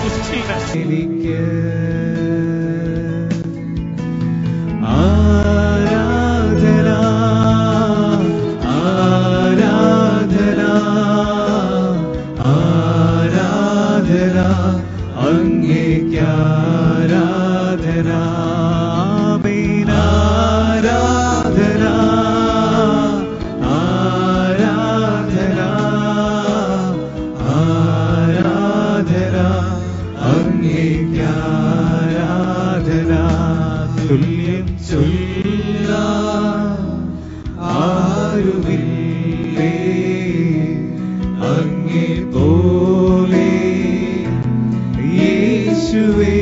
to stillness. എനിക്ക് ആരാധന ആരാധന ആരാധന അങ്ങേക്ക് ആരാധന ആമേൻ ആരാധന ആരാധന ആരാധന അങ്ങേക്ക് ആരാധന തുല്യം ചൊല്ല ആരുമില്ലേ അങ്ങേ പോലെ യേശുവേ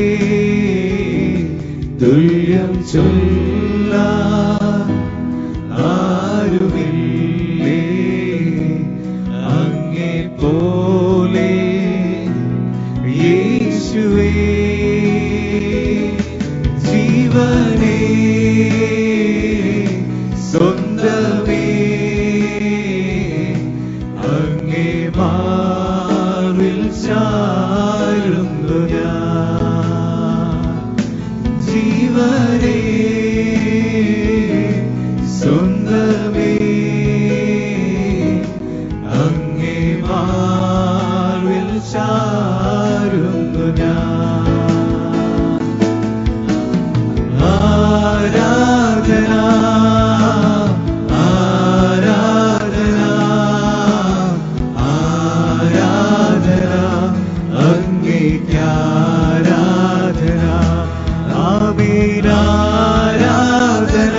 തുല്യം ചൊല്ല ആരുമില്ലേ അങ്ങേ പോലെ യേശുവേ ജീവനേ സ്വന്തമേ അങ്ങേ മാറിൽ ചാരുന്നു ഞാൻ ജീവനേ സ്വന്തമേ അങ്ങേ മാറിൽ ചാരുന്നു ഞാൻ ആരാധന ആരാധന ആരാധന അങ്ങേക്ക് ആരാധന ആമേൻ ആരാധന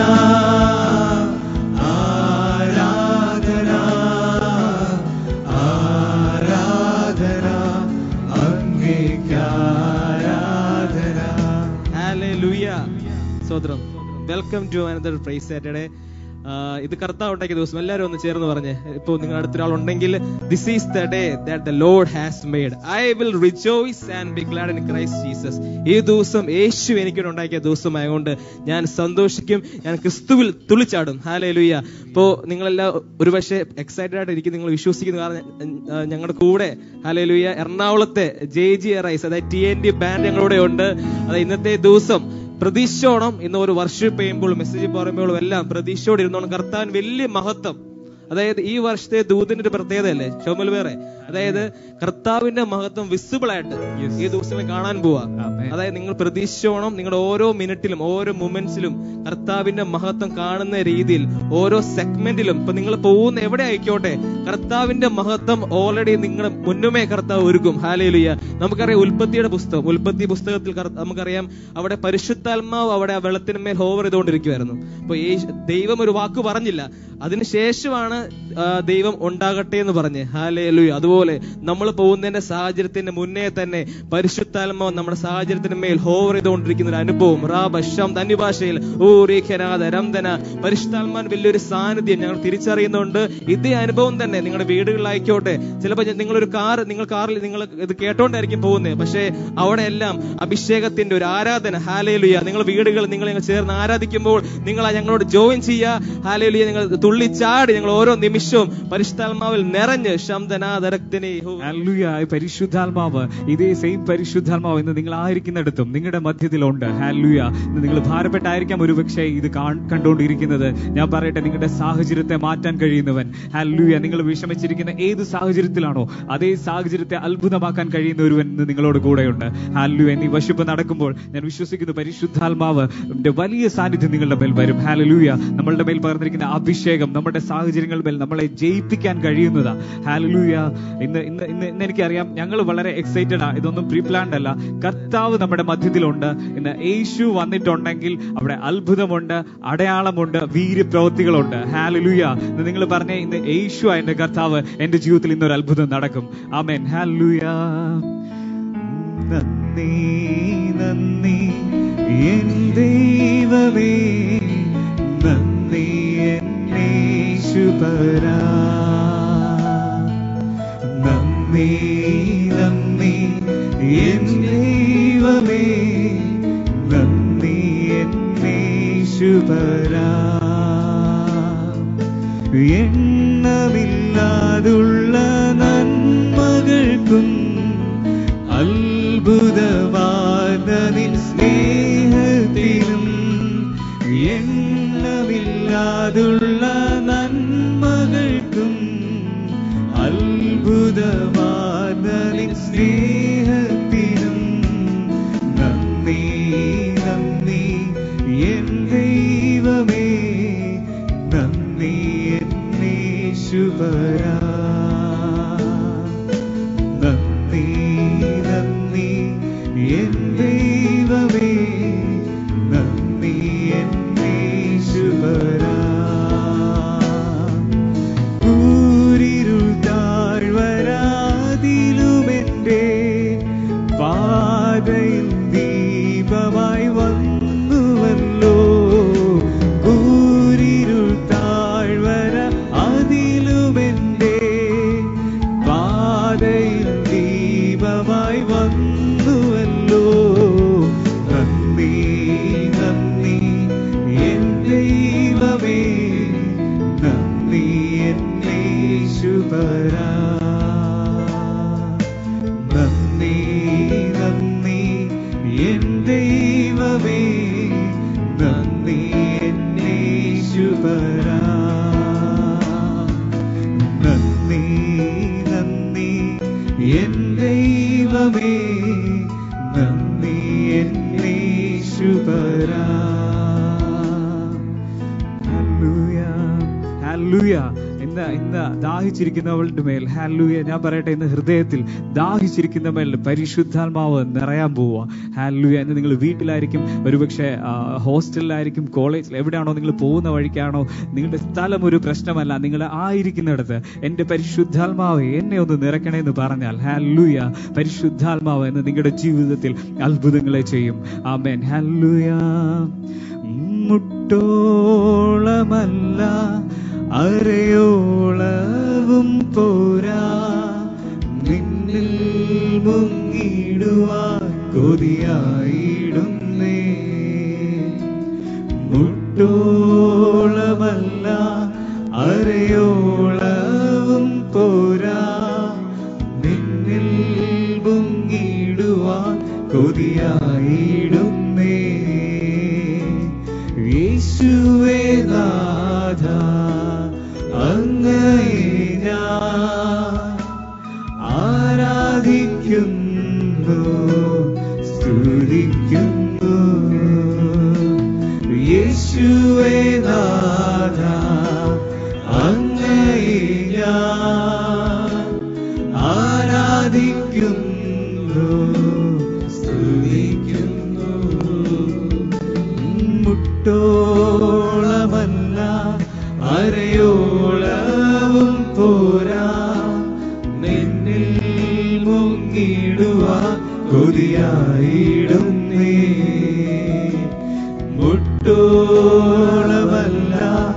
ആരാധന ആരാധന അങ്ങേക്ക് ആരാധന Hallelujah. സ്തോത്രം welcome to another praise Saturday ഇത് കർത്താവ് ഉണ്ടാക്കിയ ദിവസം എല്ലാവരും ഒന്ന് ചേർന്ന് പറഞ്ഞ് ഇപ്പോൾ നിങ്ങൾ അടുത്തൊരാൾ ഉണ്ടെങ്കിൽ this is the day that the Lord has made I will rejoice and be glad in Christ Jesus ഈ ദിവസം യേശു എനിക്ക് ഉണ്ടാക്കിയ ദിവസമായതുകൊണ്ട് ഞാൻ സന്തോഷിക്കും ഞാൻ ക്രിസ്തുവിൽ തുളിച്ചാടും ഹാലേ ലുയ്യ ഇപ്പോ നിങ്ങളെല്ലാം ഒരുപക്ഷെ എക്സൈറ്റഡ് ആയിട്ട് ഇരിക്കും നിങ്ങൾ വിശ്വസിക്കുന്ന കാരണം ആ, ഞങ്ങളുടെ കൂടെ ഹാലേ ലുയ്യ എറണാകുളത്തെ ജെ ജി റൈസ് അതായത് ടി എൻ ഡി ബാൻഡ് ഞങ്ങളുടെ ഉണ്ട് അതായത് ഇന്നത്തെ ദിവസം പ്രതീക്ഷയോണം ഇന്ന് ഒരു വർഷിപ്പ് ചെയ്യുമ്പോൾ മെസ്സേജ് പറയുമ്പോഴും എല്ലാം പ്രതീക്ഷയോടെ ഇരുന്നോണം കർത്താൻ വലിയ മഹത്വം അതായത് ഈ വർഷത്തെ ദൂതിന്റെ ഒരു പ്രത്യേകതയല്ലേ ഷോമൽ വേറെ അതായത് കർത്താവിന്റെ മഹത്വം വിസിബിൾ ആയിട്ട് ഈ ദിവസങ്ങളിൽ കാണാൻ പോവാ Amen. അതായത് നിങ്ങൾ പ്രതീക്ഷിച്ചോണം നിങ്ങളുടെ ഓരോ മിനിറ്റിലും ഓരോ മൊമെന്റ്സിലും കർത്താവിന്റെ മഹത്വം കാണുന്ന രീതിയിൽ ഓരോ സെഗ്മെന്റിലും ഇപ്പൊ നിങ്ങൾ പോകുന്ന എവിടെ ആയിക്കോട്ടെ കർത്താവിന്റെ മഹത്വം ഓൾറെഡി നിങ്ങളുടെ മുന്നുമേ കർത്താവ് ഒരുക്കും ഹാലയിലുയ്യ നമുക്കറിയാം ഉൽപ്പത്തിയുടെ പുസ്തകം ഉൽപ്പത്തി പുസ്തകത്തിൽ കർ- നമുക്കറിയാം അവിടെ പരിശുദ്ധാത്മാവ് അവിടെ ആ വെള്ളത്തിന്മേൽ ഹോവർ ചെയ്തുകൊണ്ടിരിക്കുവായിരുന്നു അപ്പൊ യേശു- ദൈവം ഒരു വാക്ക് പറഞ്ഞില്ല അതിനുശേഷമാണ് ആ, ദൈവം ഉണ്ടാകട്ടെ എന്ന് പറഞ്ഞ് ഹാലയിലുയ്യ അതുപോലെ നമ്മൾ പോകുന്നതിന്റെ സാഹചര്യത്തിന്റെ മുന്നേ തന്നെ പരിശുദ്ധാത്മാവ് നമ്മുടെ സാഹചര്യത്തിന് മേൽ ഹോവർ ചെയ്തുകൊണ്ടിരിക്കുന്ന ഒരു അനുഭവം റാബം ധന്യഭാഷയിൽ ഓ റീഖനാഥ രംധന പരിശുദ്ധാത്മാൻ വലിയൊരു സാന്നിധ്യം ഞങ്ങൾ തിരിച്ചറിയുന്നുണ്ട് ഇതേ അനുഭവം തന്നെ നിങ്ങളുടെ വീടുകളിലായിക്കോട്ടെ ചിലപ്പോൾ നിങ്ങളൊരു കാർ നിങ്ങൾ കാറിൽ നിങ്ങൾ ഇത് കേട്ടോണ്ടായിരിക്കും പോകുന്നത് പക്ഷേ അവിടെ എല്ലാം അഭിഷേകത്തിന്റെ ഒരു ആരാധന ഹാലയിലുയ നിങ്ങൾ വീടുകൾ നിങ്ങൾ ഞങ്ങൾ ചേർന്ന് ആരാധിക്കുമ്പോൾ നിങ്ങൾ ആ ഞങ്ങളോട് ജോയിൻ ചെയ്യുക ഹാലയിലുയ നിങ്ങൾ തുള്ളിച്ചാടി ഞങ്ങൾ ഓരോ നിമിഷവും പരിശുദ്ധാത്മാവിൽ നിറഞ്ഞ് ശബ്ദനാദരക്തിനെ ഹല്ലേലൂയ. ഈ പരിശുദ്ധാത്മാവ് ഇതേ സെയിം പരിശുദ്ധാത്മാവ് ഇന്ന് നിങ്ങൾ ആയിരിക്കുന്നിടത്തും നിങ്ങളുടെ മധ്യത്തിലുണ്ട് ഹാലുയ നിങ്ങൾ ഭാരപ്പെട്ടായിരിക്കാം ഒരുപക്ഷെ ഇത് കാൺ- കണ്ടുകൊണ്ടിരിക്കുന്നത് ഞാൻ പറയട്ടെ നിങ്ങളുടെ സാഹചര്യത്തെ മാറ്റാൻ കഴിയുന്നവൻ ഹാലുയ നിങ്ങൾ വിഷമിച്ചിരിക്കുന്ന ഏത് സാഹചര്യത്തിലാണോ അതേ സാഹചര്യത്തെ അത്ഭുതമാക്കാൻ കഴിയുന്ന ഒരുവൻ ഇന്ന് നിങ്ങളോട് കൂടെയുണ്ട് ഹാലുയ നീ വശുപ്പ് നടക്കുമ്പോൾ ഞാൻ വിശ്വസിക്കുന്നു പരിശുദ്ധാത്മാവ് ന്റെ വലിയ സാന്നിധ്യം നിങ്ങളുടെ മേൽ വരും ഹാലലൂയ നമ്മളുടെ മേൽ പകർന്നിരിക്കുന്ന അഭിഷേകം നമ്മുടെ സാഹചര്യങ്ങളുടെ മേൽ നമ്മളെ ജയിപ്പിക്കാൻ കഴിയുന്നതാ ഹാലലൂയ ഇന്ന് ഇന്ന് ഇന്ന് ഇന്ന് എനിക്കറിയാം ഞങ്ങൾ വളരെ എക്സൈറ്റഡ് ആ ഇതൊന്നും പ്രീ പ്ലാൻഡ് അല്ല കർത്താവ് നമ്മുടെ മധ്യത്തിലുണ്ട് ഇന്ന് യേശു വന്നിട്ടുണ്ടെങ്കിൽ അവിടെ അത്ഭുതമുണ്ട് അടയാളമുണ്ട് വീര്യപ്രവൃത്തികളുണ്ട് ഹാലലൂയ ഇന്ന് നിങ്ങൾ പറഞ്ഞ ഇന്ന് യേശു എന്റെ കർത്താവ് എന്റെ ജീവിതത്തിൽ ഇന്നൊരു അത്ഭുതം നടക്കും ആമേൻ ഹാലലൂയ നന്ദി നന്ദി എൻ ദൈവമേ നന്ദി എന്നേശുപരാ നന്ദി നന്ദി എൻ ദൈവമേ നന്ദി എന്നേശുപരാ എണ്ണമില്ലാതുള്ള നന്മകൾക്കും അല്ല നിൻ സ്നേഹത്തിനും നന്ദി നന്ദി എൻ ദൈവമേ നന്ദി എന്നീശുവരാ നന്ദി നന്ദി എൻ ദൈവമേ നന്ദി എന്നീശുവരാ കൂരിരുൾ താഴ്വരാതിലുമെന്റെ പാതയിൽ ദീപമായി വന്നുവല്ലോ കൂരിരുൾ താഴ്വര അതിലുമെന്റെ പാതയിൽ ദീപമായി വന്നുവല്ലോ നന്ദി നന്ദി എൻ ദൈവമേ നന്ദി എന്നീശുപരാ നന്ദി നന്ദി എൻ ദൈവമേ നന്ദി എന്നീശുപരാ നന്ദി നന്ദി എൻ ദൈവമേ നന്ദി എന്നീശുപരാ ഹല്ലേലൂയ ഹല്ലേലൂയ ഇന്ന് ഇന്ന് ദാഹിച്ചിരിക്കുന്നവളുടെ മേൽ ഹല്ലേലൂയ ഞാൻ പറയട്ടെ ഇന്ന് ഹൃദയത്തിൽ ദാഹിച്ചിരിക്കുന്ന മേൽ പരിശുദ്ധാത്മാവ് നിറയാൻ പോവുക ഹല്ലേലൂയ ഇന്ന് നിങ്ങൾ വീട്ടിലായിരിക്കും ഒരുപക്ഷെ ആ, ഹോസ്റ്റലിലായിരിക്കും കോളേജിൽ എവിടെയാണോ നിങ്ങൾ പോകുന്ന വഴിക്കാണോ നിങ്ങളുടെ സ്ഥലം ഒരു പ്രശ്നമല്ല നിങ്ങൾ ആയിരിക്കുന്നിടത്ത് എൻ്റെ പരിശുദ്ധാത്മാവ് എന്നെ ഒന്ന് നിറയ്ക്കണേ എന്ന് പറഞ്ഞാൽ ഹല്ലേലൂയ പരിശുദ്ധാത്മാവ് എന്ന് നിങ്ങളുടെ ജീവിതത്തിൽ അത്ഭുതങ്ങളെ ചെയ്യും ആമേൻ ഹല്ലേലൂയ മുട്ടോളമല്ല അരയോളവും പോരാ നിന്നിൽ മുങ്ങിടുവാൻ കൊതിയായിടുന്നേ മുട്ടോളമല്ല അരയോളവും പോരാ നിന്നിൽ മുങ്ങിടുവാൻ കൊതിയായിടുന്നേ യേശുവേ നാഥ അങ്ങയെ ഞാൻ ആരാധിക്കുന്നു സ്തുതിക്കുന്നു യേശുവേ നാഥ അങ്ങയെ ഞാൻ ആരാധിക്കുന്നു സ്തുതിക്കുന്നു മുട്ടോളമല്ല അരയോളവും പോരാ നിന്നിൽ മുങ്ങിടുവാ കൊതിയായിടുന്നേ മുട്ടോളമല്ല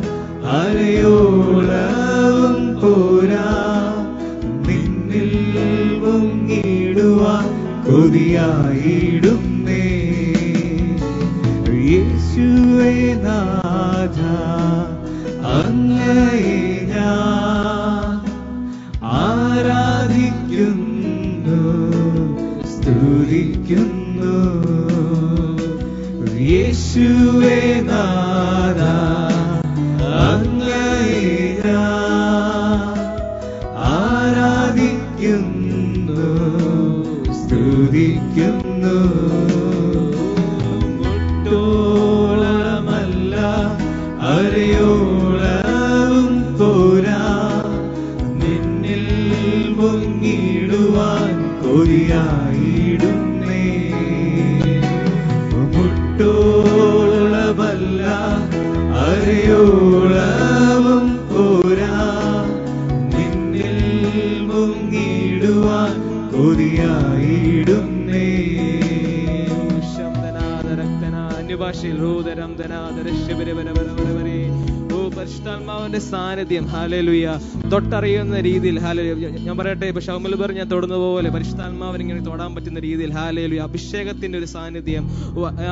അരയോളവും പോരാ നിന്നിൽ മുങ്ങിടുവാ കൊതിയായിടുന്നേ യേശുവേ നാഥ അങ്ങയെ ഞാൻ ആരാധിക്കുന്നു സ്തുതിക്കുന്നു യേശുവേ നാഥ അങ്ങയെ ഞാൻ ആരാധിക്കുന്നു സ്തുതിക്കുന്നു മുട്ടോളമല്ല അരയോളവും പോരാ നിന്നിൽ മുങ്ങിടുവാൻ കൊതിയായിടുന്നേ മുട്ടോളമല്ല അരയോളവും പോരാ നിന്നിൽ മുങ്ങിടുവാൻ കൊതിയായിടുന്നേ അന്യഭാഷയിൽ റൂദരം ധനാദരശ്യപരപരപരപരപരേ. ഓ പരിശുദ്ധാത്മാവിന്റെ സാന്നിധ്യം ഹാലലുയ തൊട്ടറിയുന്ന രീതിയിൽ ഹാലലുയ ഞാൻ പറയട്ടെ ഇപ്പൊ ഷൗമൽ ബർ ഞാൻ തൊടുന്ന പോലെ പരിശുദ്ധാത്മാവിന് ഇങ്ങനെ തൊടാൻ പറ്റുന്ന രീതിയിൽ ഹാലലുയ അഭിഷേകത്തിന്റെ ഒരു സാന്നിധ്യം ഓ, ആ,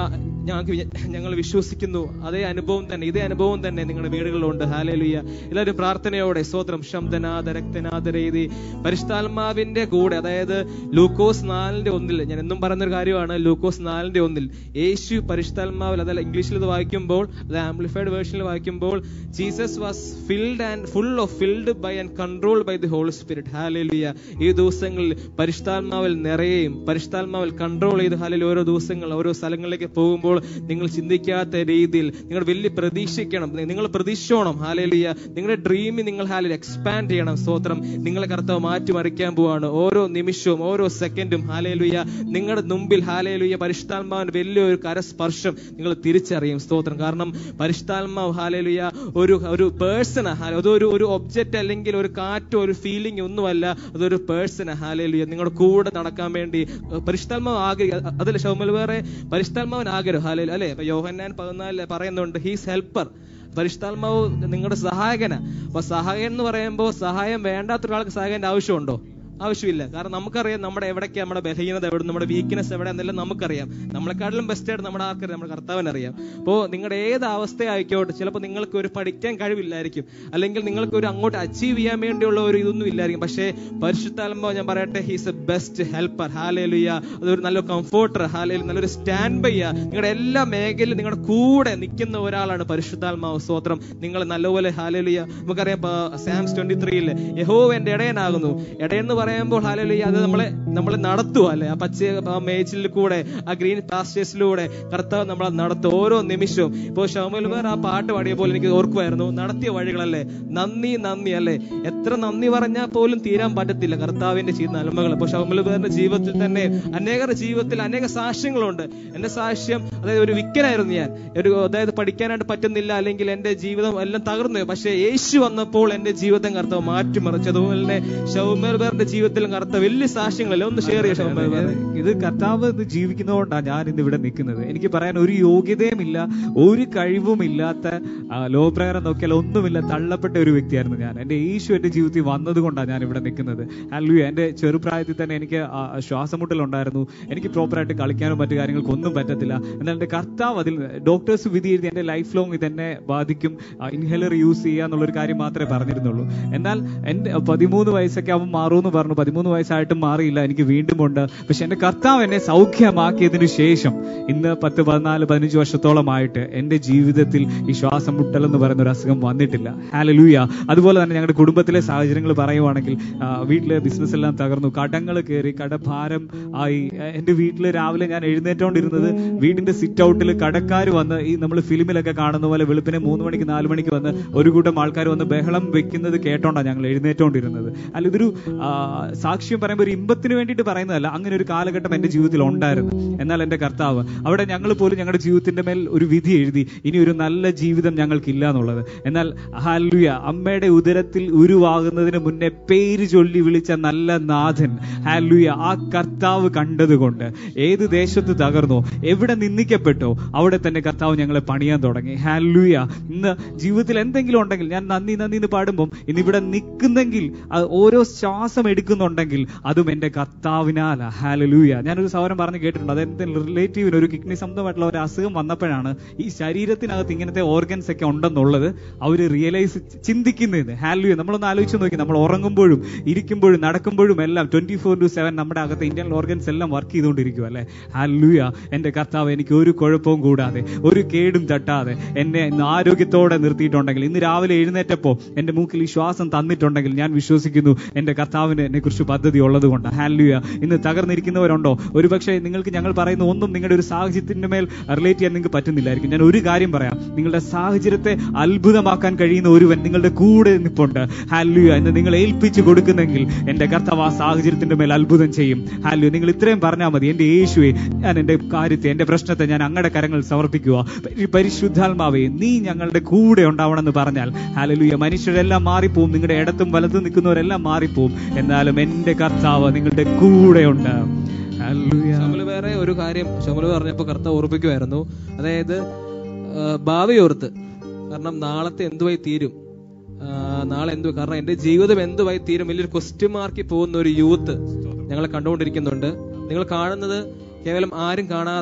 ഞങ്ങൾക്ക് വി- ഞങ്ങൾ വിശ്വസിക്കുന്നു അതേ അനുഭവം തന്നെ ഇതേ അനുഭവം തന്നെ നിങ്ങളുടെ വീടുകളിലുണ്ട് ഹാലേലുയ്യ എല്ലാവരും പ്രാർത്ഥനയോടെ സ്വോത്രം ശബ്ദനാഥ രക്തനാഥ രീതി പരിശുദ്ധാത്മാവിന്റെ കൂടെ അതായത് ലൂക്കോസ് നാലിന്റെ ഒന്നിൽ ഞാൻ എന്നും പറയുന്ന ഒരു കാര്യമാണ് ലൂക്കോസ് നാലിന്റെ ഒന്നിൽ യേശു പരിശുദ്ധാത്മാവിൽ അതല്ല ഇംഗ്ലീഷിൽ ഇത് വായിക്കുമ്പോൾ അത് ആംപ്ലിഫൈഡ് വേർഷനിൽ വായിക്കുമ്പോൾ Jesus was filled and full of filled by and control by the Holy Spirit hallelujah ഈ ദിവസങ്ങളിൽ പരിശുദ്ധാത്മാവിൽ നിറയുകയും പരിശുദ്ധാത്മാവിൽ കൺട്രോൾ ചെയ്ത് ഹാലിൽ ഓരോ ദിവസങ്ങൾ ഓരോ സ്ഥലങ്ങളിലേക്ക് പോകുമ്പോൾ നിങ്ങൾ ചിന്തിക്കാത്ത രീതിയിൽ നിങ്ങൾ വലിയ പ്രതീക്ഷിക്കണം നിങ്ങൾ പ്രതീക്ഷിച്ചോണം ഹാലേലുയ്യ നിങ്ങളുടെ ഡ്രീം നിങ്ങൾ ഹാലിൽ എക്സ്പാൻഡ് ചെയ്യണം സ്തോത്രം നിങ്ങളെ കർത്താവ് മാറ്റിമറിക്കാൻ പോവാണ് ഓരോ നിമിഷവും ഓരോ സെക്കൻഡും ഹാലേലുയ്യ നിങ്ങളുടെ മുമ്പിൽ ഹാലേലുയ്യ പരിശുദ്ധാത്മാവിന്റെ വലിയൊരു കരസ്പർശം നിങ്ങൾ തിരിച്ചറിയും സ്തോത്രം കാരണം പരിശുദ്ധാത്മാവ് ഹാലേലുയ്യ ഒരു ഒരു പേഴ്സൺ അതൊരു ഒരു ഒബ്ജക്റ്റ് അല്ലെങ്കിൽ ഒരു കാറ്റോ ഒരു ഫീലിംഗ് ഒന്നുമല്ല അതൊരു പേഴ്സൺ ഹാലേലുയ്യ നിങ്ങളുടെ കൂടെ നടക്കാൻ വേണ്ടി അഹ് പരിശുദ്ധാത്മാവ് ആഗ്രഹം അതിൽ ഷൗമൽ വേറെ പരിശുദ്ധാത്മാവിന് ആഗ്രഹം ഹാലേലു അല്ലെ ഇപ്പൊ യോഹന്നാൻ പതിനാലില് പറയുന്നുണ്ട് ഹീസ് ഹെൽപ്പർ പരിശുദ്ധാത്മാവ് നിങ്ങളുടെ സഹായകന അപ്പൊ സഹായൻ എന്ന് പറയുമ്പോൾ സഹായം വേണ്ടാത്ത ഒരാൾക്ക് സഹായന്റെ ആവശ്യമുണ്ടോ ആവശ്യമില്ല കാരണം നമുക്കറിയാം നമ്മുടെ എവിടേക്ക് നമ്മുടെ ബലഹീനത എവിടെ നമ്മുടെ വീക്ക്നെസ് എവിടെ എന്നെല്ലാം നമുക്കറിയാം നമ്മളെക്കാട്ടിലും ബെസ്റ്റ് ആയിട്ട് നമ്മുടെ ആൾക്കറിയാം നമ്മുടെ കർത്താവിന് അറിയാം അപ്പോൾ നിങ്ങളുടെ ഏത് അവസ്ഥയായിക്കോട്ടെ ചിലപ്പോൾ നിങ്ങൾക്ക് ഒരു പഠിക്കാൻ കഴിവില്ലായിരിക്കും അല്ലെങ്കിൽ നിങ്ങൾക്ക് ഒരു അങ്ങോട്ട് അച്ചീവ് ചെയ്യാൻ വേണ്ടിയുള്ള ഒരു ഇതൊന്നും ഇല്ലായിരിക്കും പക്ഷേ പരിശുദ്ധാത്മാവ് ഞാൻ പറയട്ടെ he's a best helper hallelujah അതൊരു നല്ല കംഫോർട്ടർ ഹാലേലു നല്ലൊരു സ്റ്റാൻഡ് ബൈ നിങ്ങളുടെ എല്ലാ മേഖലയിലും നിങ്ങളുടെ കൂടെ നിൽക്കുന്ന ഒരാളാണ് പരിശുദ്ധാത്മാവ് സ്തോത്രം നിങ്ങൾ നല്ലപോലെ ഹാലേലുയ നമുക്കറിയാം സാംസ് ട്വന്റി ത്രീയില് യഹോ എന്റെ ഇടയനാകുന്നു ഇടയെന്ന് പറയുമ്പോൾ ഹാലേലുയ അത് നമ്മളെ നമ്മളെ നടത്തുക അല്ലെ ആ പച്ച ആ മേച്ചിൽ കൂടെ ആ ഗ്രീൻ പാസ്റ്റേഴ്സിലൂടെ കർത്താവ് നമ്മളെ നടത്തും ഓരോ നിമിഷവും ഇപ്പോ ഷൗമൽ വേർ ആ പാട്ട് പാടിയ പോലെ എനിക്ക് ഓർക്കുമായിരുന്നു നടത്തിയ വഴികളല്ലേ നന്ദി നന്ദി അല്ലേ എത്ര നന്ദി പറഞ്ഞാൽ പോലും തീരാൻ പറ്റത്തില്ല കർത്താവിന്റെ ചെയ്യുന്ന നന്മകൾ ഇപ്പൊ ഷൗമൽ വേറിന്റെ ജീവിതത്തിൽ തന്നെ അനേകരുടെ ജീവിതത്തിൽ അനേക സാക്ഷ്യങ്ങളുണ്ട് എന്റെ സാക്ഷ്യം അതായത് ഒരു വിക്കനായിരുന്നു ഞാൻ ഒരു അതായത് പഠിക്കാനായിട്ട് പറ്റുന്നില്ല അല്ലെങ്കിൽ എന്റെ ജീവിതം എല്ലാം തകർന്നു പക്ഷേ യേശു വന്നപ്പോൾ എന്റെ ജീവിതം കർത്താവ് മാറ്റിമറിച്ചു അതുപോലെ തന്നെ ഷൗമൽ വേറിന്റെ ജീവിതത്തിലും കർത്താവ് വലിയ സാക്ഷ്യങ്ങളല്ലേ ഒന്ന് ഷെയർ ചെയ്യാം ഷൗമൽ വേർ ഇത് കർത്താവ് ഇത് ജീവിക്കുന്നതുകൊണ്ടാണ് ഞാൻ ഇന്ന് ഇവിടെ നിൽക്കുന്നത് എനിക്ക് പറയാൻ ഒരു യോഗ്യതയുമില്ല ഒരു കഴിവുമില്ലാത്ത ലോ പ്രയർ നോക്കിയാൽ ഒന്നുമില്ല തള്ളപ്പെട്ട ഒരു വ്യക്തിയായിരുന്നു ഞാൻ എന്റെ യേശു എന്റെ ജീവിതത്തിൽ വന്നതുകൊണ്ടാണ് ഞാൻ ഇവിടെ നിൽക്കുന്നത് അല്ലു എന്റെ ചെറുപ്രായത്തിൽ തന്നെ എനിക്ക് ആ, ശ്വാസമുട്ടൽ ഉണ്ടായിരുന്നു എനിക്ക് പ്രോപ്പറായിട്ട് കളിക്കാനോ മറ്റു കാര്യങ്ങൾക്കും ഒന്നും പറ്റത്തില്ല എന്നാൽ എന്റെ കർത്താവ് അതിൽ ഡോക്ടേഴ്സ് വിധി എഴുതി എന്റെ ലൈഫ് ലോങ് ഇതെന്നെ ബാധിക്കും ഇൻഹേലർ യൂസ് ചെയ്യുക എന്നുള്ളൊരു കാര്യം മാത്രമേ പറഞ്ഞിരുന്നുള്ളൂ എന്നാൽ എന്റെ പതിമൂന്ന് വയസ്സൊക്കെ അവൻ മാറുമെന്ന് പറഞ്ഞു പതിമൂന്ന് വയസ്സായിട്ടും മാറിയില്ല എനിക്ക് വീണ്ടും ഉണ്ട് പക്ഷെ എന്റെ കർത്താവ് എന്നെ സൗഖ്യമാക്കിയതിനു ശേഷം ഇന്ന് പത്ത് പതിനാല് പതിനഞ്ച് വർഷത്തോളമായിട്ട് എന്റെ ജീവിതത്തിൽ ഈ ശ്വാസം മുട്ടൽ എന്ന് പറയുന്ന ഒരു അസുഖം വന്നിട്ടില്ല ഹാലലൂയ അതുപോലെ തന്നെ ഞങ്ങളുടെ കുടുംബത്തിലെ സാഹചര്യങ്ങൾ പറയുവാണെങ്കിൽ ആ, വീട്ടിലെ ബിസിനസ് എല്ലാം തകർന്നു കടങ്ങൾ കയറി കടഭാരം ആയി ആ, എന്റെ വീട്ടിൽ രാവിലെ ഞാൻ എഴുന്നേറ്റോണ്ടിരുന്നത് വീടിന്റെ സിറ്റ് ഔട്ടിൽ കടക്കാർ വന്ന് ഈ നമ്മൾ ഫിലിമിലൊക്കെ കാണുന്ന പോലെ വെളുപ്പിനെ മൂന്ന് മണിക്ക് നാല് മണിക്ക് വന്ന് ഒരു കൂട്ടം ആൾക്കാർ വന്ന് ബഹളം വെക്കുന്നത് കേട്ടോണ്ടാണ് ഞങ്ങൾ എഴുന്നേറ്റോണ്ടിരുന്നത് അല്ല ഇതൊരു ആ, സാക്ഷ്യം പറയുമ്പോൾ ഒരു ഇമ്പത്തിന് വേണ്ടിയിട്ട് പറയുന്നതല്ല അങ്ങനെ ഒരു കാലഘട്ടം എന്റെ ജീവിതത്തിൽ ഉണ്ടായിരുന്നു എന്നാൽ എന്റെ കർത്താവ് അവിടെ ഞങ്ങൾ പോലും ഞങ്ങളുടെ ജീവിതത്തിന്റെ മേൽ ഒരു വിധി എഴുതി ഇനി ഒരു നല്ല ജീവിതം ഞങ്ങൾക്കില്ല എന്നുള്ളത് എന്നാൽ ഹാലുയ അമ്മയുടെ ഉദരത്തിൽ ഉരുവാകുന്നതിന് മുന്നേ പേര് ചൊല്ലി വിളിച്ച നല്ല നാഥൻ ഹാലുയ ആ കർത്താവ് കണ്ടതുകൊണ്ട് ഏത് ദേശത്ത് തകർന്നോ എവിടെ നിന്ദിക്കപ്പെട്ടോ അവിടെ തന്നെ കർത്താവ് ഞങ്ങളെ പണിയാൻ തുടങ്ങി ഹാലുയ ഇന്ന് ജീവിതത്തിൽ എന്തെങ്കിലും ഉണ്ടെങ്കിൽ ഞാൻ നന്ദി നന്ദി എന്ന് പാടുമ്പോൾ ഇന്ന് ഇവിടെ നിൽക്കുന്നെങ്കിൽ അത് ഓരോ ശ്വാസം എടുക്കുന്നുണ്ടെങ്കിൽ അതും എന്റെ കർത്താവിനാല ഹാലലൂയ ഞാനൊരു സൗരം പറഞ്ഞ് കേട്ടിട്ടുണ്ട് അതെന്റെ റിലേറ്റീവിന് ഒരു കിഡ്നി സംബന്ധമായിട്ടുള്ള ഒരു അസുഖം വന്നപ്പോഴാണ് ഈ ശരീരത്തിനകത്ത് ഇങ്ങനത്തെ ഓർഗൻസ് ഒക്കെ ഉണ്ടെന്നുള്ളത് അവര് റിയലൈസ് ചിന്തിക്കുന്നത് ഹാലൂയ നമ്മളൊന്ന് ആലോചിച്ച് നോക്കി നമ്മൾ ഉറങ്ങുമ്പോഴും ഇരിക്കുമ്പോഴും നടക്കുമ്പോഴും എല്ലാം ട്വന്റി ഫോർ ടു സെവൻ നമ്മുടെ അകത്ത് ഇന്ത്യൻ ഓർഗൻസ് എല്ലാം വർക്ക് ചെയ്തുകൊണ്ടിരിക്കും അല്ലെ ഹാലൂയ എന്റെ കർത്താവ് എനിക്ക് ഒരു കുഴപ്പവും കൂടാതെ ഒരു കേടും തട്ടാതെ എന്നെ ഇന്ന് ആരോഗ്യത്തോടെ നിർത്തിയിട്ടുണ്ടെങ്കിൽ ഇന്ന് രാവിലെ എഴുന്നേറ്റപ്പോ എന്റെ മൂക്കിൽ ഈ ശ്വാസം തന്നിട്ടുണ്ടെങ്കിൽ ഞാൻ വിശ്വസിക്കുന്നു എന്റെ കർത്താവിന് എന്നെ കുറിച്ച് പദ്ധതി ഉള്ളത് കൊണ്ട് ഹാലുയ ഇന്ന് തകർന്നിരിക്കുന്നവരുണ്ടോ ഒരുപക്ഷെ നിങ്ങൾക്ക് ഞങ്ങൾ പറയുന്ന ഒന്നും നിങ്ങളുടെ ഒരു സാഹചര്യത്തിന്റെ മേൽ റിലേറ്റ് ചെയ്യാൻ നിങ്ങൾക്ക് പറ്റുന്നില്ലായിരിക്കും ഞാൻ ഒരു കാര്യം പറയാം നിങ്ങളുടെ സാഹചര്യത്തെ അത്ഭുതമാക്കാൻ കഴിയുന്ന ഒരുവൻ നിങ്ങളുടെ കൂടെ നിൽപ്പുണ്ട് ഹാലുയ എന്ന് നിങ്ങൾ ഏൽപ്പിച്ചു കൊടുക്കുന്നെങ്കിൽ എന്റെ കർത്താവ് ആ സാഹചര്യത്തിന്റെ മേൽ അത്ഭുതം ചെയ്യും ഹാലുയ നിങ്ങൾ ഇത്രയും പറഞ്ഞാൽ മതി എന്റെ യേശുവെ ഞാൻ എന്റെ കാര്യത്തെ എന്റെ പ്രശ്നത്തെ ഞാൻ അങ്ങയുടെ കരങ്ങൾ സമർപ്പിക്കുക പരി- പരിശുദ്ധാത്മാവേ നീ ഞങ്ങളുടെ കൂടെ ഉണ്ടാവണമെന്ന് പറഞ്ഞാൽ ഹാലലുയ മനുഷ്യരെല്ലാം മാറിപ്പോവും നിങ്ങളുടെ ഇടത്തും വലത്തും നിൽക്കുന്നവരെല്ലാം മാറിപ്പോവും എന്നാലും എന്റെ കർത്താവ് നിങ്ങളുടെ കൂടെയുണ്ട് ഹല്ലേലൂയ. ഷമല് വേറെ ഒരു കാര്യം ഷമല് പറഞ്ഞപ്പോ കർത്താവ് ഓർപ്പിക്കുമായിരുന്നു അതായത് ആ, ഭാവി ഓർത്ത് കാരണം നാളത്തെ എന്തുവായി തീരും ആ, നാളെ എന്തു കാരണം എന്റെ ജീവിതം എന്തുവായി തീരും വലിയൊരു ക്വസ്റ്റ്യൻ മാർക്കിൽ പോകുന്ന ഒരു യൂത്ത് ഞങ്ങളെ കണ്ടുകൊണ്ടിരിക്കുന്നുണ്ട് നിങ്ങൾ കാണുന്നത് കേവലം ആരും കാണാതെ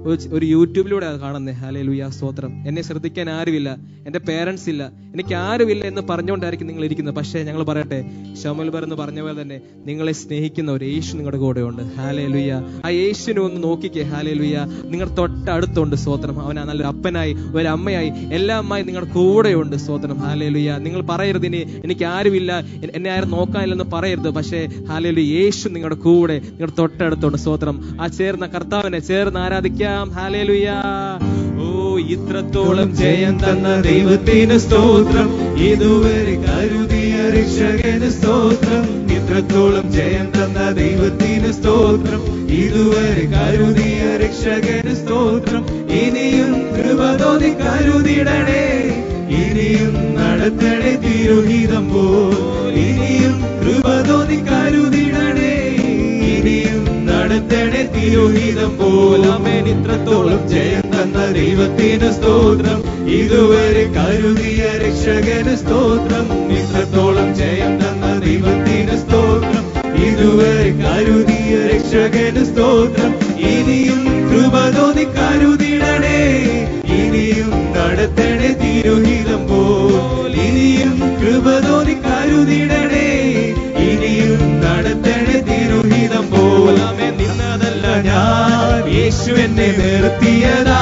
ഒരു ച- ഒരു യൂട്യൂബിലൂടെ കാണുന്നത് ഹാലേ ലുയാ സ്തോത്രം എന്നെ ശ്രദ്ധിക്കാൻ ആരുമില്ല എന്റെ പേരൻസ് ഇല്ല എനിക്ക് ആരുമില്ല എന്ന് പറഞ്ഞുകൊണ്ടായിരിക്കും നിങ്ങൾ ഇരിക്കുന്നത് പക്ഷേ ഞങ്ങൾ പറയട്ടെ ഷമൽബർ എന്ന് പറഞ്ഞ പോലെ തന്നെ നിങ്ങളെ സ്നേഹിക്കുന്ന ഒരു യേശു നിങ്ങളുടെ കൂടെയുണ്ട് ഹാലേ ലുയ്യ ആ യേശുവിനെ ഒന്ന് നോക്കിക്കേ ഹാലേ ലുയ്യ നിങ്ങൾ തൊട്ടടുത്തുണ്ട് സ്തോത്രം അവൻ ആ നല്ലൊരു അപ്പനായി ഒരു അമ്മയായി എല്ലാമായി നിങ്ങളുടെ കൂടെയുണ്ട് സ്തോത്രം ഹാലേ ലുയ്യ നിങ്ങൾ പറയരുത് ഇനി എനിക്ക് ആരുമില്ല എ- എന്നെ ആരും നോക്കാനില്ലെന്ന് പറയരുത് പക്ഷേ ഹാലേ ലുയ്യ യേശു നിങ്ങളുടെ കൂടെ നിങ്ങളുടെ തൊട്ടടുത്തുണ്ട് സ്തോത്രം ആ ചേർന്ന കർത്താവിനെ ചേർന്ന് ആരാധിക്കാം ഹാലേ ലുയ്യ ഓ ഇത്രത്തോളം ജയം തന്ന ദൈവത്തിന് സ്തോത്രം ഇതുവരെ കരുതിയ രക്ഷകന് സ്തോത്രം ഇത്രത്തോളം ജയം തന്ന ദൈവത്തിന് സ്തോത്രം ഇതുവരെ കരുതിയ രക്ഷകന് സ്തോത്രം ഇനിയും കൃപ തോന്നി കരുതിടണേ ഇനിയും നടത്തണേ തിരുഹിതം പോ ഇനിയും കൃപ തോന്നി കരുതിടണേ ഇനിയും നടത്തണേ തിരുഹിതം പോലാമേൻ ഇത്രത്തോളം ജയം തന്ന ദൈവത്തിന് സ്തോത്രം ഇതുവരെ കരുതിയ രക്ഷകന് സ്തോത്രം ഇത്രത്തോളം ജയം തന്ന ദൈവത്തിന് സ്തോത്രം ഇതുവരെ കരുതിയ രക്ഷകന് സ്തോത്രം ഇനിയും കൃപ തോന്നി കരുതിടണേ ഇനിയും നടത്തണേ തിരുഹിതം പോൽ ഇനിയും കൃപ തോന്നി കരുതിടണേ ഇനിയും നടത്തണേ തിരുഹിതം പോലാമേ നിന്നതല്ല ഞാൻ യേശു എന്നെ നിർത്തിയതാ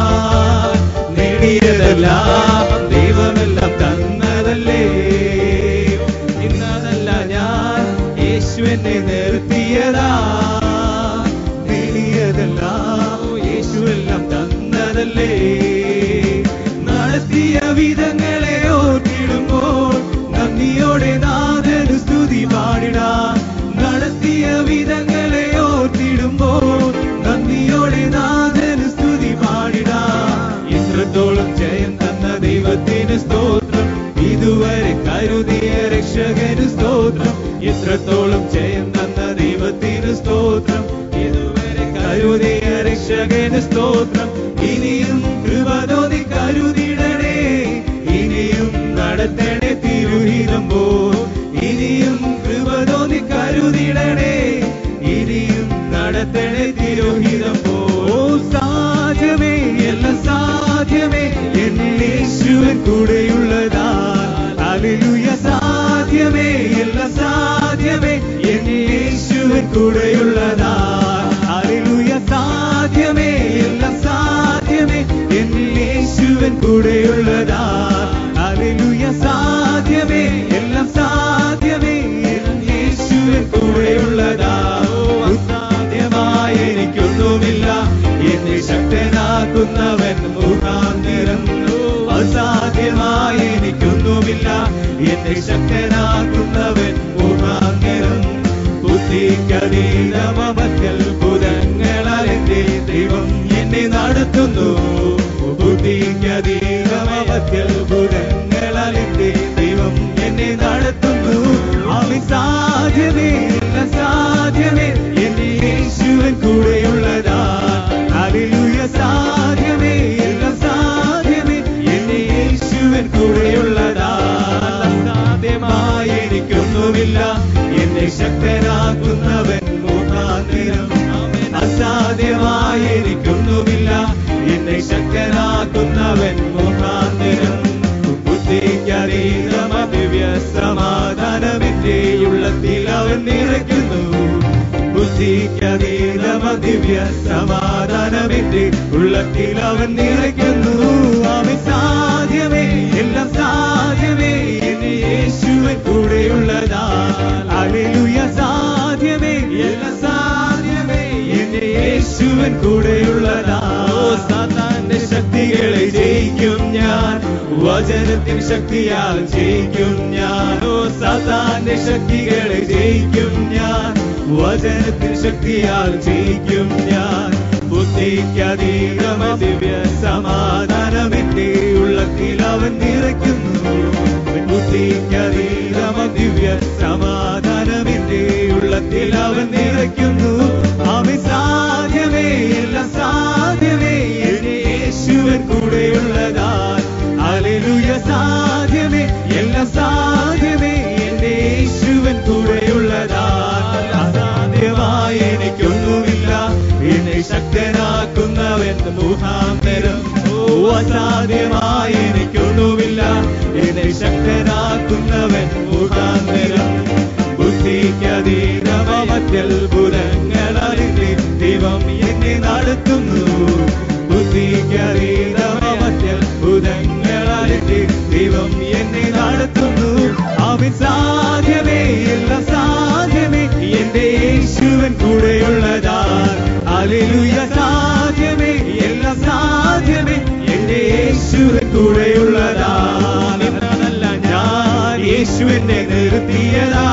നേടിയതെല്ലാം ദൈവമെല്ലാം തന്നതല്ലേ ഇന്നതല്ല ഞാൻ യേശു എന്നെ നിർത്തിയതാ നേടിയതെല്ലാം യേശു എല്ലാം തന്നതല്ലേ നടത്തിയ വിധങ്ങളെ ഓർത്തിടുമ്പോൾ നന്ദിയോടെ നാഥന് സ്തുതി പാടിടാ നടത്തിയ വിധങ്ങളെ ഓർത്തിടുമ്പോൾ നന്ദിയോടെ നാഥന് സ്തുതി പാടിടാ ഇത്രത്തോളം ജയം തന്ന ദൈവത്തിന് സ്തോത്രം ഇതുവരെ കരുതിയ രക്ഷകന് സ്തോത്രം ഇത്രത്തോളം ജയം തന്ന ദൈവത്തിന് സ്തോത്രം ഇതുവരെ കരുതിയ രക്ഷകന് സ്തോത്രം ഇനിയും കൃപ തോന്നി കരുതിടണേ ഇനിയും നടത്തണേ തിരുഹിതം പോ ഇനിയും കൃപ തോന്നി കരുതിടണേ ഇനിയും നടത്തണേ തിരുഹിതം പോ സാധ്യമേ എല്ലാം സാധ്യമേ എന്നിൽ യേശുവൻ കൂടെയുള്ളതാ അലിലുയ സാധ്യമേ എല്ലാം സാധ്യമേ എന്നിൽ യേശുവൻ കൂടെയുള്ളതാ അലിലുയ സാധ്യമേ എല്ലാം സാധ്യമേ എന്നിൽ യേശുവൻ കൂടെയുള്ളതാ അലിലുയ സാധ്യമേ എല്ലാം സാധ്യമേ എന്നിൽ യേശുവൻ കൂടെയുള്ളതാ ഓ അസാധ്യമായ എനിക്കൊന്നുമില്ല എന്നെ ശക്തനാക്കുന്നവൻ മുഖാന്തരം അസാധ്യമായ എനിക്കൊന്നുമില്ല എന്നെ ശക്തനാക്കുന്നവൻ മുഖാന്തരം ബുദ്ധിക്കതീതമക്കൽ ഭുതങ്ങളാൽ എന്റെ ദൈവം എന്നെ നടത്തുന്നു ബുദ്ധിക്കതീതമക്കൽ ഭുതങ്ങളാൽ എന്റെ ദൈവം എന്നെ നടത്തുന്നു അവൻ സാധ്യമേ എല്ലാം സാധ്യമേ എന്റെ യേശുവൻ കൂടെയുള്ളതാ ഹല്ലേലൂയ സാധ്യമേ എല്ലാം സാധ്യമേ എന്റെ യേശുവൻ കൂടെയുള്ളതാ സാധ്യമായ എനിക്കൊന്നുമില്ല എന്നെ ശക്തനാക്കുന്നവൻ മുഖാന്തരം അസാധ്യമായ എനിക്കൊന്നുമില്ല എന്നെ ശക്തനാക്കുന്നവൻ മുഖാന്തരം ബുദ്ധിക്കതീതമ ദിവ്യ സമാധാനമെന്റെ ഉള്ളത്തിൽ അവൻ നിറയ്ക്കുന്നു ബുദ്ധിക്കതീതമ ദിവ്യ സമാധാനമെന്റെ ഉള്ളത്തിൽ അവൻ നിറയ്ക്കുന്നു അവൻ സാധ്യമേ എല്ലാം സാധ്യമേ എന്നെ യേശുവൻ കൂടെയുള്ളതാ അലിലുയ സാധ്യമേ എല്ലാം സാധ്യമേ എന്നെ യേശുവൻ കൂടെയുള്ളതാ ഓ സാത്താന്റെ ശക്തികളെ ജയിക്കും ഞാൻ വചനത്തിൻ ശക്തിയാൽ ജയിക്കും ഞാൻ ഓ സാത്താന്റെ ശക്തികളെ ജയിക്കും ഞാൻ വചനത്തിൻ ശക്തിയാൽ ജയിക്കും ഞാൻ ബുദ്ധിക്കതീതമ ദിവ്യ സമാധാനമെന്റെ ഉള്ളത്തിൽ അവൻ നിറയ്ക്കുന്നു ബുദ്ധിക്കതീതമ ദിവ്യ സമാധാനമെന്റെ ഉള്ളത്തിൽ അവൻ നിറയ്ക്കുന്നു അവൻ സാധ്യമേ എല്ലാം സാധ്യമേ എന്നെ യേശുവൻ കൂടെയുള്ളതാ അലലുയ സാധ്യമേ എല്ലാം സാധ്യമേ എന്റെ യേശുവൻ കൂടെയുള്ളതാ അസാധ്യമായ എനിക്കൊന്നുമില്ല എന്നെ ശക്തനാക്കുന്നവൻ മുഖാന്തരം ഓ അസാധ്യമായി എനിക്കൊന്നുമില്ല എന്നെ ശക്തനാക്കുന്നവൻ മുഖാന്തരം ബുദ്ധിക്കതീതമത്യത്ഭുതങ്ങളറിഞ്ഞ് ദൈവം എന്നെ നടത്തുന്നു ബുദ്ധിക്കതീതമത്യത്ഭുതങ്ങളറിഞ്ഞ് ദൈവം എന്നെ നടത്തുന്നു അവൻ സാധ്യമേ എല്ലാം സാധ്യമേ എന്റെ യേശുവൻ കൂടെയുള്ളതാ അലിലുയ സാധ്യമേ എല്ലാം സാധ്യമേ എന്റെ യേശുവൻ കൂടെയുള്ളതാ നിന്നതല്ല ഞാൻ യേശുവിനെ നിർത്തിയതാ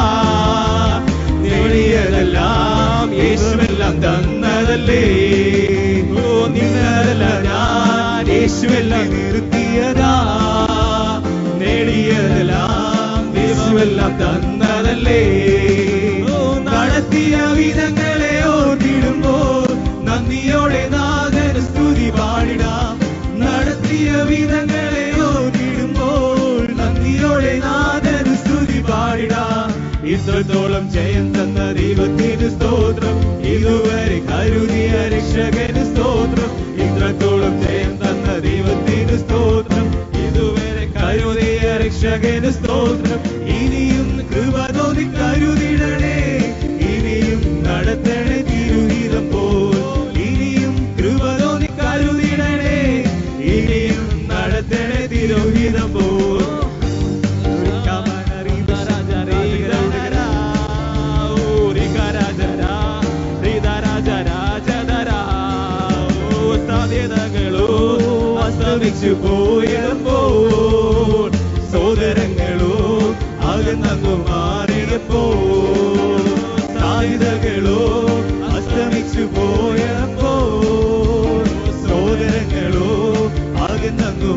നേടിയതെല്ലാം യേശുവെല്ലാം തന്നതല്ലേ ഓ നിന്നതല്ല ഞാൻ യേശുവെല്ലാം നിർത്തിയതാ നേടിയതെല്ലാം യേശുവെല്ലാം തന്നതല്ലേ ഓ നടത്തിയ വിധങ്ങളെ ഓർത്തിടുമ്പോൾ നന്ദിയോടെ നാഥന് സ്തുതി പാടിടാം നടത്തിയ വിധങ്ങളെ ഓർത്തിടുമ്പോൾ നന്ദിയോടെ നാഥന് സ്തുതി പാടിടാം ഇത്രത്തോളം ജയം തന്ന ദൈവത്തിന് സ്തോത്രം ഇതുവരെ കരുതിയ രക്ഷകന് സ്തോത്രം ഇത്രത്തോളം ജയം തന്ന ദൈവത്തിന് സ്തോത്രം ഇതുവരെ കരുതിയ രക്ഷകന് സ്തോത്രം ഇനിയും കൃപ തോന്നി കരുതിടണേ ഇനിയും നടത്തണേ തിരുഹിതം പോൽ ഇനിയും കൃപ തോന്നി കരുതിടണേ ഇനിയും നടത്തണേ തിരുഹിതം പോൽ അസ്തമിച്ചു പോയപ്പോൾ സോദരങ്ങളോ അകന്നു മാറിയപ്പോൾ സായുധകളോ അസ്തമിച്ചു പോയപ്പോൾ സോദരങ്ങളോ അകന്നു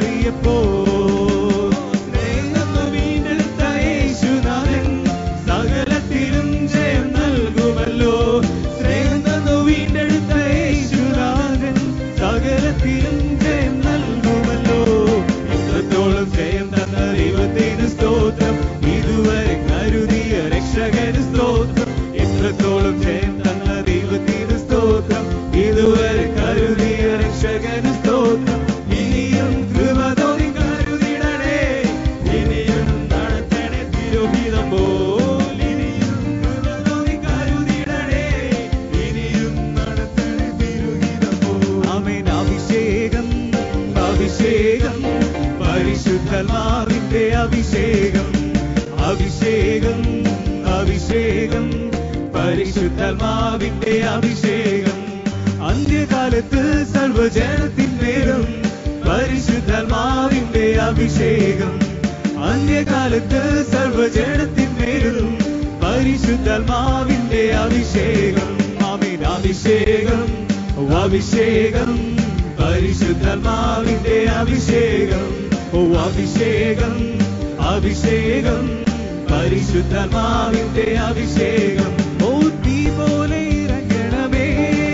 മാറിയപ്പോൾ സ്നേഹം വീണ്ടെടുത്ത യേശുനാഥൻ സകലത്തിലും ജയം നൽകുമല്ലോ സ്നേഹം തന്നു വീണ്ടെടുത്ത യേശുനാഥൻ സകലത്തിലും ജയം നൽകുമല്ലോ ഇത്രത്തോളം ജയം തന്ന ദൈവത്തിന് സ്തോത്രം ഇതുവരെ കരുതിയ രക്ഷകന് സ്തോത്രം ഇത്രത്തോളം ജയം തന്ന ദൈവത്തിന് സ്തോത്രം ഇതുവരെ കരുതിയ രക്ഷകന് സ്തോത്രം ഇനിയും കൃപ തോന്നി കരുതിടണേ ഇനിയും നടത്തണേ തിരുഹിതം പോൽ ഇനിയും കൃപ തോന്നി കരുതിടണേ ഇനിയും നടത്തണേ തിരുഹിതം പോൽ ആമേൻ അഭിഷേകം അഭിഷേകം പരിശുദ്ധന്മാവിന്റെ അഭിഷേകം അഭിഷേകം അഭിഷേകം പരിശുദ്ധന്മാവിന്റെ അഭിഷേകം അന്ത്യകാലത്ത് സർവജനത്തിന്മേലും പരിശുദ്ധന്മാവിന്റെ അഭിഷേകം അന്ത്യകാലത്ത് സർവജനത്തിന്മേലും പരിശുദ്ധന്മാവിന്റെ അഭിഷേകം ആമേൻ അഭിഷേകം അഭിഷേകം പരിശുദ്ധന്മാവിന്റെ അഭിഷേകം ഓ അഭിഷേകം അഭിഷേകം പരിശുദ്ധന്മാവിന്റെ അഭിഷേകം ഓ തീ പോലെ ഇറങ്ങണമേ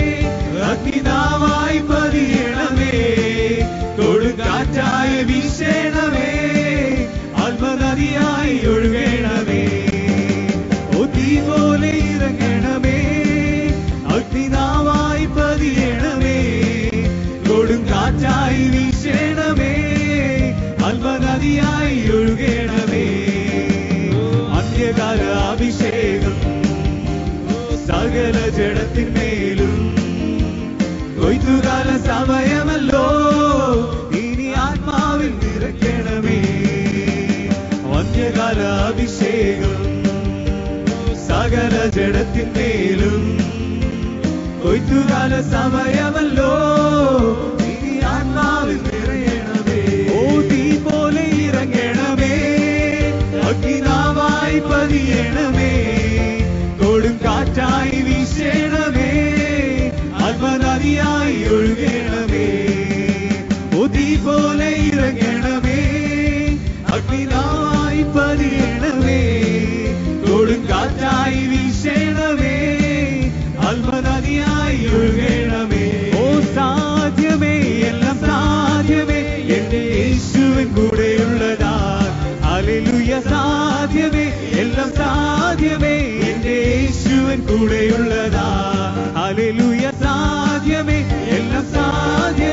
അഗ്നിനാവായി പതിയണമേ കൊടുങ്കാറ്റായി വീശണമേ ആത്മനദിയായി ഒഴുകണമേ ഓ തീ പോലെ ഇറങ്ങണമേ അഗ്നിനാവായി പതിയണമേ കൊടുങ്കാറ്റായി വീശണമേ അല്പനദിയായി ഒഴുകണമേ അന്ത്യകാല അഭിഷേകം സകല ജഡത്തിന്മേലും കൊയ്ത്തുകാല സമയമല്ലോ ഇനി ആത്മാവിൽ നിറയ്ക്കണമേ അന്ത്യകാല അഭിഷേകം സകല ജഡത്തിന്മേലും കൊയ്ത്തുകാല സമയമല്ലോ ഇനി ആത്മാവിൽ നിറയണമേ ഓ തീ പോലെ ഇറങ്ങണമേ അഗ്നിനാവായി പതിയണമേ കൊടും കാറ്റായി വീശണമേ ആത്മനദിയായി ഒഴുകണമേ ഓ തീ പോലെ ഇറങ്ങണമേ അഗ്നിനാവായി പതിയണമേ കൊടും കാറ്റായി വീശണമേ അൽമനദിയായി ഒഴുകണമേ ഓ സാധ്യമേ എല്ലാം സാധ്യമേ എന്റെ യേശുവിൻ കൂടെയുള്ളതാ അലിലുയ സാധ്യമേ എല്ലാം സാധ്യമേ എന്റെ യേശുവിൻ കൂടെയുള്ളതാ അലിലുയ സാധ്യമേ എല്ലാം സാധ്യമേ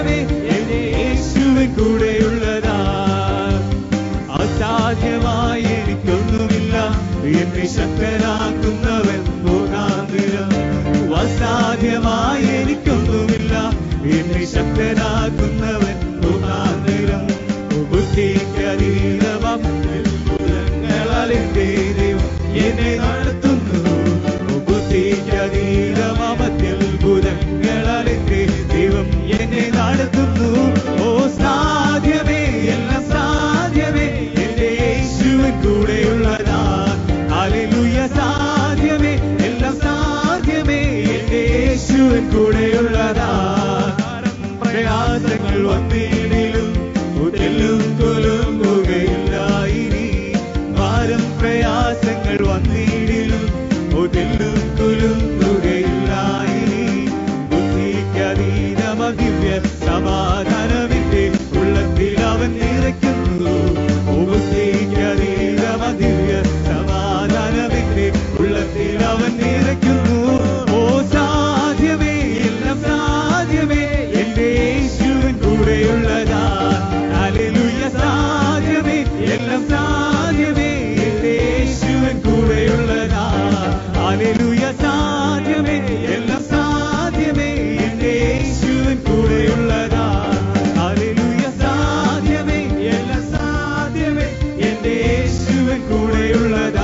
എന്നെ ശക്തനാക്കുന്നവൻ മുഖാന്തരം അസാധ്യമായി എനിക്കൊന്നുമില്ല എന്നെ ശക്തനാക്കുന്നവൻ മുഖാന്തരം ബുദ്ധിക്കതീതമാം അത്ഭുതങ്ങളാൽ എന്റെ ദൈവം എന്നെ നടത്തുന്നു ബുദ്ധിക്കതീതമാം അത്ഭുതങ്ങളാൽ എന്റെ ദൈവം എന്നെ നടത്തുന്നു ഓ സാധ്യമേ എല്ലാം സാധ്യമേ എന്റെ യേശുവിൻ കൂടെയുള്ളതാ ഹല്ലേലൂയ സാധ്യമേ എല്ലാം സാധ്യമേ എന്റെ യേശുവിൻ കൂടെയുള്ളതാ പ്രയാസങ്ങൾ വന്നിടിലും ഉടലും കുലുങ്ങുകയില്ല ഇനി ഭാരം പ്രയാസങ്ങൾ വന്നിടിലും ഉടലും കുലുങ്ങുകയില്ല ഇനി ബുദ്ധിക്കതീതമ ദിവ്യ സമാധാനമിന്റെ ഉള്ളത്തിൽ അവൻ നിറയ്ക്കുന്നു ബുദ്ധിക്കതീതമ ദിവ്യ സമാധാനമിന്റെ ഉള്ളത്തിൽ അവൻ നിറയ്ക്കുന്നു ഓ സാധ്യമേ എല്ലാം സാധ്യമേ എന്റെ യേശുവിൻ കൂടെയുള്ളതാ ഹല്ലേലൂയ സാധ്യമേ എല്ലാം സാധ്യമേ എന്റെ യേശുവിൻ കൂടെയുള്ളതാ ഹല്ലേലൂയ സാധ്യമേ എല്ലാം സാധ്യമേ എന്റെ യേശുവിൻ കൂടെയുള്ളതാ ഹല്ലേലൂയ സാധ്യമേ എല്ലാം സാധ്യമേ എന്റെ യേശുവിൻ കൂടെയുള്ളതാ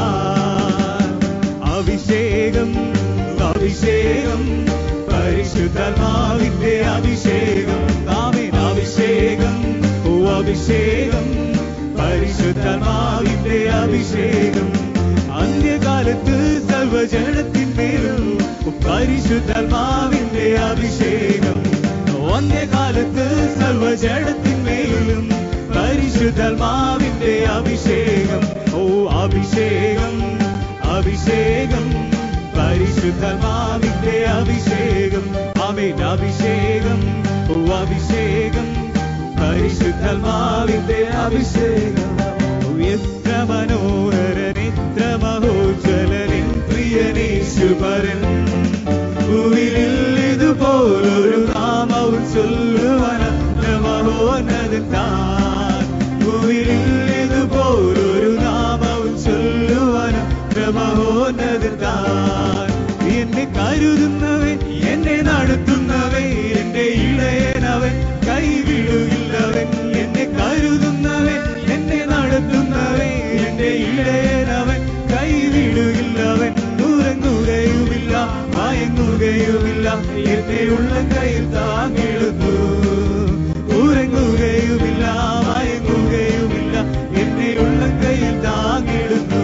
അഭിഷേകം അഭിഷേകം പരിശുദ്ധാത്മാവിന്റെ അഭിഷേകം ആമേൻ അഭിഷേകം ഓ അഭിഷേകം പരിശുദ്ധാത്മാവിന്റെ അഭിഷേകം അന്ത്യകാലത്ത് സർവജനത്തിന്മേലും പരിശുദ്ധാത്മാവിന്റെ അഭിഷേകം അന്ത്യകാലത്ത് സർവജനത്തിന്മേലും പരിശുദ്ധാത്മാവിന്റെ അഭിഷേകം ഓ അഭിഷേകം അഭിഷേകം പരിശുദ്ധാത്മാവിന്റെ അഭിഷേകം ആമേൻ അഭിഷേകം ഓ അഭിഷേകം പരിശുദ്ധാത്മാവിന്റെ അഭിഷേകം ഓ, എത്ര മനോഹരൻ എത്ര മഹോജ്വലൻ പ്രിയനേശുപരൻ ഭൂവിലിൽ ഇതുപോലൊരു നാമവും ചൊല്ലുവാൻ അത്ര മഹോന്നതൻ താൻ ഭൂവിലിൽ ഇതുപോലൊരു നാമവും ചൊല്ലുവാൻ അത്ര മഹോന്നതൻ താൻ എന്നെ കരുതുന്നവൻ എന്നെ നടത്തുന്നവൻ എന്റെ ഇളയനവൻ കൈവിടുകില്ലവൻ എന്നെ കരുതുന്നവൻ എന്നെ നടത്തുന്നവൻ എന്റെ ഇളയനവൻ കൈവിടുകില്ലവൻ ഉറങ്ങുകയുമില്ല മയങ്ങുകയുമില്ല എന്നെ ഉള്ള കയ്യിൽ താങ്ങിടുന്നു ഉറങ്ങുകയുമില്ല മയങ്ങുകയുമില്ല എന്നെ ഉള്ള കയ്യിൽ താങ്ങിടുന്നു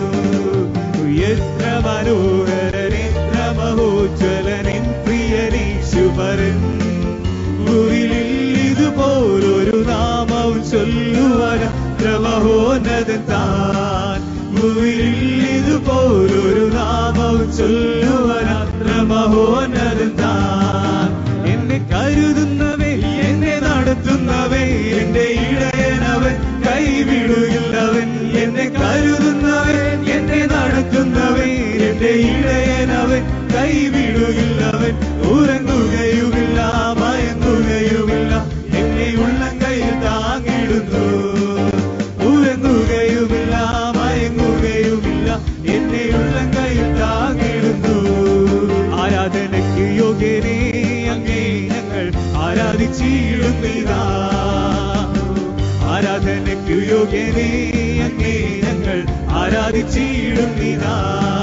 എത്ര മനോഹരൻ എത്ര മഹോജ്വലൻ പ്രിയനീശുപരൻ ഭൂവിലിൽ ഇതുപോലൊരു നാമവും ചൊല്ലുവാൻ അത്ര മഹോന്നതൻ താൻ ഭൂവിലിൽ ഇതുപോലൊരു നാമവും ചൊല്ലുവാൻ അത്ര മഹോന്നതൻ താൻ എന്നെ കരുതുന്നവേ എന്നെ നടത്തുന്നവേ എന്റെ ഇടയനവൻ കൈവിടുകില്ലവൻ എന്നെ കരുതുന്നവൻ എന്നെ നടത്തുന്നവൻ എന്റെ ഇടയനവൻ കൈവിടുകില്ലവൻ ഉറങ്ങുകയുമില്ല മയങ്ങുകയുമില്ല എന്നെ ഉള്ളം കയ്യിൽ താങ്ങിടുന്നു ഉറങ്ങുകയുമില്ല മയങ്ങുകയുമില്ല എന്നെ ഉള്ളം കയ്യിൽ താങ്ങിടുന്നു ആരാധനയ്ക്ക് യോഗ്യനെ അങ്ങേ ഞങ്ങൾ ആരാധിച്ചിടുന്നിതാ ആരാധനയ്ക്ക് യോഗ്യനെ അങ്ങേ ഞങ്ങൾ ആരാധിച്ചിടുന്നിതാ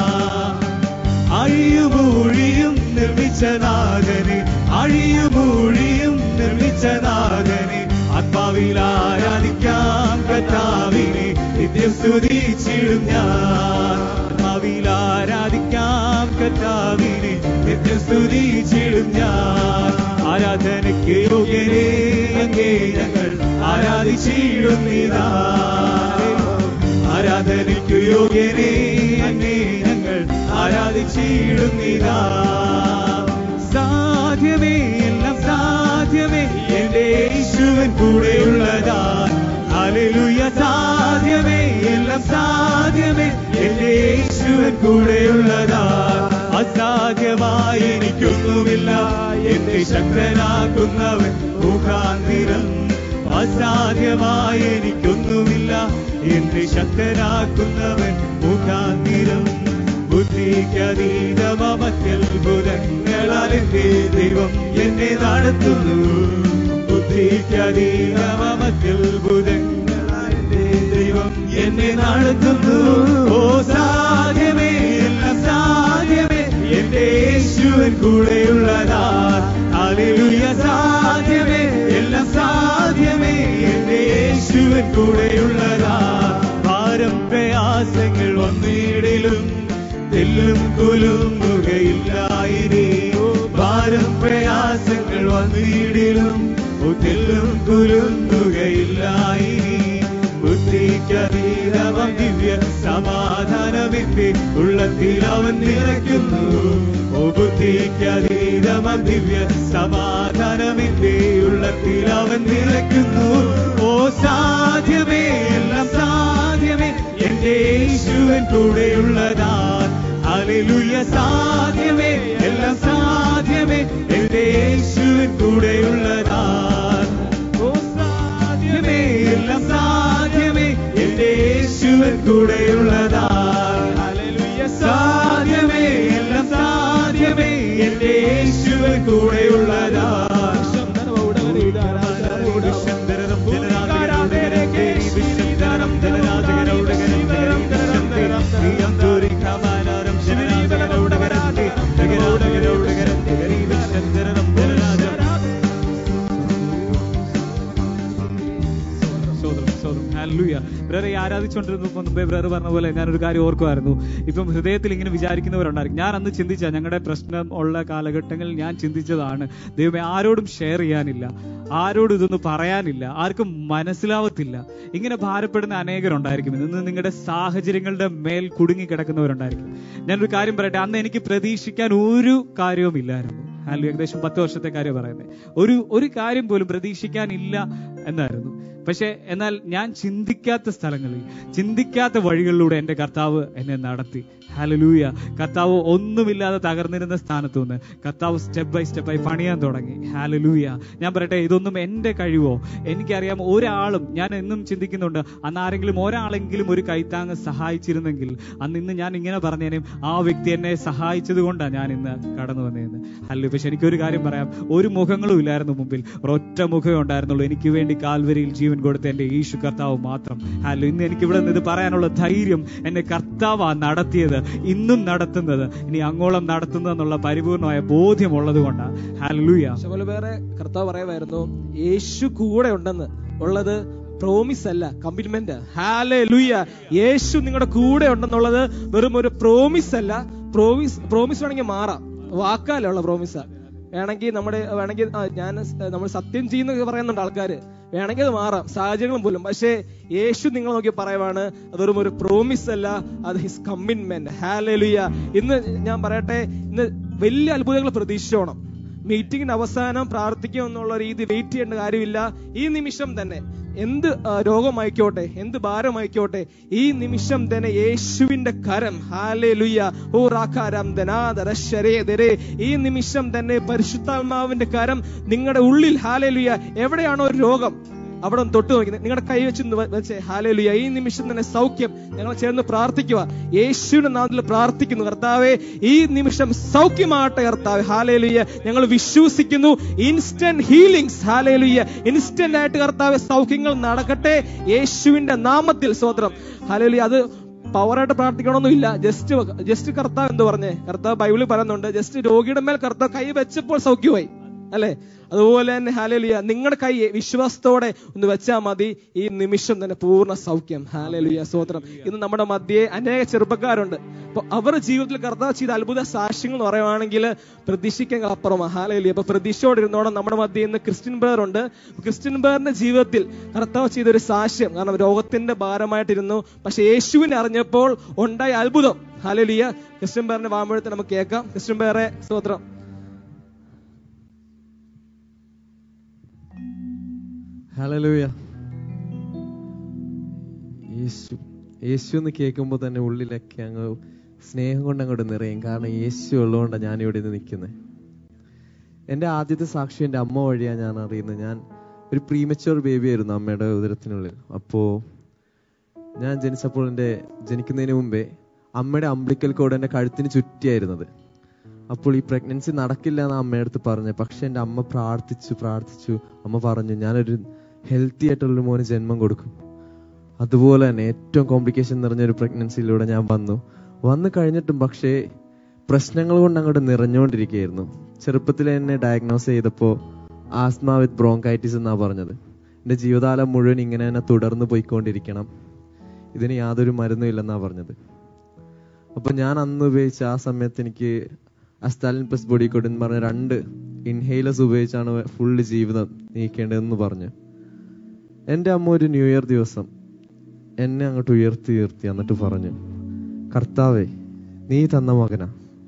അഴിയുമൂഴിയും നിർമ്മിച്ച നാഥനെ അഴിയുമൂഴിയും നിർമ്മിച്ച നാഥനെ ആത്മാവിൽ ആരാധിക്കാം കർത്താവിനെ നിത്യം സ്തുതിച്ചിടും ഞാൻ ആത്മാവിൽ ആരാധിക്കാം കർത്താവിനെ നിത്യം സ്തുതിച്ചിടും ഞാൻ ആരാധനയ്ക്ക് യോഗ്യനെ അങ്ങേ ഞങ്ങൾ ആരാധിച്ചിടുന്നിതാ ആരാധനയ്ക്ക് യോഗ്യനെ അങ്ങേ ഞങ്ങൾ ആരാധിച്ചിടുന്നിതാ സാധ്യമേ എല്ലാം സാധ്യമേ എന്റെ യേശുവൻ കൂടെയുള്ളതാ ഹല്ലേലൂയ സാധ്യമേ എല്ലാം സാധ്യമേ എന്റെ യേശുവൻ കൂടെയുള്ളതാ അസാധ്യമായി എനിക്കൊന്നുമില്ല എന്നെ ശക്തനാക്കുന്നവൻ മുഖാന്തിരം അസാധ്യമായി എനിക്കൊന്നുമില്ല എന്നെ ശക്തനാക്കുന്നവൻ മുഖാന്തിരം ബുദ്ധിക്കതീതമത്യത്ഭുതങ്ങളാൽ എന്റെ ദൈവം എന്നെ നടത്തുന്നു ബുദ്ധിക്കതീതമത്യത്ഭുതങ്ങളാൽ എന്റെ ദൈവം എന്നെ നടത്തുന്നു ഓ സാധ്യമേ എല്ലാം സാധ്യമേ എന്റെ യേശുവൻ കൂടെയുള്ളതാ ഹല്ലേലൂയ സാധ്യമേ എല്ലാം സാധ്യമേ എന്റെ യേശുവൻ കൂടെയുള്ളതാ ഭാരം പ്രയാസങ്ങൾ വന്നിടിലും തെല്ലും കുലുങ്ങുകയില്ലായിരേ ഭാരം പ്രയാസങ്ങൾ വന്നിടിലും തെല്ലും കുലുങ്ങുകയില്ലായിരേ ബുദ്ധിക്കതീതമം ദിവ്യ സമാധാനമെന്റെ ഉള്ളത്തിൽ അവൻ നിറയ്ക്കുന്നു ഓ ബുദ്ധിക്കതീതമം ദിവ്യ സമാധാനമെന്റെ ഉള്ളത്തിൽ അവൻ നിറയ്ക്കുന്നു ഓ സാധ്യമേ എല്ലാം സാധ്യമേ എന്റെ യേശുവൻ കൂടെയുള്ളതാ ഹല്ലേലൂയ സാധ്യമേ എല്ലാം സാധ്യമേ എന്റെ യേശുവൻ കൂടെയുള്ളതാ ഓ സാധ്യമേ എല്ലാം സാധ്യമേ എന്റെ യേശുവൻ കൂടെയുള്ളതാ ഹല്ലേലൂയ സാധ്യമേ എല്ലാം സാധ്യമേ എന്റെ യേശുവൻ കൂടെയുള്ളതാ ബ്രദറെ ആരാധിച്ചുകൊണ്ടിരുന്നപ്പോൾ മുമ്പേ ബ്രദർ പറഞ്ഞ പോലെ ഞാനൊരു കാര്യം ഓർക്കുമായിരുന്നു ഇപ്പം ഹൃദയത്തിൽ ഇങ്ങനെ വിചാരിക്കുന്നവരുണ്ടായിരിക്കും ഞാൻ അന്ന് ചിന്തിച്ച ഞങ്ങളുടെ പ്രശ്നം ഉള്ള കാലഘട്ടങ്ങളിൽ ഞാൻ ചിന്തിച്ചതാണ് ദൈവമേ ആരോടും ഷെയർ ചെയ്യാനില്ല ആരോടും ഇതൊന്നും പറയാനില്ല ആർക്കും മനസ്സിലാവത്തില്ല ഇങ്ങനെ ഭാരപ്പെടുന്ന അനേകരുണ്ടായിരിക്കും ഇന്ന് നിങ്ങളുടെ സാഹചര്യങ്ങളുടെ മേൽ കുടുങ്ങി കിടക്കുന്നവരുണ്ടായിരിക്കും ഞാനൊരു കാര്യം പറയട്ടെ അന്ന് എനിക്ക് പ്രതീക്ഷിക്കാൻ ഒരു കാര്യവും ഇല്ലായിരുന്നു അല്ല ഏകദേശം പത്ത് വർഷത്തെ കാര്യം പറയുന്നത് ഒരു ഒരു കാര്യം പോലും പ്രതീക്ഷിക്കാനില്ല എന്നായിരുന്നു പക്ഷെ എന്നാൽ ഞാൻ ചിന്തിക്കാത്ത സ്ഥലങ്ങളിൽ ചിന്തിക്കാത്ത വഴികളിലൂടെ എൻ്റെ കർത്താവ് എന്നെ നടത്തി ഹലലൂയ കർത്താവ് ഒന്നുമില്ലാതെ തകർന്നിരുന്ന സ്ഥാനത്തു നിന്ന് കർത്താവ് സ്റ്റെപ്പ് ബൈ സ്റ്റെപ്പായി പണിയാൻ തുടങ്ങി ഹാലലൂയ ഞാൻ പറയട്ടെ ഇതൊന്നും എൻ്റെ കഴിവോ എനിക്കറിയാം ഒരാളും ഞാൻ എന്നും ചിന്തിക്കുന്നുണ്ട് അന്ന് ആരെങ്കിലും ഒരാളെങ്കിലും ഒരു കൈത്താങ്ങ് സഹായിച്ചിരുന്നെങ്കിൽ അന്ന് ഇന്ന് ഞാൻ ഇങ്ങനെ പറഞ്ഞേനും ആ വ്യക്തി എന്നെ സഹായിച്ചത് കൊണ്ടാണ് ഞാൻ ഇന്ന് കടന്നു വന്നതെന്ന് അല്ല പക്ഷെ എനിക്കൊരു കാര്യം പറയാം ഒരു മുഖങ്ങളും ഇല്ലായിരുന്നു മുമ്പിൽ ഒരൊറ്റ മുഖമേ ഉണ്ടായിരുന്നുള്ളൂ എനിക്ക് വേണ്ടി കാൽവരിയിൽ ജീവൻ കൊടുത്ത എൻ്റെ യേശു കർത്താവ് മാത്രം അല്ല ഇന്ന് എനിക്ക് ഇവിടെ നിന്ന് ഇത് പറയാനുള്ള ധൈര്യം എന്നെ കർത്താവാ നടത്തിയത് ഇന്നും നടത്തുന്നത് ഇനി അങ്ങോളം നടത്തുന്നതെന്നുള്ള പരിപൂർണമായ ബോധ്യമുള്ളത് കൊണ്ടാണ് ഹാലലൂയ ശബല വേറെ കർത്താവ് പറയുമായിരുന്നു യേശു കൂടെ ഉണ്ടെന്ന് ഉള്ളത് പ്രോമിസ് അല്ല കമ്മിറ്റ്മെന്റ് ഹാലേ ലുയ്യ യേശു നിങ്ങളുടെ കൂടെ ഉണ്ടെന്നുള്ളത് വെറും ഒരു പ്രോമിസ് അല്ല പ്രോമിസ് പ്രോമിസ് വേണമെങ്കിൽ മാറാം വാക്കാലുള്ള പ്രോമിസാ വേണമെങ്കിൽ നമ്മുടെ വേണമെങ്കിൽ ആ, ഞാൻ സ്- നമ്മൾ സത്യം ചെയ്യുന്ന പറയുന്നുണ്ട് ആൾക്കാര് വേണമെങ്കിൽ അത് മാറാം സാഹചര്യങ്ങളും പോലും പക്ഷേ യേശു നിങ്ങൾ നോക്കി പറയുവാണ് അതൊരു ഒരു പ്രോമിസ് അല്ല അത് ഹിസ് കമ്മിറ്റ്മെന്റ് ഹാലലുയ ഇന്ന് ഞാൻ പറയട്ടെ ഇന്ന് വലിയ അത്ഭുതങ്ങൾ പ്രതീക്ഷിച്ചോണം മീറ്റിംഗിന്റെ അവസാനം പ്രാർത്ഥിക്കും എന്നുള്ള രീതി വെയിറ്റ് ചെയ്യേണ്ട കാര്യമില്ല ഈ നിമിഷം തന്നെ എന്ത് ആ, രോഗമായിക്കോട്ടെ എന്ത് ഭാരമായിക്കോട്ടെ ഈ നിമിഷം തന്നെ യേശുവിന്റെ കരം ഹാലേ ലുയ്യ ഓ റാഖാരം ധനാദരശരേതരെ ഈ നിമിഷം തന്നെ പരിശുദ്ധാത്മാവിന്റെ കരം നിങ്ങളുടെ ഉള്ളിൽ ഹാലേ ലുയ്യ എവിടെയാണോ രോഗം അവിടെ ഒന്ന് തൊട്ട് നോക്കി നിങ്ങളുടെ കൈ വെച്ച് ഒന്ന് വെച്ചേ ഹാലലുയ ഈ നിമിഷം തന്നെ സൗഖ്യം ഞങ്ങൾ ചേർന്ന് പ്രാർത്ഥിക്കുക യേശുവിന്റെ നാമത്തിൽ പ്രാർത്ഥിക്കുന്നു കർത്താവെ ഈ നിമിഷം സൗഖ്യമാകട്ടെ കർത്താവ് ഹാലലുയ ഞങ്ങൾ വിശ്വസിക്കുന്നു ഇൻസ്റ്റന്റ് ഹീലിംഗ്സ് ഹാലലുയ ഇൻസ്റ്റന്റ് ആയിട്ട് കർത്താവ് സൗഖ്യങ്ങൾ നടക്കട്ടെ യേശുവിന്റെ നാമത്തിൽ സ്വത്രം ഹാലലുയ അത് പവറായിട്ട് പ്രാർത്ഥിക്കണമെന്നില്ല ജസ്റ്റ് ജസ്റ്റ് കർത്താവ് എന്ന് പറഞ്ഞേ കർത്താവ് ബൈബിളിൽ പറയുന്നുണ്ട് ജസ്റ്റ് രോഗിയുടെ മേൽ കർത്താവ് കൈ വെച്ചപ്പോൾ സൗഖ്യമായി അല്ലെ അതുപോലെ തന്നെ ഹാലലുയ നിങ്ങളുടെ കൈ വിശ്വാസത്തോടെ ഒന്ന് വെച്ചാൽ മതി ഈ നിമിഷം തന്നെ പൂർണ്ണ സൗഖ്യം ഹാലലുയ സ്തോത്രം ഇന്ന് നമ്മുടെ മധ്യേ അനേക ചെറുപ്പക്കാരുണ്ട് അപ്പൊ അവരുടെ ജീവിതത്തിൽ കർത്താവ് ചെയ്ത അത്ഭുത സാക്ഷ്യങ്ങൾ എന്ന് പറയുവാണെങ്കിൽ പ്രതീക്ഷിക്കാൻ അപ്പുറമാണ് ഹാലലുയ അപ്പൊ പ്രതീക്ഷയോടെ ഇരുന്നോണം നമ്മുടെ മധ്യേ ഇന്ന് ക്രിസ്ത്യൻ ബേർ ഉണ്ട് ക്രിസ്ത്യൻ ബേറിന്റെ ജീവിതത്തിൽ കർത്താവ് ചെയ്ത ഒരു സാക്ഷ്യം കാരണം രോഗത്തിന്റെ ഭാരമായിട്ടിരുന്നു പക്ഷെ യേശുവിനെ അറിഞ്ഞപ്പോൾ ഉണ്ടായ അത്ഭുതം ഹാലലുയ ക്രിസ്ത്യൻ ബേറിന്റെ വാമഴത്തെ നമുക്ക് കേൾക്കാം ക്രിസ്ത്യൻ ബേറെ സ്തോത്രം ഹല്ലേലൂയ യേശു യേശു എന്ന് കേൾക്കുമ്പോൾ തന്നെ ഉള്ളിലൊക്കെ അങ്ങ് സ്നേഹം കൊണ്ട് അങ്ങോട്ട് നിറയും കാരണം യേശു ഉള്ളതുകൊണ്ടാണ് ഞാൻ ഇവിടെ നിന്ന് നിൽക്കുന്നത് എൻ്റെ ആദ്യത്തെ സാക്ഷി എൻ്റെ അമ്മ വഴിയാണ് ഞാൻ അറിയുന്നത് ഞാൻ ഒരു പ്രീമച്ചുവർ ബേബി ആയിരുന്നു അമ്മയുടെ ഉദരത്തിനുള്ളിൽ അപ്പോൾ ഞാൻ ജനിച്ചപ്പോൾ എൻ്റെ ജനിക്കുന്നതിന് മുമ്പേ അമ്മയുടെ അമ്പിളിക്കൽ കോഡ് എൻ്റെ കഴുത്തിന് ചുറ്റിയായിരുന്നത് അപ്പോൾ ഈ പ്രഗ്നൻസി നടക്കില്ല എന്ന് അമ്മയുടെ അടുത്ത് പറഞ്ഞു പക്ഷെ എൻ്റെ അമ്മ പ്രാർത്ഥിച്ചു പ്രാർത്ഥിച്ചു അമ്മ പറഞ്ഞു ഞാനൊരു ഹെൽത്തി ആയിട്ടുള്ളൊരു മോന് ജന്മം കൊടുക്കും അതുപോലെ തന്നെ ഏറ്റവും കോംപ്ലിക്കേഷൻ നിറഞ്ഞ ഒരു പ്രഗ്നൻസിയിലൂടെ ഞാൻ വന്നു വന്നു കഴിഞ്ഞിട്ടും പക്ഷേ പ്രശ്നങ്ങൾ കൊണ്ട് അങ്ങോട്ട് നിറഞ്ഞുകൊണ്ടിരിക്കുകയായിരുന്നു ചെറുപ്പത്തിൽ എന്നെ ഡയഗ്നോസ് ചെയ്തപ്പോൾ ആസ്മ വിത്ത് ബ്രോങ്കൈറ്റിസ് എന്നാ പറഞ്ഞത് എൻ്റെ ജീവിതകാലം മുഴുവൻ ഇങ്ങനെ തന്നെ തുടർന്ന് പോയിക്കൊണ്ടിരിക്കണം ഇതിന് യാതൊരു മരുന്നും ഇല്ലെന്നാ പറഞ്ഞത് അപ്പൊ ഞാൻ അന്ന് ഉപയോഗിച്ച ആ സമയത്ത് എനിക്ക് അസ്താലിൻ പ്ലസ് ബോഡി കോഡ് എന്ന് പറഞ്ഞ രണ്ട് ഇൻഹെയിലേഴ്സ് ഉപയോഗിച്ചാണ് ഫുള്ള് ജീവിതം നീക്കേണ്ടതെന്ന് പറഞ്ഞു എൻ്റെ അമ്മ ഒരു ന്യൂ ഇയർ ദിവസം എന്നെ അങ്ങോട്ട് ഉയർത്തി ഉയർത്തി എന്നിട്ട് പറഞ്ഞു കർത്താവേ നീ തന്ന മകനാ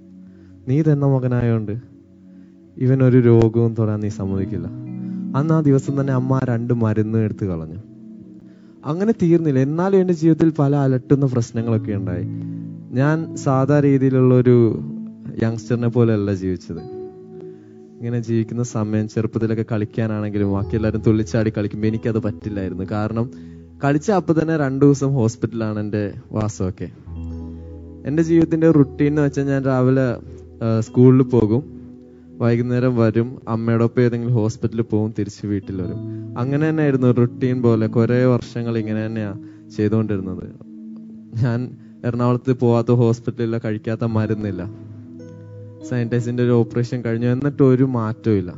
നീ തന്ന മകനായോണ്ട് ഇവൻ ഒരു രോഗവും തൊടാൻ നീ സമ്മതിക്കില്ല അന്ന് ആ ദിവസം തന്നെ അമ്മ ആ രണ്ട് മരുന്ന് എടുത്ത് കളഞ്ഞു അങ്ങനെ തീർന്നില്ല എന്നാലും എൻ്റെ ജീവിതത്തിൽ പല അലട്ടുന്ന പ്രശ്നങ്ങളൊക്കെ ഉണ്ടായി ഞാൻ സാധാ രീതിയിലുള്ള ഒരു യങ്സ്റ്ററിനെ പോലെയല്ല ജീവിച്ചത് ഇങ്ങനെ ജീവിക്കുന്ന സമയം ചെറുപ്പത്തിലൊക്കെ കളിക്കാനാണെങ്കിലും ബാക്കി എല്ലാവരും തുള്ളിച്ചാടി കളിക്കുമ്പോൾ എനിക്കത് പറ്റില്ലായിരുന്നു കാരണം കളിച്ച അപ്പൊ തന്നെ രണ്ടു ദിവസം ഹോസ്പിറ്റലാണ് എൻ്റെ വാസമൊക്കെ എൻ്റെ ജീവിതത്തിന്റെ റുട്ടീൻ എന്ന് വെച്ചാൽ ഞാൻ രാവിലെ സ്കൂളിൽ പോകും വൈകുന്നേരം വരും അമ്മയോടൊപ്പം ഏതെങ്കിലും ഹോസ്പിറ്റലിൽ പോകും തിരിച്ച് വീട്ടിൽ വരും അങ്ങനെ തന്നെ ആയിരുന്നു റുട്ടീൻ പോലെ കുറെ വർഷങ്ങൾ ഇങ്ങനെ തന്നെയാ ചെയ്തുകൊണ്ടിരുന്നത് ഞാൻ എറണാകുളത്ത് പോവാത്ത ഹോസ്പിറ്റലിൽ കഴിക്കാത്ത മരുന്നില്ല സാനിറ്റൈസിന്റെ ഒരു ഓപ്പറേഷൻ കഴിഞ്ഞു എന്നിട്ട് ഒരു മാറ്റവും ഇല്ല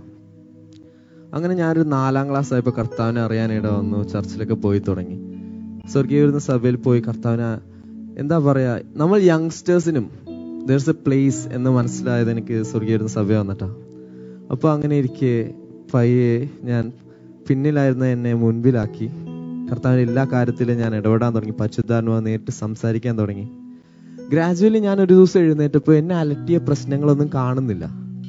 അങ്ങനെ ഞാനൊരു നാലാം ക്ലാസ് ആയപ്പോൾ കർത്താവിനെ അറിയാനിട വന്നു ചർച്ചിലൊക്കെ പോയി തുടങ്ങി സ്വർഗീയ വരുന്ന സഭയിൽ പോയി കർത്താവിനെ എന്താ പറയാ നമ്മൾ യങ്സ്റ്റേഴ്സിനും ദേർസ് എ പ്ലേസ് എന്ന് മനസ്സിലായത് എനിക്ക് സ്വർഗീയ വരുന്ന സഭ വന്നിട്ടാ അപ്പൊ അങ്ങനെ ഇരിക്കെ പയ്യെ ഞാൻ പിന്നിലായിരുന്ന എന്നെ മുൻപിലാക്കി കർത്താവിന്റെ എല്ലാ കാര്യത്തിലും ഞാൻ ഇടപെടാൻ തുടങ്ങി പശുദ്ധാത്മാവ് നേരിട്ട് സംസാരിക്കാൻ തുടങ്ങി ഗ്രാജുവലി ഞാൻ ഒരു ദിവസം എഴുന്നേറ്റപ്പോൾ എന്നെ അലട്ടിയ പ്രശ്നങ്ങളൊന്നും കാണുന്നില്ല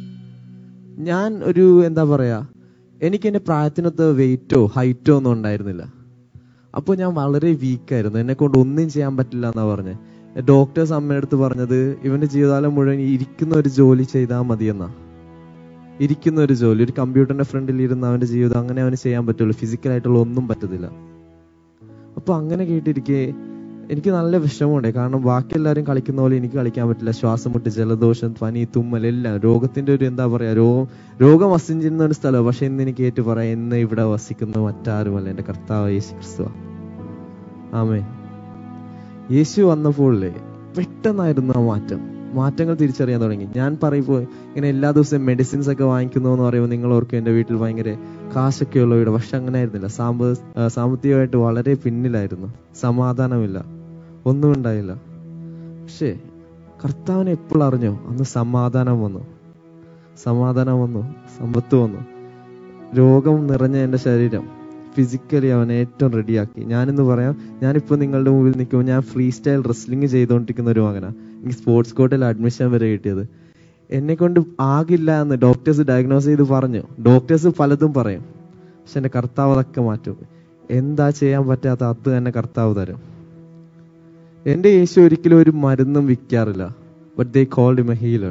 ഞാൻ ഒരു എന്താ പറയാ എനിക്ക് എന്റെ പ്രായത്തിനൊത്ത വെയിറ്റോ ഹൈറ്റോ ഒന്നും ഉണ്ടായിരുന്നില്ല അപ്പോൾ ഞാൻ വളരെ വീക്കായിരുന്നു എന്നെ കൊണ്ട് ഒന്നും ചെയ്യാൻ പറ്റില്ല എന്നാ പറഞ്ഞത് ഡോക്ടേഴ്സ് അമ്മയുടെ അടുത്ത് പറഞ്ഞത് ഇവന്റെ ജീവിതകാലം മുഴുവൻ ഇരിക്കുന്ന ഒരു ജോലി ചെയ്താൽ മതിയെന്നാ ഇരിക്കുന്ന ഒരു ജോലി ഒരു കമ്പ്യൂട്ടറിന്റെ ഫ്രണ്ടിൽ ഇരുന്ന് അവന്റെ ജീവിതം അങ്ങനെ അവന് ചെയ്യാൻ പറ്റുള്ളൂ ഫിസിക്കലായിട്ടുള്ള ഒന്നും പറ്റത്തില്ല അപ്പൊ അങ്ങനെ കേട്ടിരിക്കെ എനിക്ക് നല്ല വിഷമമുണ്ട് കാരണം ബാക്കി എല്ലാവരും കളിക്കുന്ന പോലെ എനിക്ക് കളിക്കാൻ പറ്റില്ല ശ്വാസം മുട്ട് ജലദോഷം പനി തുമ്മൽ എല്ലാം രോഗത്തിന്റെ ഒരു എന്താ പറയാ രോഗം രോഗം വസിച്ചിരുന്ന ഒരു സ്ഥലം പക്ഷെ ഇന്ന് എനിക്ക് ഏറ്റു പറയാം ഇന്ന് ഇവിടെ വസിക്കുന്ന മറ്റാരുമല്ല എന്റെ കർത്താവ് യേശു ക്രിസ്തുവ ആമേ യേശു വന്നപ്പോഴേ പെട്ടെന്നായിരുന്നു ആ മാറ്റം മാറ്റങ്ങൾ തിരിച്ചറിയാൻ തുടങ്ങി ഞാൻ പറയുമ്പോൾ ഇങ്ങനെ എല്ലാ ദിവസവും മെഡിസിൻസ് ഒക്കെ വാങ്ങിക്കുന്നു എന്ന് പറയുമ്പോൾ നിങ്ങൾ ഓർക്കും എൻ്റെ വീട്ടിൽ ഭയങ്കര കാശൊക്കെ ഉള്ള വീട് പക്ഷെ അങ്ങനെ ആയിരുന്നില്ല സാമ്പ ആ, സാമ്പത്തികമായിട്ട് വളരെ പിന്നിലായിരുന്നു സമാധാനമില്ല ഒന്നും ഉണ്ടായില്ല പക്ഷേ കർത്താവിനെ എപ്പോൾ അറിഞ്ഞോ അന്ന് സമാധാനം വന്നു സമാധാനം വന്നു സമ്പത്ത് വന്നു രോഗം നിറഞ്ഞ എൻ്റെ ശരീരം ഫിസിക്കലി അവൻ ഏറ്റവും റെഡിയാക്കി ഞാനിന്ന് പറയാം ഞാനിപ്പോ നിങ്ങളുടെ മുമ്പിൽ നിൽക്കുമ്പോൾ ഞാൻ ഫ്രീ സ്റ്റൈൽ റെസ്ലിംഗ് ചെയ്തുകൊണ്ടിരിക്കുന്ന ഒരു മകനാ എനിക്ക് സ്പോർട്സ് കോർട്ടിൽ അഡ്മിഷൻ വരെ കിട്ടിയത് എന്നെ കൊണ്ട് ആകില്ല എന്ന് ഡോക്ടേഴ്സ് ഡയഗ്നോസ് ചെയ്ത് പറഞ്ഞു ഡോക്ടേഴ്സ് പലതും പറയും പക്ഷെ എന്റെ കർത്താവ് അതൊക്കെ മാറ്റും എന്താ ചെയ്യാൻ പറ്റാത്ത അത് തന്നെ കർത്താവ് തരും എന്റെ യേശു ഒരിക്കലും ഒരു മരുന്നും വിൽക്കാറില്ല but they called him a healer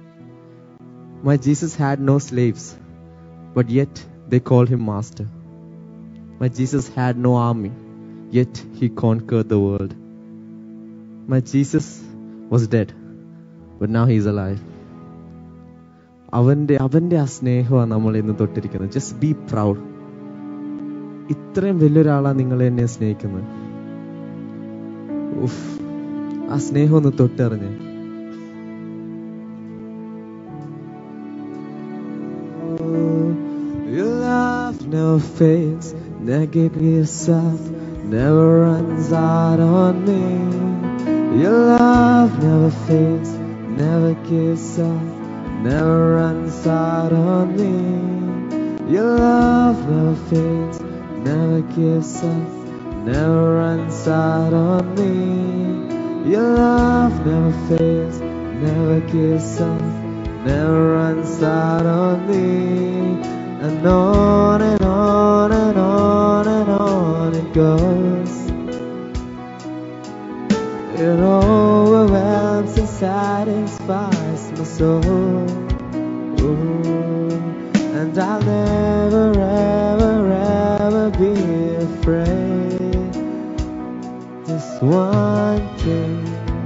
my Jesus had no slaves but yet they call him master My Jesus had no army, yet he conquered the world. My Jesus was dead, but now he is alive. അവന്റെ അവന്റെ ആ സ്നേഹമാണ് നമ്മൾ ഇന്ന് തൊട്ടിരിക്കുന്നത് just be proud ഇത്രയും വലിയൊരാളാ നിങ്ങൾ എന്നെ സ്നേഹിക്കുന്നത് ഉഫ് ആ സ്നേഹം ഒന്ന് തൊട്ടറിഞ്ഞ് Your love never fades, never yourself, never runs out on me. Your love never fades, never gives up, never runs out on me. Your love never fades, never gives up, never runs out on me. Your love never fades, never gives up, never runs out on me. And on and on and on and on it goes. It overwhelms and satisfies my soul. Ooh. And I'll never, ever, ever be afraid to one thing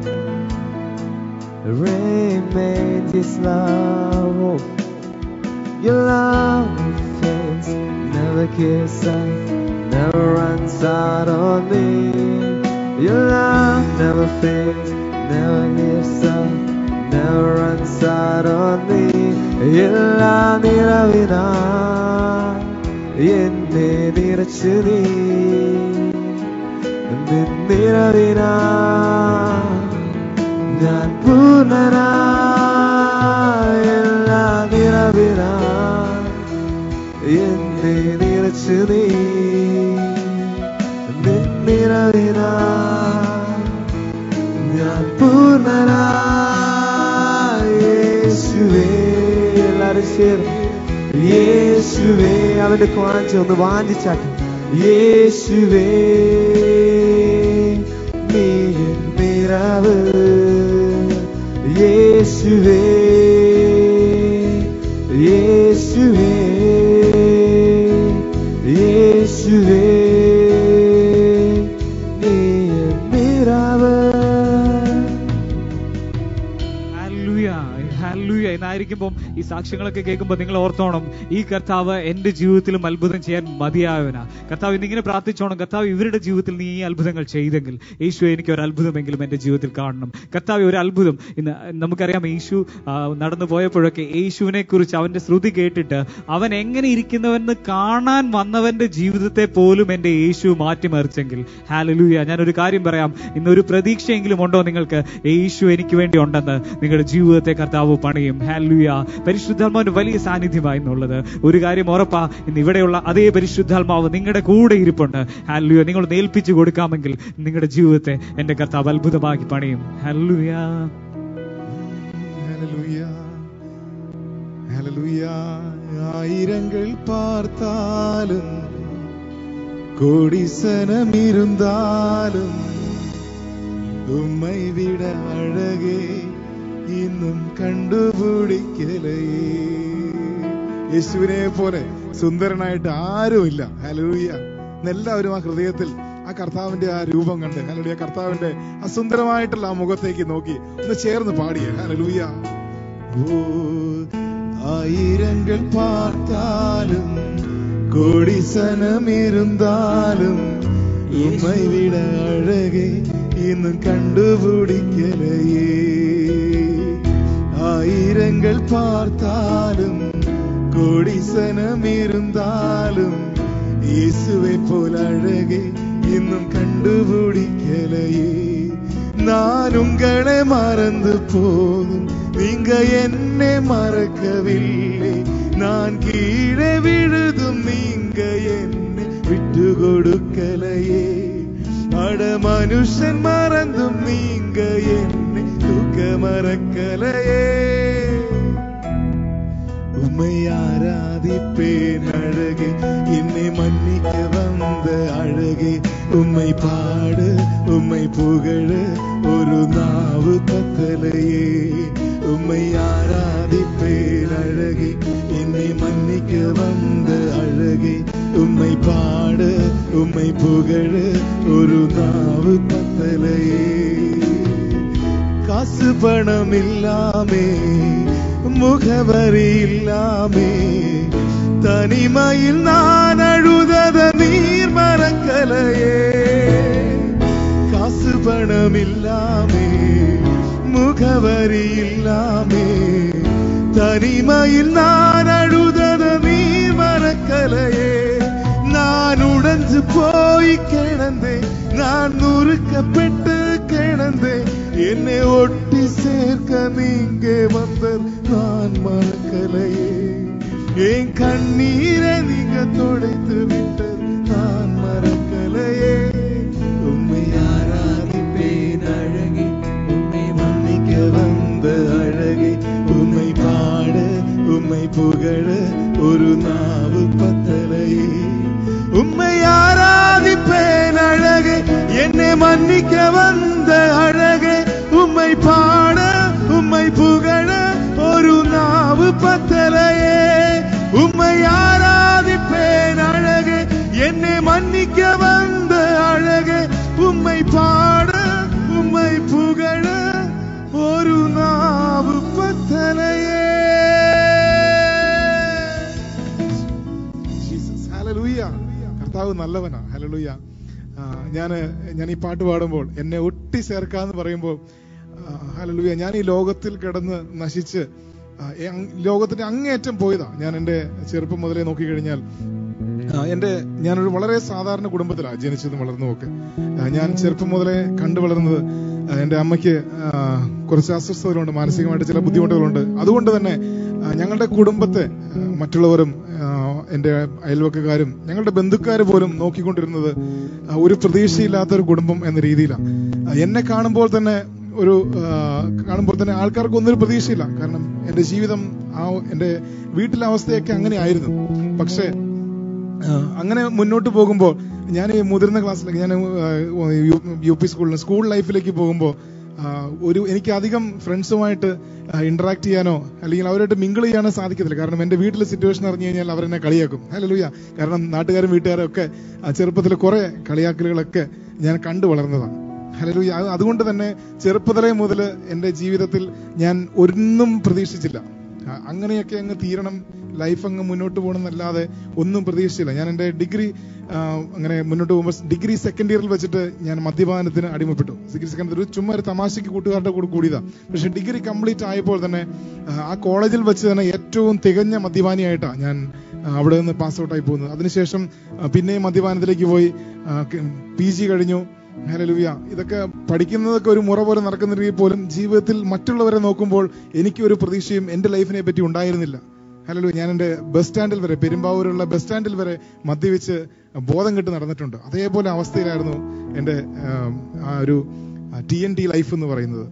remains His love. Oh, Your love fades, never gives up, never runs out on me. Your love never fades, never gives up, never runs out on me. എല്ലാ നിറവിനാ എന്നെ നിറച്ചു നീ നിറവിനാ ഞാൻ പൂർണ്ണനാ എല്ലാ നിറവിനാ എന്നെ നിറച്ചു നീ നിറവിനാ ഞാൻ പൂർണ്ണനാ യേശുവേ എല്ലാരും ചേർന്ന് യേശുവേ അവന്റെ വാഞ്ച ഒന്ന് വാഞ്ചിച്ചാട്ടെ യേശുവേ നീ എൻ നിറവ് യേശുവേ യേശുവേ യേശുവേ നീ എൻ നിറവ് ഹല്ലേലൂയ, ഹല്ലേലൂയ എന്നായിരിക്കുമ്പോൾ ഈ സാക്ഷ്യങ്ങളൊക്കെ കേൾക്കുമ്പോൾ നിങ്ങൾ ഓർത്തോണം ഈ കർത്താവ് എന്റെ ജീവിതത്തിലും അത്ഭുതം ചെയ്യാൻ മതിയായവനാ കർത്താവ് ഇന്നിങ്ങനെ പ്രാർത്ഥിച്ചോണം കർത്താവ് ഇവരുടെ ജീവിതത്തിൽ നീ ഈ അത്ഭുതങ്ങൾ ചെയ്തെങ്കിൽ യേശു എനിക്ക് ഒരു അത്ഭുതമെങ്കിലും എന്റെ ജീവിതത്തിൽ കാണണം കർത്താവ് ഒരു അത്ഭുതം ഇന്ന് നമുക്കറിയാം യേശു ആ, നടന്നു പോയപ്പോഴൊക്കെ യേശുവിനെ കുറിച്ച് അവന്റെ ശ്രുതി കേട്ടിട്ട് അവൻ എങ്ങനെ ഇരിക്കുന്നവെന്ന് കാണാൻ വന്നവന്റെ ജീവിതത്തെ പോലും എന്റെ യേശു മാറ്റിമറിച്ചെങ്കിൽ ഹാലലൂയ ഞാനൊരു കാര്യം പറയാം ഇന്നൊരു പ്രതീക്ഷയെങ്കിലും ഉണ്ടോ നിങ്ങൾക്ക് യേശു എനിക്ക് വേണ്ടി ഉണ്ടെന്ന് നിങ്ങളുടെ ജീവിതത്തെ കർത്താവ് പണിയും ഹാലൂയ പരിശുദ്ധാത്മാവിന്റെ വലിയ സാന്നിധ്യമായി എന്നുള്ളത് ഒരു കാര്യം ഉറപ്പാ ഇന്ന് ഇവിടെയുള്ള അതേ പരിശുദ്ധാത്മാവ് നിങ്ങളുടെ കൂടെ ഇരിപ്പുണ്ട് ഹാലൂയ നിങ്ങൾ നേൽപ്പിച്ചു കൊടുക്കാമെങ്കിൽ നിങ്ങളുടെ ജീവിതത്തെ എന്റെ കർത്താവ് അത്ഭുതമാക്കി പണിയും ഹാലൂയ ഹല്ലേലൂയ. ഹല്ലേലൂയ. ആയിരങ്ങൾ பார்த்தாலும் கோடிசனம் இருந்தாலும் உம்மை விட அழகே ഇന്നും കണ്ടുപിടിക്കലയേ യേശുവിനെ പോലെ സുന്ദരനായിട്ട് ആരുമില്ല ഹലൂയ എല്ലാവരും ആ ഹൃദയത്തിൽ ആ കർത്താവിന്റെ ആ രൂപം കണ്ട് ഹലൂയ കർത്താവിന്റെ ആ സുന്ദരമായിട്ടുള്ള ആ മുഖത്തേക്ക് നോക്കി ഒന്ന് ചേർന്ന് പാടിയ ഹലൂയ ഓ ആയിരങ്ങൾ பார்த்தாலும் கோடிசனம் இருந்தாலும் உம்மை விட அழகே இன்னும் கண்டுபிடிக்கலையே ஆயிரங்கள் பார்த்தாலும் கோடிசனம் இருந்தாலும் இயேசுவை போல அழகே இன்னும் கண்டுபிடிக்கலையே நான் உங்களை மறந்து போதும் நீங்க என்னை மறக்கவில்லை நான் கீழே விழுதும் நீங்க என்னை விட்டு கொடுக்கலையே அட மனுஷன் மறந்தும் நீங்க என்னை தூக்க மறக்கலையே உம்மை ஆராதிப்பேன் அழகே என்னை மன்னிக்க வந்த அழகே உம்மை பாடு உம்மை புகழ ஒரு நாவு பத்தலையே உம்மை ஆராதிப்பேன் அழகே என்னை மன்னிக்க வந்த அழகே உம்மை பாட உம்மை புகழ ஒரு நாவு பத்தலையே காசு பணம் இல்லாமே முகவரி இல்லாமே தனிமையில் நான் அழுதத நீர் மறக்கலையே காசு பணம் இல்லாமே முகவரி இல்லாமே தனிமையில் நான் அழுதத நீர் மறக்கலையே நான் உடைஞ்சு போய் கிடந்தேன் நான் நுறுக்கப்பட்டு கிடந்தேன் என்னை ஒட்டி சேர்க்க நீங்க வந்த நான் மறக்கலையே என் கண்ணீரை நீங்க துடைத்து விட்டது நான் மறக்கலையே உண்மை ஆராதிப்பேன் அழகே உண்மை மன்னிக்க வந்த அழகே உண்மை பாட உம்மை புகழ ஒரு நாவு பத்தலையே உம்மை ஆராதிப்பேன் அழகே என்னை மன்னிக்க வந்த அழகே உம்மை பாட உம்மை புகழ ஒரு நாவு பத்தலையே உம்மை ஆராதிப்பேன் அழகே என்னை மன்னிக்க வந்த அழகே உம்மை பாட കർത്താവ് നല്ലവനാ ഹലലുയ്യ ഞാൻ ഞാൻ ഈ പാട്ട് പാടുമ്പോൾ എന്നെ ഒട്ടി ചേർക്കാന്ന് പറയുമ്പോൾ ഹലലുയ്യ ഞാൻ ഈ ലോകത്തിൽ കിടന്ന് നശിച്ച് ആ, ഏ- അങ് ലോകത്തിന്റെ അങ്ങേയറ്റം പോയതാ ഞാൻ എന്റെ ചെറുപ്പം മുതലേ നോക്കിക്കഴിഞ്ഞാൽ ആ, എന്റെ ഞാനൊരു വളരെ സാധാരണ കുടുംബത്തിലാണ് ജനിച്ചതും വളർന്നതും ഒക്കെ ആ, ഞാൻ ചെറുപ്പം മുതലേ കണ്ടു വളർന്നത് ആ, എന്റെ അമ്മയ്ക്ക് ആ, കുറച്ച് അസ്വസ്ഥതകളുണ്ട് മാനസികമായിട്ട് ചില ബുദ്ധിമുട്ടുകളുണ്ട് അതുകൊണ്ട് തന്നെ ആ, ഞങ്ങളുടെ കുടുംബത്തെ ആ, മറ്റുള്ളവരും ആ, എന്റെ അയൽവക്കക്കാരും ഞങ്ങളുടെ ബന്ധുക്കാർ പോലും നോക്കിക്കൊണ്ടിരുന്നത് ആ, ഒരു പ്രതീക്ഷയില്ലാത്ത ഒരു കുടുംബം എന്ന രീതിയിലാണ് ആ, എന്നെ കാണുമ്പോൾ തന്നെ ഒരു ആ, കാണുമ്പോൾ തന്നെ ആൾക്കാർക്ക് ഒന്നൊരു പ്രതീക്ഷയില്ല കാരണം എന്റെ ജീവിതം ആ എന്റെ വീട്ടിലെ അവസ്ഥയൊക്കെ അങ്ങനെ ആയിരുന്നു പക്ഷേ ആ, അങ്ങനെ മുന്നോട്ട് പോകുമ്പോൾ ഞാൻ ഈ മുതിർന്ന ക്ലാസ്സിലേക്ക് ഞാൻ യു പി സ്കൂളിൽ സ്കൂൾ ലൈഫിലേക്ക് പോകുമ്പോൾ ആ, ഒരു എനിക്ക് അധികം ഫ്രണ്ട്സുമായിട്ട് ഇന്ററാക്ട് ചെയ്യാനോ അല്ലെങ്കിൽ അവരായിട്ട് മിങ്കിൾ ചെയ്യാനോ സാധിക്കത്തില്ല കാരണം എന്റെ വീട്ടിലെ സിറ്റുവേഷൻ അറിഞ്ഞു കഴിഞ്ഞാൽ അവരെന്നെ കളിയാക്കും ഹല്ലേലൂയ കാരണം നാട്ടുകാരും വീട്ടുകാരും ഒക്കെ ആ, ചെറുപ്പത്തിൽ കുറെ കളിയാക്കലുകളൊക്കെ ഞാൻ കണ്ടു വളർന്നതാണ് ഹല്ലേലൂയ അത് അതുകൊണ്ട് തന്നെ ചെറുപ്പത്തിലെ മുതൽ എന്റെ ജീവിതത്തിൽ ഞാൻ ഒന്നും പ്രതീക്ഷിച്ചില്ല ആ, അങ്ങനെയൊക്കെ അങ്ങ് തീരണം ലൈഫ് അങ്ങ് മുന്നോട്ട് പോകണമെന്നല്ലാതെ ഒന്നും പ്രതീക്ഷിച്ചില്ല ഞാൻ എന്റെ ഡിഗ്രി ആ, അങ്ങനെ മുന്നോട്ട് പോകുമ്പോൾ ഡിഗ്രി സെക്കൻഡ് ഇയറിൽ വെച്ചിട്ട് ഞാൻ മദ്യപാനത്തിന് അടിമപ്പെട്ടു ഡിഗ്രി സെക്കൻഡ് ഒരു ചുമ്മാ ഒരു തമാശയ്ക്ക് കൂട്ടുകാരുടെ കൂടെ കൂടിയതാ പക്ഷെ ഡിഗ്രി കംപ്ലീറ്റ് ആയപ്പോൾ തന്നെ ആ, ആ കോളേജിൽ വെച്ച് തന്നെ ഏറ്റവും തികഞ്ഞ മദ്യപാനിയായിട്ടാണ് ഞാൻ ആ, അവിടെ നിന്ന് പാസ് ഔട്ട് ആയി പോകുന്നത് അതിനുശേഷം ആ, പിന്നെയും മദ്യപാനത്തിലേക്ക് പോയി പി ജി കഴിഞ്ഞു ഹലലുയ ഇതൊക്കെ പഠിക്കുന്നതൊക്കെ ഒരു മുറ പോലെ നടക്കുന്നെങ്കിൽ പോലും ജീവിതത്തിൽ മറ്റുള്ളവരെ നോക്കുമ്പോൾ എനിക്ക് ഒരു പ്രതീക്ഷയും എന്റെ ലൈഫിനെ പറ്റി ഉണ്ടായിരുന്നില്ല ഹലോ ഞാൻ എന്റെ ബസ് സ്റ്റാൻഡിൽ വരെ പെരുമ്പാവൂരുള്ള ബസ് സ്റ്റാൻഡിൽ വരെ മദ്യവെച്ച് ബോധം കെട്ട് നടന്നിട്ടുണ്ട് അതേപോലെ അവസ്ഥയിലായിരുന്നു എന്റെ ആം, ആ ഒരു ടി എൻ ടി ലൈഫ് എന്ന് പറയുന്നത്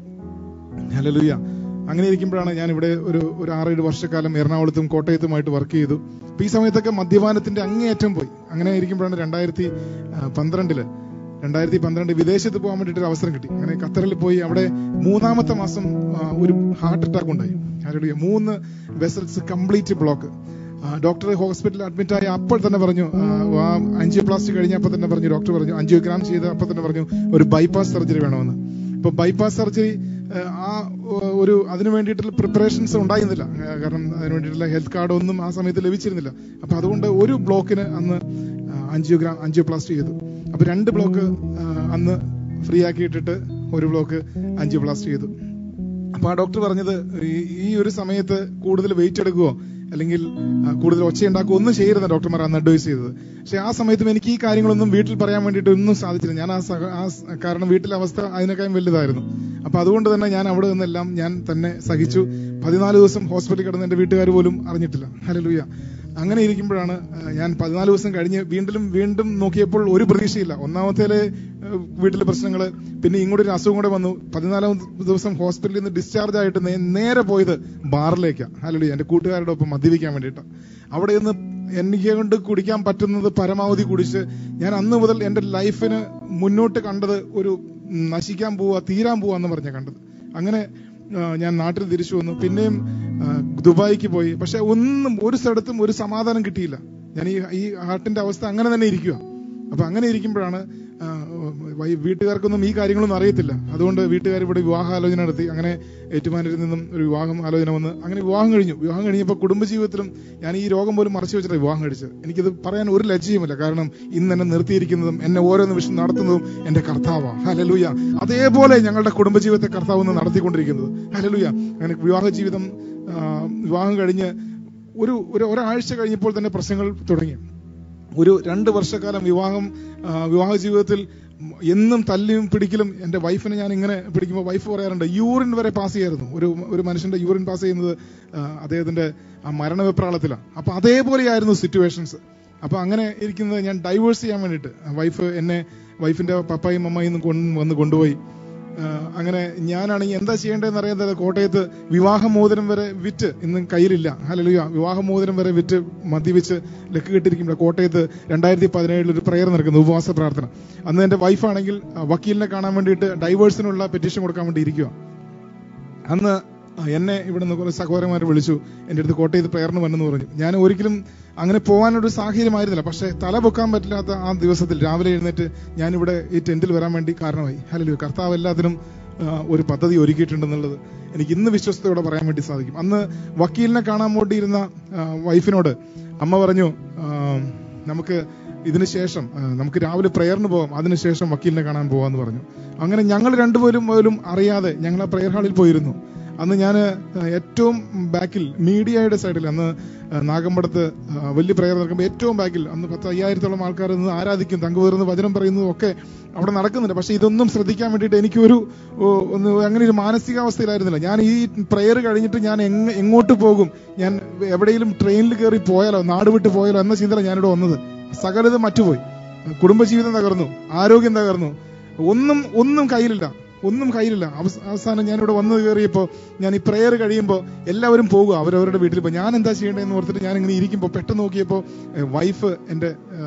ഹലലുയ അങ്ങനെ ഇരിക്കുമ്പോഴാണ് ഞാൻ ഇവിടെ ഒരു ഒരു ആറേഴ് വർഷക്കാലം എറണാകുളത്തും കോട്ടയത്തുമായിട്ട് വർക്ക് ചെയ്തു അപ്പൊ ഈ സമയത്തൊക്കെ മദ്യപാനത്തിന്റെ അങ്ങേയറ്റം പോയി അങ്ങനെ ഇരിക്കുമ്പോഴാണ് രണ്ടായിരത്തി ആ, പന്ത്രണ്ടില് രണ്ടായിരത്തി പന്ത്രണ്ട് വിദേശത്ത് പോകാൻ വേണ്ടിയിട്ട് ഒരു അവസരം കിട്ടി അങ്ങനെ ഖത്തറിൽ പോയി അവിടെ മൂന്നാമത്തെ മാസം ആ, ഒരു ഹാർട്ട് അറ്റാക്ക് ഉണ്ടായി ഹല്ലേലൂയ. മൂന്ന് വെസൽസ് കംപ്ലീറ്റ് ബ്ലോക്ക് ഡോക്ടർ ഹോസ്പിറ്റലിൽ അഡ്മിറ്റ് ആയി അപ്പോൾ തന്നെ പറഞ്ഞു അഞ്ചിയോപ്ലാസ്റ്റി കഴിഞ്ഞപ്പോൾ തന്നെ പറഞ്ഞു ഡോക്ടർ പറഞ്ഞു അഞ്ചിയോഗ്രാം ചെയ്ത് അപ്പോൾ തന്നെ പറഞ്ഞു ഒരു ബൈപ്പാസ് സർജറി വേണമെന്ന് ഇപ്പൊ ബൈപ്പാസ് സർജറി ആ ഒ- ഒരു അതിനു വേണ്ടിയിട്ടുള്ള പ്രിപ്പറേഷൻസ് ഉണ്ടായിരുന്നില്ല ആ, കാരണം അതിന് വേണ്ടിയിട്ടുള്ള ഹെൽത്ത് കാർഡ് ഒന്നും ആ സമയത്ത് ലഭിച്ചിരുന്നില്ല അപ്പൊ അതുകൊണ്ട് ഒരു ബ്ലോക്കിന് അന്ന് അഞ്ചിയോഗ്രാം അഞ്ചിയോപ്ലാസ്റ്റി ചെയ്തു അപ്പൊ രണ്ട് ബ്ലോക്ക് ആ, അന്ന് ഫ്രീ ആക്കി ഇട്ടിട്ട് ഒരു ബ്ലോക്ക് അഞ്ചിയോപ്ലാസ്റ്റി ചെയ്തു അപ്പൊ ആ ഡോക്ടർ പറഞ്ഞത് ഈ- ഈ ഒരു സമയത്ത് കൂടുതൽ വെയിറ്റ് എടുക്കുവോ അല്ലെങ്കിൽ ആ, കൂടുതൽ ഒച്ചയുണ്ടാക്കുകയോ ഒന്നും ചെയ്യരുത് ഡോക്ടർമാർ അന്ന് അഡ്വൈസ് ചെയ്തത് പക്ഷെ ആ സമയത്തും എനിക്ക് ഈ കാര്യങ്ങളൊന്നും വീട്ടിൽ പറയാൻ വേണ്ടിയിട്ട് ഒന്നും സാധിച്ചില്ല ഞാൻ ആ സഹ- ആ സ- കാരണം വീട്ടിലെ അവസ്ഥ അതിനേക്കാളും വലുതായിരുന്നു അപ്പൊ അതുകൊണ്ട് തന്നെ ഞാൻ അവിടെ നിന്നെല്ലാം ഞാൻ തന്നെ സഹിച്ചു പതിനാല് ദിവസം ഹോസ്പിറ്റലിൽ കിടന്ന് എന്റെ വീട്ടുകാർ പോലും അറിഞ്ഞിട്ടില്ല ഹലലുയ അങ്ങനെ ഇരിക്കുമ്പോഴാണ് ആ, ഞാൻ പതിനാല് ദിവസം കഴിഞ്ഞ് വീണ്ടും വീണ്ടും നോക്കിയപ്പോൾ ഒരു പ്രതീക്ഷയില്ല ഒന്നാമത്തേല് വീട്ടിലെ പ്രശ്നങ്ങള് പിന്നെ ഇങ്ങോട്ട് ഒരു അസുഖം കൂടെ വന്നു പതിനാലാം ദിവസം ഹോസ്പിറ്റലിൽ നിന്ന് ഡിസ്ചാർജ് ആയിട്ട് നേ- നേരെ പോയത് ബാറിലേക്കാണ് ഹലോ എന്റെ കൂട്ടുകാരുടെ ഒപ്പം മദ്യപിക്കാൻ വേണ്ടിയിട്ട് അവിടെ നിന്ന് എനിക്ക് കൊണ്ട് കുടിക്കാൻ പറ്റുന്നത് പരമാവധി കുടിച്ച് ഞാൻ അന്ന് മുതൽ എന്റെ ലൈഫിന് മുന്നോട്ട് കണ്ടത് ഒരു നശിക്കാൻ പോവാ തീരാൻ പോവാ എന്ന് പറഞ്ഞ കണ്ടത് അങ്ങനെ ആ, ഞാൻ നാട്ടിൽ തിരിച്ചു വന്നു പിന്നെയും ആ, ദുബായിക്ക് പോയി പക്ഷെ ഒന്നും ഒരു സ്ഥലത്തും ഒരു സമാധാനം കിട്ടിയില്ല ഞാൻ ഈ ഈ ഹാർട്ടിന്റെ അവസ്ഥ അങ്ങനെ തന്നെ ഇരിക്കുക അപ്പൊ അങ്ങനെ ഇരിക്കുമ്പോഴാണ് ആ, വൈ- വീട്ടുകാർക്കൊന്നും ഈ കാര്യങ്ങളൊന്നും അറിയത്തില്ല അതുകൊണ്ട് വീട്ടുകാർ ഇവിടെ വിവാഹാലോചന നടത്തി അങ്ങനെ ഏറ്റുമാനൂരിൽ നിന്നും ഒരു വിവാഹം ആലോചന വന്ന് അങ്ങനെ വിവാഹം കഴിഞ്ഞു വിവാഹം കഴിഞ്ഞപ്പോൾ കുടുംബജീവിതത്തിലും ഞാൻ ഈ രോഗം പോലും മറച്ചു വെച്ചിട്ട് വിവാഹം കഴിച്ചത് എനിക്കിത് പറയാൻ ഒരു ലജ്ജയുമില്ല കാരണം ഇന്ന് എന്നെ നിർത്തിയിരിക്കുന്നതും എന്നെ ഓരോ നിമിഷം നടത്തുന്നതും എന്റെ കർത്താവാ ഹലലുയ അതേപോലെ ഞങ്ങളുടെ കുടുംബജീവിതത്തെ കർത്താവ് ഇന്ന് നടത്തിക്കൊണ്ടിരിക്കുന്നത് ഹലലുയ അങ്ങനെ വിവാഹ ജീവിതം ആ, വിവാഹം കഴിഞ്ഞ് ഒരു ഒരു ഒരാഴ്ച കഴിഞ്ഞപ്പോൾ തന്നെ പ്രശ്നങ്ങൾ തുടങ്ങി ഒരു രണ്ട് വർഷക്കാലം വിവാഹം ആ, വിവാഹ ജീവിതത്തിൽ എന്നും തല്ലിയും പിടിക്കലും എന്റെ വൈഫിനെ ഞാൻ ഇങ്ങനെ പിടിക്കുമ്പോൾ വൈഫ് പറയാറുണ്ട് യൂറിൻ വരെ പാസ് ചെയ്യായിരുന്നു ഒരു ഒരു മനുഷ്യന്റെ യൂറിൻ പാസ് ചെയ്യുന്നത് ആ, അദ്ദേഹത്തിന്റെ ആ മരണവെപ്രാളത്തിലാണ് അപ്പൊ അതേപോലെയായിരുന്നു സിറ്റുവേഷൻസ് അപ്പൊ അങ്ങനെ ഇരിക്കുന്നത് ഞാൻ ഡൈവേഴ്സ് ചെയ്യാൻ വേണ്ടിയിട്ട് വൈഫ് എന്നെ വൈഫിന്റെ പപ്പായും അമ്മയും കൊണ്ട് വന്ന് കൊണ്ടുപോയി ആ, അങ്ങനെ ഞാനാണെങ്കിൽ എന്താ ചെയ്യേണ്ടതെന്ന് അറിയാതെ കോട്ടയത്ത് വിവാഹമോതിരം വരെ വിറ്റ് ഇന്നും കയ്യിലില്ല ഹലലുയ വിവാഹമോതിരം വരെ വിറ്റ് മദ്യപിച്ച് ലക്ക് കെട്ടിരിക്കുമ്പോൾ കോട്ടയത്ത് രണ്ടായിരത്തി പതിനേഴിൽ ഒരു പ്രയർ നടക്കുന്നു ഉപവാസ പ്രാർത്ഥന അന്ന് എന്റെ വൈഫാണെങ്കിൽ ആ, വക്കീലിനെ കാണാൻ വേണ്ടിയിട്ട് ഡൈവേഴ്സിനുള്ള പെറ്റീഷൻ കൊടുക്കാൻ വേണ്ടി ഇരിക്കുക അന്ന് ആ, എന്നെ ഇവിടുന്ന് കുറെ സഹോദരന്മാർ വിളിച്ചു എന്റെ അടുത്ത് കോട്ടയത്ത് പ്രേരണ വന്നെന്ന് പറഞ്ഞു ഞാൻ ഒരിക്കലും അങ്ങനെ പോകാനൊരു സാഹചര്യമായിരുന്നില്ല പക്ഷെ തല പൊക്കാൻ പറ്റില്ലാത്ത ആ ദിവസത്തിൽ രാവിലെ എഴുന്നേറ്റ് ഞാനിവിടെ ഈ ടെന്റിൽ വരാൻ വേണ്ടി കാരണമായി ഹലോ കർത്താവ് എല്ലാത്തിനും ആ, ഒരു പദ്ധതി ഒരുക്കിയിട്ടുണ്ടെന്നുള്ളത് എനിക്ക് ഇന്ന് വിശ്വസ്തയോടെ പറയാൻ വേണ്ടി സാധിക്കും അന്ന് വക്കീലിനെ കാണാൻ വേണ്ടിയിരുന്ന ആ, വൈഫിനോട് അമ്മ പറഞ്ഞു ആ, നമുക്ക് ഇതിന് ശേഷം ആ, നമുക്ക് രാവിലെ പ്രയറിന് പോകാം അതിനുശേഷം വക്കീലിനെ കാണാൻ പോകാമെന്ന് പറഞ്ഞു അങ്ങനെ ഞങ്ങൾ രണ്ടുപേരും പോലും അറിയാതെ ഞങ്ങൾ ആ പ്രയർ ഹാളിൽ പോയിരുന്നു അന്ന് ഞാൻ ഏറ്റവും ബാക്കിൽ മീഡിയയുടെ സൈഡിൽ അന്ന് ആ, നാഗമ്പടത്ത് ആ, വലിയ പ്രയർ നടക്കുമ്പോൾ ഏറ്റവും ബാക്കിൽ അന്ന് പത്ത് അയ്യായിരത്തോളം ആൾക്കാർ നിന്ന് ആരാധിക്കും തങ്കുവേറുന്ന വചനം പറയുന്നതും ഒക്കെ അവിടെ നടക്കുന്നുണ്ട് പക്ഷെ ഇതൊന്നും ശ്രദ്ധിക്കാൻ വേണ്ടിയിട്ട് എനിക്കൊരു ഓ, ഒന്ന് അങ്ങനെ ഒരു മാനസികാവസ്ഥയിലായിരുന്നില്ല ഞാൻ ഈ പ്രയർ കഴിഞ്ഞിട്ട് ഞാൻ എങ്ങ എങ്ങോട്ട് പോകും ഞാൻ എവിടെയെങ്കിലും ട്രെയിനിൽ കയറി പോയാലോ നാട് വിട്ട് പോയാലോ എന്ന ചിന്തയിലാണ് ഞാനിവിടെ വന്നത് സകലത് മറ്റുപോയി കുടുംബജീവിതം തകർന്നു ആരോഗ്യം തകർന്നു ഒന്നും ഒന്നും കയ്യിലില്ല ഒന്നും കയ്യിലില്ല അവസ- അവസാനം ഞാനിവിടെ വന്നു കയറിയപ്പോൾ ഞാൻ ഈ പ്രേയർ കഴിയുമ്പോൾ എല്ലാവരും പോകുക അവരവരുടെ വീട്ടിൽ പോയി ഞാൻ എന്താ ചെയ്യേണ്ടതെന്ന് ഓർത്തിട്ട് ഞാൻ ഇങ്ങനെ ഇരിക്കുമ്പോൾ പെട്ടെന്ന് നോക്കിയപ്പോൾ വൈഫ് എൻ്റെ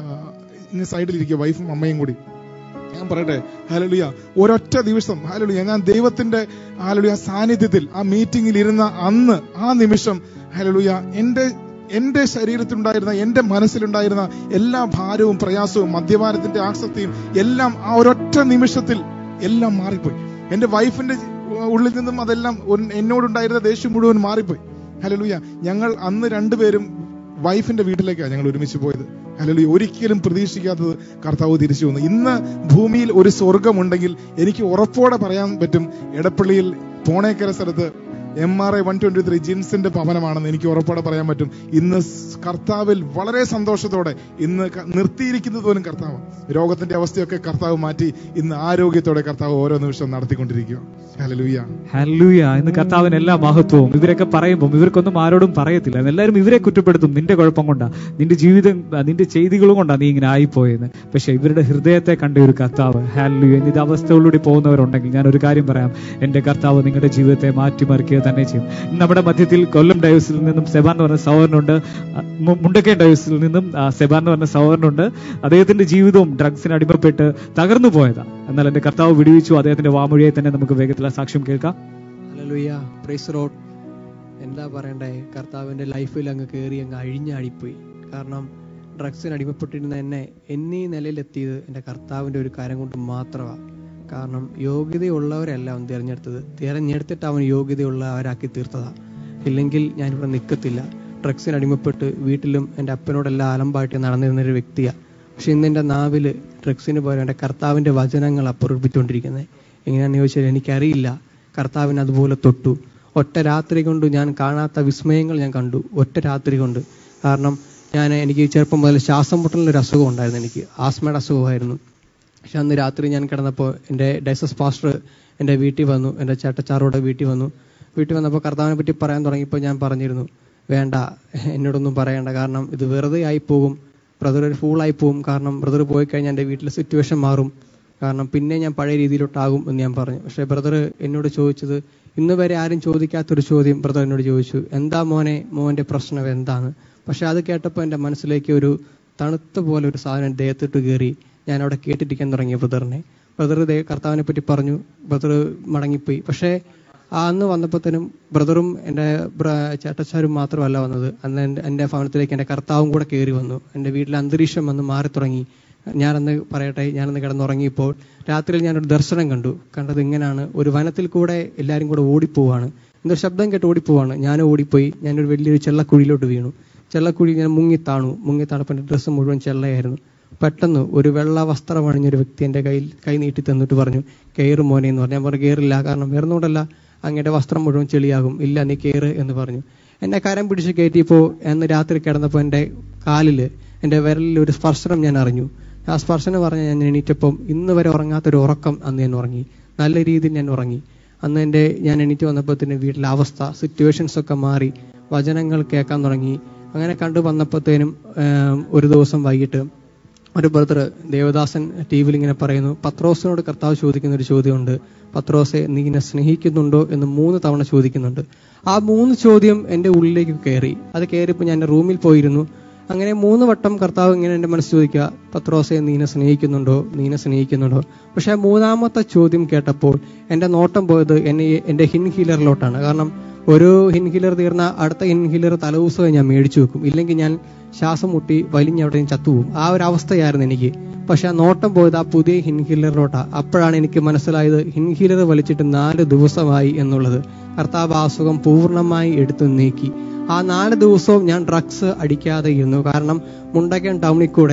ഇങ്ങനെ സൈഡിലിരിക്കുക വൈഫും അമ്മയും കൂടി ഞാൻ പറയട്ടെ ഹാലലുയ ഒരൊറ്റ ദിവസം ഹാലലുയ ഞാൻ ദൈവത്തിന്റെ ഹാലലുയ സാന്നിധ്യത്തിൽ ആ മീറ്റിംഗിൽ ഇരുന്ന അന്ന് ആ നിമിഷം ഹാലലുയ എന്റെ എന്റെ ശരീരത്തിലുണ്ടായിരുന്ന എന്റെ മനസ്സിലുണ്ടായിരുന്ന എല്ലാ ഭാരവും പ്രയാസവും മദ്യപാനത്തിന്റെ ആസക്തിയും എല്ലാം ആ ഒരൊറ്റ നിമിഷത്തിൽ എല്ലാം മാറിപ്പോയി എന്റെ വൈഫിന്റെ ഉള്ളിൽ നിന്നും അതെല്ലാം ഒൻ- എന്നോടുണ്ടായിരുന്ന ദേഷ്യം മുഴുവൻ മാറിപ്പോയി ഹലലുയ ഞങ്ങൾ അന്ന് രണ്ടുപേരും വൈഫിന്റെ വീട്ടിലേക്കാണ് ഞങ്ങൾ ഒരുമിച്ച് പോയത് ഹലലുയ ഒരിക്കലും പ്രതീക്ഷിക്കാത്തത് കർത്താവ് തിരിച്ചു വന്നു ഇന്ന് ഭൂമിയിൽ ഒരു സ്വർഗമുണ്ടെങ്കിൽ എനിക്ക് ഉറപ്പോടെ പറയാൻ പറ്റും എടപ്പള്ളിയിൽ പോണേക്കര സ്ഥലത്ത് M R I one twenty three ജിൻസിന്റെ ഭവനമാണെന്ന് എനിക്ക് ഉറപ്പോടെ പറയാൻ പറ്റും ഇന്ന് സ് കർത്താവിൽ വളരെ സന്തോഷത്തോടെ ഇന്ന് ക- നിർത്തിയിരിക്കുന്നത് പോലും കർത്താവ് രോഗത്തിന്റെ അവസ്ഥയൊക്കെ കർത്താവ് മാറ്റി ഇന്ന് ആരോഗ്യത്തോടെ കർത്താവ് ഓരോ നിമിഷവും നടത്തിക്കൊണ്ടിരിക്കുക ഹലലുയ ഹല്ലേലൂയ ഇന്ന് കർത്താവിന് എല്ലാ മഹത്വവും ഇവരൊക്കെ പറയുമ്പോൾ ഇവർക്കൊന്നും ആരോടും പറയത്തില്ല എല്ലാവരും ഇവരെ കുറ്റപ്പെടുത്തും നിന്റെ കുഴപ്പം കൊണ്ടാ നിന്റെ ജീവിതം ആ, നിന്റെ ചെയ്തികളും കൊണ്ടാ നീ ഇങ്ങനെ ആയിപ്പോയെന്ന് പക്ഷെ ഇവരുടെ ഹൃദയത്തെ കണ്ട ഒരു കർത്താവ് ഹാലൂയ ഇത് അവസ്ഥകളിലൂടെ പോകുന്നവരുണ്ടെങ്കിൽ ഞാൻ ഒരു കാര്യം പറയാം എന്റെ കർത്താവ് നിങ്ങളുടെ ജീവിതത്തെ മാറ്റിമറിക്കുക തന്നെ ചെയ്യും ഇന്ന് നമ്മുടെ മധ്യത്തിൽ കൊല്ലം ഡയോസിൽ നിന്നും സെബാൻ എന്ന് പറഞ്ഞ സഹോദരനുണ്ട് ആ, മു- മുണ്ടക്കയ ഡയോസിൽ നിന്നും ആ, സെബാൻ എന്ന് പറഞ്ഞ സഹോദരനുണ്ട് അദ്ദേഹത്തിന്റെ ജീവിതവും ഡ്രഗ്സിന് അടിമപ്പെട്ട് തകർന്നു പോയതാ എന്നാൽ എന്റെ കർത്താവ് വിടുവിച്ചു അദ്ദേഹത്തിന്റെ വാമൊഴിയെ തന്നെ നമുക്ക് വേഗത്തിൽ ആ സാക്ഷ്യം കേൾക്കാം ഹല്ലേലൂയ പ്രൈസ് റോഡ് എന്താ പറയണ്ടേ കർത്താവിന്റെ ലൈഫിൽ അങ്ങ് കയറി അങ്ങ് അഴിഞ്ഞാടിപ്പോയി കാരണം ഡ്രഗ്സിന് അടിമപ്പെട്ടിരുന്ന എന്നെ എന്നീ നിലയിലെത്തിയത് എൻ്റെ കർത്താവിന്റെ ഒരു കാര്യം കൊണ്ട് മാത്രമാണ് കാരണം യോഗ്യതയുള്ളവരല്ല അവൻ തിരഞ്ഞെടുത്തത് തിരഞ്ഞെടുത്തിട്ട് അവൻ യോഗ്യതയുള്ളവരാക്കി തീർത്തതാ ഇല്ലെങ്കിൽ ഞാനിവിടെ നിൽക്കത്തില്ല ഡ്രഗ്സിന് അടിമപ്പെട്ട് വീട്ടിലും എൻ്റെ അപ്പനോടെല്ലാം അലമ്പായിട്ട് നടന്നിരുന്ന ഒരു വ്യക്തിയാണ് പക്ഷെ ഇന്ന് എൻ്റെ നാവിൽ ഡ്രഗ്സിന് പകരം എൻ്റെ കർത്താവിൻ്റെ വചനങ്ങൾ അപ്പുറപ്പിച്ചുകൊണ്ടിരിക്കുന്നത് എങ്ങനെയാണെന്ന് ചോദിച്ചാൽ എനിക്കറിയില്ല കർത്താവിന് അതുപോലെ തൊട്ടു ഒറ്റ രാത്രി കൊണ്ട് ഞാൻ കാണാത്ത വിസ്മയങ്ങൾ ഞാൻ കണ്ടു ഒറ്റ രാത്രി കൊണ്ട് കാരണം ഞാൻ എനിക്ക് ചെറുപ്പം മുതൽ ശ്വാസം മുട്ടലിനൊരു അസുഖം ഉണ്ടായിരുന്നു എനിക്ക് ആസ്മയുടെ അസുഖമായിരുന്നു പക്ഷെ അന്ന് രാത്രി ഞാൻ കിടന്നപ്പോൾ എൻ്റെ ഡൈസസ് പാസ്റ്റർ എൻ്റെ വീട്ടിൽ വന്നു എൻ്റെ ചേട്ടച്ചാറോടെ വീട്ടിൽ വന്നു വീട്ടിൽ വന്നപ്പോൾ കർത്താവിനെ പറ്റി പറയാൻ തുടങ്ങിയപ്പോൾ ഞാൻ പറഞ്ഞിരുന്നു വേണ്ട എന്നോടൊന്നും പറയണ്ട കാരണം ഇത് വെറുതെ ആയി പോകും ബ്രദർ ഒരു ഫൂളായി പോകും കാരണം ബ്രദർ പോയി കഴിഞ്ഞാൽ എൻ്റെ വീട്ടിലെ സിറ്റുവേഷൻ മാറും കാരണം പിന്നെ ഞാൻ പഴയ രീതിയിലോട്ടാകും എന്ന് ഞാൻ പറഞ്ഞു പക്ഷേ ബ്രദർ എന്നോട് ചോദിച്ചത് ഇന്ന് വരെ ആരും ചോദിക്കാത്തൊരു ചോദ്യം ബ്രദർ എന്നോട് ചോദിച്ചു എന്താ മോനെ മോന്റെ പ്രശ്നം എന്താണ് പക്ഷെ അത് കേട്ടപ്പോൾ എൻ്റെ മനസ്സിലേക്ക് ഒരു തണുത്ത പോലെ ഒരു സാധനം ദേഹത്തിട്ട് കയറി ഞാൻ അവിടെ കേട്ടിരിക്കാൻ തുടങ്ങിയ ബ്രദറിനെ ബ്രദർ ദേ കർത്താവിനെ പറ്റി പറഞ്ഞു ബ്രദർ മടങ്ങിപ്പോയി പക്ഷേ ആ അന്ന് വന്നപ്പോഴത്തേനും ബ്രദറും എൻ്റെ ബ്ര- ചേട്ടച്ചാരും മാത്രമല്ല വന്നത് അന്ന് എൻ്റെ എൻ്റെ ഭവനത്തിലേക്ക് എൻ്റെ കർത്താവും കൂടെ കയറി വന്നു എൻ്റെ വീട്ടിലെ അന്തരീക്ഷം വന്ന് മാറി തുടങ്ങി ഞാനന്ന് പറയട്ടെ ഞാനന്ന് കിടന്നുറങ്ങിയപ്പോൾ രാത്രിയിൽ ഞാനൊരു ദർശനം കണ്ടു കണ്ടത് ഇങ്ങനെയാണ് ഒരു വനത്തിൽ കൂടെ എല്ലാവരും കൂടെ ഓടിപ്പോവാണ് എന്തോ ശബ്ദം കേട്ട് ഓടിപ്പോവാണ് ഞാൻ ഓടിപ്പോയി ഞാനൊരു വലിയൊരു ചെള്ളക്കുഴിയിലോട്ട് വീണു ചെള്ളക്കുഴി ഞാൻ മുങ്ങി താണു മുങ്ങി താണപ്പോൾ എൻ്റെ ഡ്രസ്സ് മുഴുവൻ ചെള്ളയായിരുന്നു പെട്ടെന്ന് ഒരു വെള്ള വസ്ത്രം അണിഞ്ഞൊരു വ്യക്തി എൻ്റെ കയ്യിൽ കൈ നീട്ടി തന്നിട്ട് പറഞ്ഞു കയറ് മോനെ എന്ന് പറഞ്ഞു ഞാൻ പറഞ്ഞു കയറില്ല കാരണം വേറൊന്നുകൊണ്ടല്ല അങ്ങയുടെ വസ്ത്രം മുഴുവൻ ചെളിയാകും ഇല്ല നീ കയറ് എന്ന് പറഞ്ഞു എന്നെ കരം പിടിച്ച് കയറ്റിയപ്പോൾ അന്ന് രാത്രി കിടന്നപ്പോൾ എൻ്റെ കാലിൽ എൻ്റെ വിരലിൽ ഒരു സ്പർശനം ഞാൻ അറിഞ്ഞു ആ സ്പർശനം പറഞ്ഞ ഞാൻ എണീറ്റപ്പം ഇന്ന് വരെ ഉറങ്ങാത്തൊരു ഉറക്കം അന്ന് ഞാൻ ഉറങ്ങി നല്ല രീതിയിൽ ഞാൻ ഉറങ്ങി അന്ന് എൻ്റെ ഞാൻ എണീറ്റ് വന്നപ്പോൾ തന്നെ വീട്ടിലെ അവസ്ഥ സിറ്റുവേഷൻസ് ഒക്കെ മാറി വചനങ്ങൾ കേൾക്കാൻ തുടങ്ങി അങ്ങനെ കണ്ടു വന്നപ്പോഴത്തേനും ആം, ഒരു ദിവസം വൈകിട്ട് ഒരു ബ്രദർ ദേവദാസൻ ടി വിയിൽ ഇങ്ങനെ പറയുന്നു പത്രോസിനോട് കർത്താവ് ചോദിക്കുന്ന ഒരു ചോദ്യമുണ്ട് പത്രോസെ നീ എന്നെ സ്നേഹിക്കുന്നുണ്ടോ എന്ന് മൂന്ന് തവണ ചോദിക്കുന്നുണ്ട് ആ മൂന്ന് ചോദ്യം എൻ്റെ ഉള്ളിലേക്ക് കയറി അത് കയറിയപ്പോൾ ഞാൻ എൻ്റെ റൂമിൽ പോയിരുന്നു അങ്ങനെ മൂന്ന് വട്ടം കർത്താവ് ഇങ്ങനെ എൻ്റെ മനസ്സ് ചോദിക്കുക പത്രോസെ നീനെ സ്നേഹിക്കുന്നുണ്ടോ നീനെ സ്നേഹിക്കുന്നുണ്ടോ പക്ഷെ ആ മൂന്നാമത്തെ ചോദ്യം കേട്ടപ്പോൾ എൻ്റെ നോട്ടം പോയത് എന്നെ എൻ്റെ ഹിൻ ഹീലറിലോട്ടാണ് കാരണം ഒരു ഇൻഹീലർ തീർന്ന അടുത്ത ഇൻഹീലർ തലേദിവസമേ ഞാൻ മേടിച്ചു വെക്കും ഇല്ലെങ്കിൽ ഞാൻ ശ്വാസം മുട്ടി വലിഞ്ഞ് അവിടെ നിന്ന് ചത്തുപോകും ആ ഒരു അവസ്ഥയായിരുന്നു എനിക്ക് പക്ഷെ ആ നോട്ടം പോയത് ആ പുതിയ ഇൻഹീലറിലോട്ടാ അപ്പോഴാണ് എനിക്ക് മനസ്സിലായത് ഇൻഹീലർ വലിച്ചിട്ട് നാല് ദിവസമായി എന്നുള്ളത് കർത്താവ് ആ അസുഖം പൂർണ്ണമായി എടുത്തു നീക്കി ആ നാല് ദിവസവും ഞാൻ ഡ്രഗ്സ് അടിക്കാതെ ഇരുന്നു കാരണം മുണ്ടക്കൻ ടൗണിൽ കൂടെ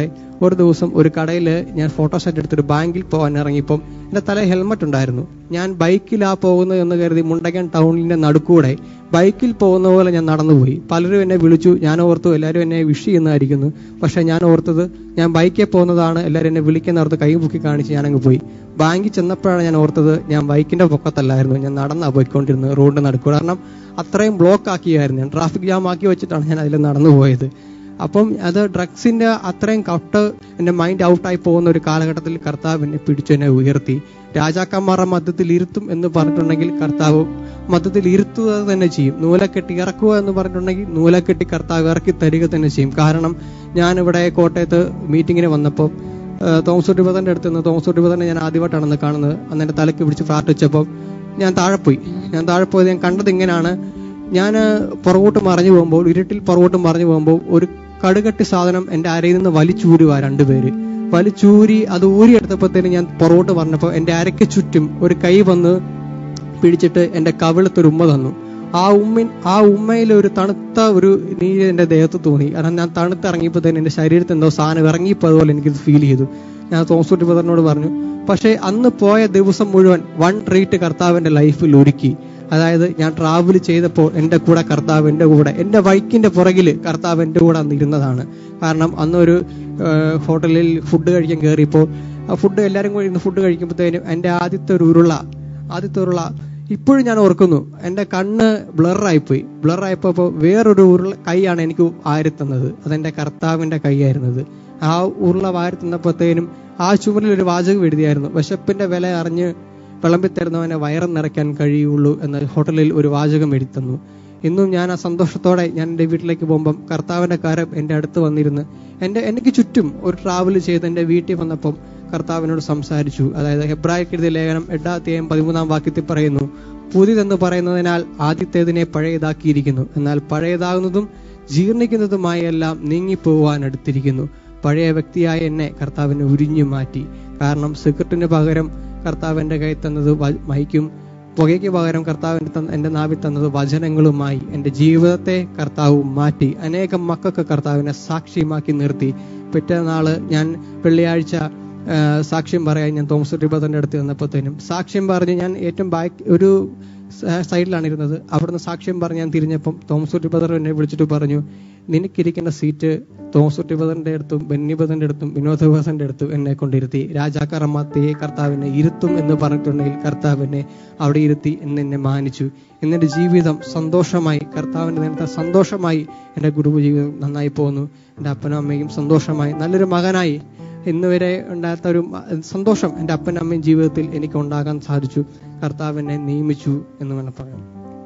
ഒരു ദിവസം ഒരു കടയിൽ ഞാൻ ഫോട്ടോ സെറ്റ് എടുത്തിട്ട് ബാങ്കിൽ പോകാൻ ഇറങ്ങിയപ്പം എൻ്റെ തല ഹെൽമറ്റ് ഉണ്ടായിരുന്നു ഞാൻ ബൈക്കിലാ പോകുന്നത് എന്ന് കരുതി മുണ്ടക്കൻ ടൗണിന്റെ നടുക്കൂടെ ബൈക്കിൽ പോകുന്ന പോലെ ഞാൻ നടന്നുപോയി പലരും എന്നെ വിളിച്ചു ഞാൻ ഓർത്തു എല്ലാവരും എന്നെ വിഷ് ചെയ്യുന്നതായിരിക്കുന്നു പക്ഷെ ഞാൻ ഓർത്തത് ഞാൻ ബൈക്കിൽ പോകുന്നതാണ് എല്ലാവരും എന്നെ വിളിക്കുന്ന ഓർത്ത് കൈ പൊക്കി കാണിച്ച് ഞാൻ അങ്ങ് പോയി ബാങ്കിൽ ചെന്നപ്പോഴാണ് ഞാൻ ഓർത്തത് ഞാൻ ബൈക്കിന്റെ പൊക്കത്തല്ലായിരുന്നു ഞാൻ നടന്നാ പോയിക്കൊണ്ടിരുന്നത് റോഡിന്റെ നടുക്കൂടെ കാരണം അത്രയും ബ്ലോക്ക് ആക്കിയായിരുന്നു ഞാൻ ട്രാഫിക് ജാം ആക്കി വെച്ചിട്ടാണ് ഞാൻ അതിൽ നടന്നു പോയത് അപ്പം അത് ഡ്രഗ്സിന്റെ അത്രയും കട്ട് എന്റെ മൈൻഡ് ഔട്ടായി പോകുന്ന ഒരു കാലഘട്ടത്തിൽ കർത്താവ് എന്നെ പിടിച്ചു എന്നെ ഉയർത്തി രാജാക്കന്മാരുടെ മധ്യത്തിൽ ഇരുത്തും എന്ന് പറഞ്ഞിട്ടുണ്ടെങ്കിൽ കർത്താവ് മധ്യത്തിൽ ഇരുത്തുക തന്നെ ചെയ്യും നൂലക്കെട്ടി ഇറക്കുക എന്ന് പറഞ്ഞിട്ടുണ്ടെങ്കിൽ നൂലക്കെട്ടി കർത്താവ് ഇറക്കി തരിക തന്നെ ചെയ്യും കാരണം ഞാൻ ഇവിടെ കോട്ടയത്ത് മീറ്റിങ്ങിന് വന്നപ്പോൾ തോമസ് ഒട്ടിപതന്റെ അടുത്ത് നിന്ന് തോമസ് ഒട്ടിപതനെ ഞാൻ ആദ്യമായിട്ടാണെന്ന് കാണുന്നത് അന്ന് എന്റെ തലക്ക് പിടിച്ച് പ്രാർത്ഥിച്ചപ്പോൾ ഞാൻ താഴെ പോയി ഞാൻ താഴെ പോയത് ഞാൻ കണ്ടത് ഇങ്ങനെയാണ് ഞാൻ പുറകോട്ട് മറിഞ്ഞു പോകുമ്പോൾ ഇരുട്ടിൽ പുറകോട്ട് മറിഞ്ഞു പോകുമ്പോൾ ഒരു കടുകട്ടി സാധനം എന്റെ അരയിൽ നിന്ന് വലിച്ചൂരുക രണ്ടുപേര് വലിച്ചൂരി അത് ഊരിയെടുത്തപ്പോഴത്തേന് ഞാൻ പുറകോട്ട് പറഞ്ഞപ്പോൾ എന്റെ അരയ്ക്ക് ചുറ്റും ഒരു കൈ വന്ന് പിടിച്ചിട്ട് എന്റെ കവിളത്തൊരു ഉമ്മ തന്നു ആ ഉമ്മ ആ ഉമ്മയിൽ ഒരു തണുത്ത ഒരു നീര് എന്റെ ദേഹത്ത് തോന്നി കാരണം ഞാൻ തണുത്തിറങ്ങിയപ്പോൾ തന്നെ എന്റെ ശരീരത്തിൽ എന്തോ സാധനം ഇറങ്ങിയപ്പോൾ അതുപോലെ എനിക്കിത് ഫീൽ ചെയ്തു ഞാൻ തോമസ് ബദറിനോട് പറഞ്ഞു പക്ഷേ അന്ന് പോയ ദിവസം മുഴുവൻ വൺ ട്രീറ്റ് കർത്താവിന്റെ ലൈഫിൽ ഒരുക്കി അതായത് ഞാൻ ട്രാവൽ ചെയ്തപ്പോൾ എൻ്റെ കൂടെ കർത്താവ് എൻ്റെ കൂടെ എൻ്റെ ബൈക്കിന്റെ പുറകിൽ കർത്താവ് എൻ്റെ കൂടെ അന്ന് ഇരുന്നതാണ് കാരണം അന്നൊരു ഏഹ്, ഹോട്ടലിൽ ഫുഡ് കഴിക്കാൻ കയറിയപ്പോൾ ആ ഫുഡ് എല്ലാവരും കൂടി ഇരുന്ന് ഫുഡ് കഴിക്കുമ്പോഴത്തേനും എൻ്റെ ആദ്യത്തെ ഒരു ഉരുള ആദ്യത്തെ ഉരുള ഇപ്പോഴും ഞാൻ ഓർക്കുന്നു എൻ്റെ കണ്ണ് ബ്ലറായിപ്പോയി ബ്ലറായപ്പോൾ ഇപ്പോൾ വേറൊരു ഉരുള കൈയാണ് എനിക്ക് ആരി തന്നത് അതെൻ്റെ കർത്താവിൻ്റെ കൈയായിരുന്നത് ആ ഉരുള വാരി തന്നപ്പോഴത്തേനും ആ ചുമരിൽ ഒരു വാചകം എഴുതിയായിരുന്നു വിശപ്പിന്റെ വില അറിഞ്ഞ് വിളമ്പിത്തരുന്നവനെ വയറ് നിറയ്ക്കാൻ കഴിയുള്ളൂ എന്ന ഹോട്ടലിൽ ഒരു വാചകം എഴുതി തന്നു ഇന്നും ഞാൻ ആ സന്തോഷത്തോടെ ഞാൻ എൻ്റെ വീട്ടിലേക്ക് പോകുമ്പം കർത്താവിന്റെ കാരം എൻ്റെ അടുത്ത് വന്നിരുന്ന് എൻ്റെ എനിക്ക് ചുറ്റും ഒരു ട്രാവൽ ചെയ്ത് എൻ്റെ വീട്ടിൽ വന്നപ്പം കർത്താവിനോട് സംസാരിച്ചു അതായത് ഹെബ്രായിക്ക് എഴുതിയ ലേഖനം എട്ടാം പതിമൂന്നാം വാക്യത്തിൽ പറയുന്നു പുതിയതെന്ന് പറയുന്നതിനാൽ ആദ്യത്തേതിനെ പഴയതാക്കിയിരിക്കുന്നു എന്നാൽ പഴയതാകുന്നതും ജീർണിക്കുന്നതുമായ എല്ലാം നീങ്ങിപ്പോവാൻ അടുത്തിരിക്കുന്നു പഴയ വ്യക്തിയായ എന്നെ കർത്താവിനെ ഉരിഞ്ഞു മാറ്റി കാരണം സിഗരറ്റിന് പകരം കർത്താവിന്റെ കൈ തന്നത് വ- മൈക്കും പുകയ്ക്ക് പകരം കർത്താവിന്റെ തന്ന- എന്റെ നാവിൽ തന്നത് വചനങ്ങളുമായി എന്റെ ജീവിതത്തെ കർത്താവ് മാറ്റി അനേകം മക്കൾക്ക് കർത്താവിനെ സാക്ഷ്യമാക്കി നിർത്തി പിറ്റേനാള് ഞാൻ വെള്ളിയാഴ്ച ആ, സാക്ഷ്യം പറയാൻ ഞാൻ തോമസ് ടിബത്തിന്റെ അടുത്ത് വന്നപ്പോഴത്തേനും സാക്ഷ്യം പറഞ്ഞ് ഞാൻ ഏറ്റവും ബാക്ക് ഒരു സ- സൈഡിലാണ് ഇരുന്നത് അവിടുന്ന് സാക്ഷ്യം പറഞ്ഞ് ഞാൻ തിരിഞ്ഞപ്പം തോമസ് ടിബദർ എന്നെ വിളിച്ചിട്ട് പറഞ്ഞു നിനക്കിരിക്കേണ്ട സീറ്റ് തോമസ് ടിബദറിന്റെ അടുത്തും ബെന്നിബദന്റെ അടുത്തും വിനോദ് ബസന്റെ അടുത്തും എന്നെ കൊണ്ടിരുത്തി രാജാക്കറമാത്തയെ കർത്താവിനെ ഇരുത്തും എന്ന് പറഞ്ഞിട്ടുണ്ടെങ്കിൽ കർത്താവിനെ അവിടെ ഇരുത്തി എന്ന് എന്നെ മാനിച്ചു എന്നെ ജീവിതം സന്തോഷമായി കർത്താവിന്റെ നേരത്തെ സന്തോഷമായി എൻ്റെ കുടുംബ ജീവിതം നന്നായി പോകുന്നു എൻ്റെ അപ്പനും അമ്മയും സന്തോഷമായി നല്ലൊരു മകനായി ഇന്ന് വരെ ഉണ്ടാത്ത ഒരു മ- സന്തോഷം എൻ്റെ അപ്പനും അമ്മയും ജീവിതത്തിൽ എനിക്ക് ഉണ്ടാകാൻ സാധിച്ചു കർത്താവ് എന്നെ നിയമിച്ചു എന്ന് വേണം പറയാം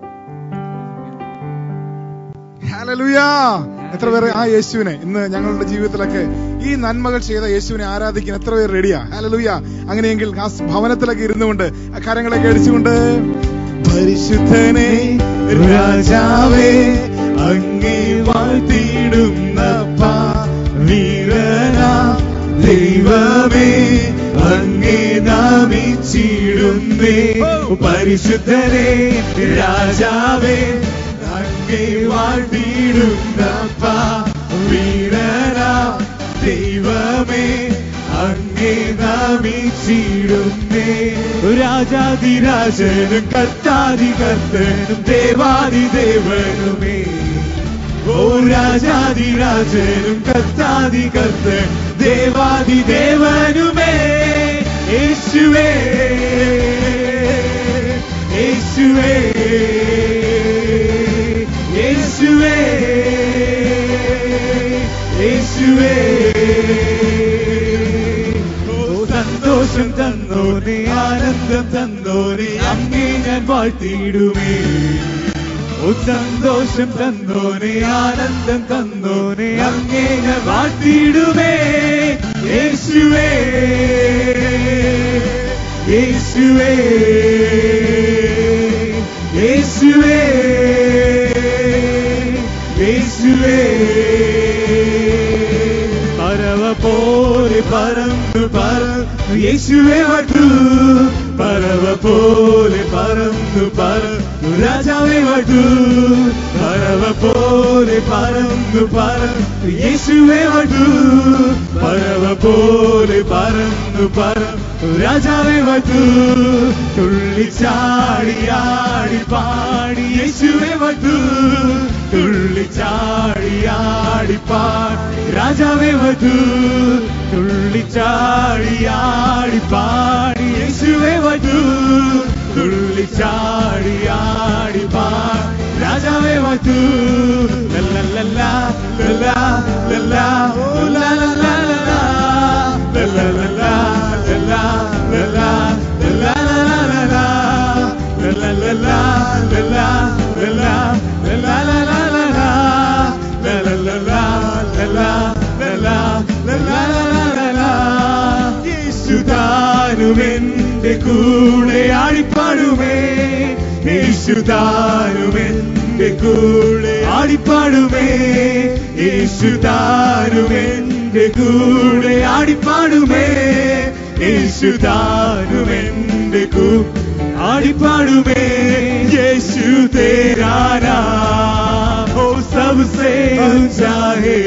ഹല്ലേലൂയ. എത്ര പേര് ആ യേശുവിനെ ഇന്ന് ഞങ്ങളുടെ ജീവിതത്തിലൊക്കെ ഈ നന്മകൾ ചെയ്ത യേശുവിനെ ആരാധിക്കാൻ എത്ര പേര് റെഡിയാ ഹല്ലേലൂയ അങ്ങനെയെങ്കിൽ ആ ഭവനത്തിലൊക്കെ ഇരുന്നുകൊണ്ട് ആ കരങ്ങളൊക്കെ അടിച്ചുകൊണ്ട് പരിശുദ്ധനെ രാജാവേ അങ്ങേ വാഴ്ത്തിയിടുന്ന വീരനാ ദൈവമേ അങ്ങേ നാമിച്ചിടുന്നേ പരിശുദ്ധനെ രാജാവേ അങ്ങേ വാഴ്ത്തിയിടുന്ന വീരനാ ദൈവമേ അങ്ങേ നാമിച്ചിടുന്നേ രാജാതിരാജനും കർത്താതി കർത്തനും ദേവാതി ദേവനുമേ ഓ രാജാതിരാജനും കർത്താതി കർത്തൻ ദേവാതി ദേവനുമേ യേശുവേ യേശുവേ യേശുവേ യേശുവേ ഓ സന്തോഷം തന്നോനെ ആനന്ദം തന്നോനെ അങ്ങേ ഞാൻ വാഴ്ത്തിയിടുമേ ഓ സന്തോഷം തന്നോനെ ആനന്ദം തന്നോനെ അങ്ങേ ഞാൻ വാഴ്ത്തിയിടുമേ യേശുവേ യേശുവേ യേശുവേ യേശുവേ പറവ പോലെ പറന്നു പറന്നു യേശുവേ വട്ടു പറവ പോലെ പറന്നു പറന്നു രാജാവേ വട്ടു പറവ പോലെ പറന്നു പറന്നു യേശുവേ വധു പറവ പോലെ പറന്നു പറന്നു രാജാവേ വധു തുള്ളിച്ചാടിയാടി പാടി യേശുവേ വധു തുള്ളിച്ചാടിയാടി പാടി രാജാവേ വധു തുള്ളിച്ചാടിയാടി പാടി യേശുവേ വധു തുള്ളിച്ചാടിയാടി പാടി രാജാവേ വധു ലല്ലല്ലല്ലാ ലല്ലാ ലല്ലാ ഓ ലല്ലല്ലാ ലല്ലാ ലല്ലല്ലല്ലാ ലല്ലാ ലല്ലാ ലല്ലാ ലല്ലാ ലല്ലല്ലല്ലാ ലല്ലാ ലല്ലാ ലല്ലാ ലല്ലാ ലല്ലല്ലല്ലാ ലല്ലാ ലല്ലാ ലല്ലാ ലല്ലാ യേശുദാനുമെന്റെ കൂടെ ആടിപ്പാടുമേ യേശുദാനുമെന്റെ കൂടെ ആടിപ്പാടുമേ യേശുദാനുമെന്റെ കൂടെ ആടിപ്പാടുമേ യേശുദാനുമെന്റെ കൂ ആടിപ്പാടുമേ യേശു തേരാനാ ഓ सबसे ऊंचा है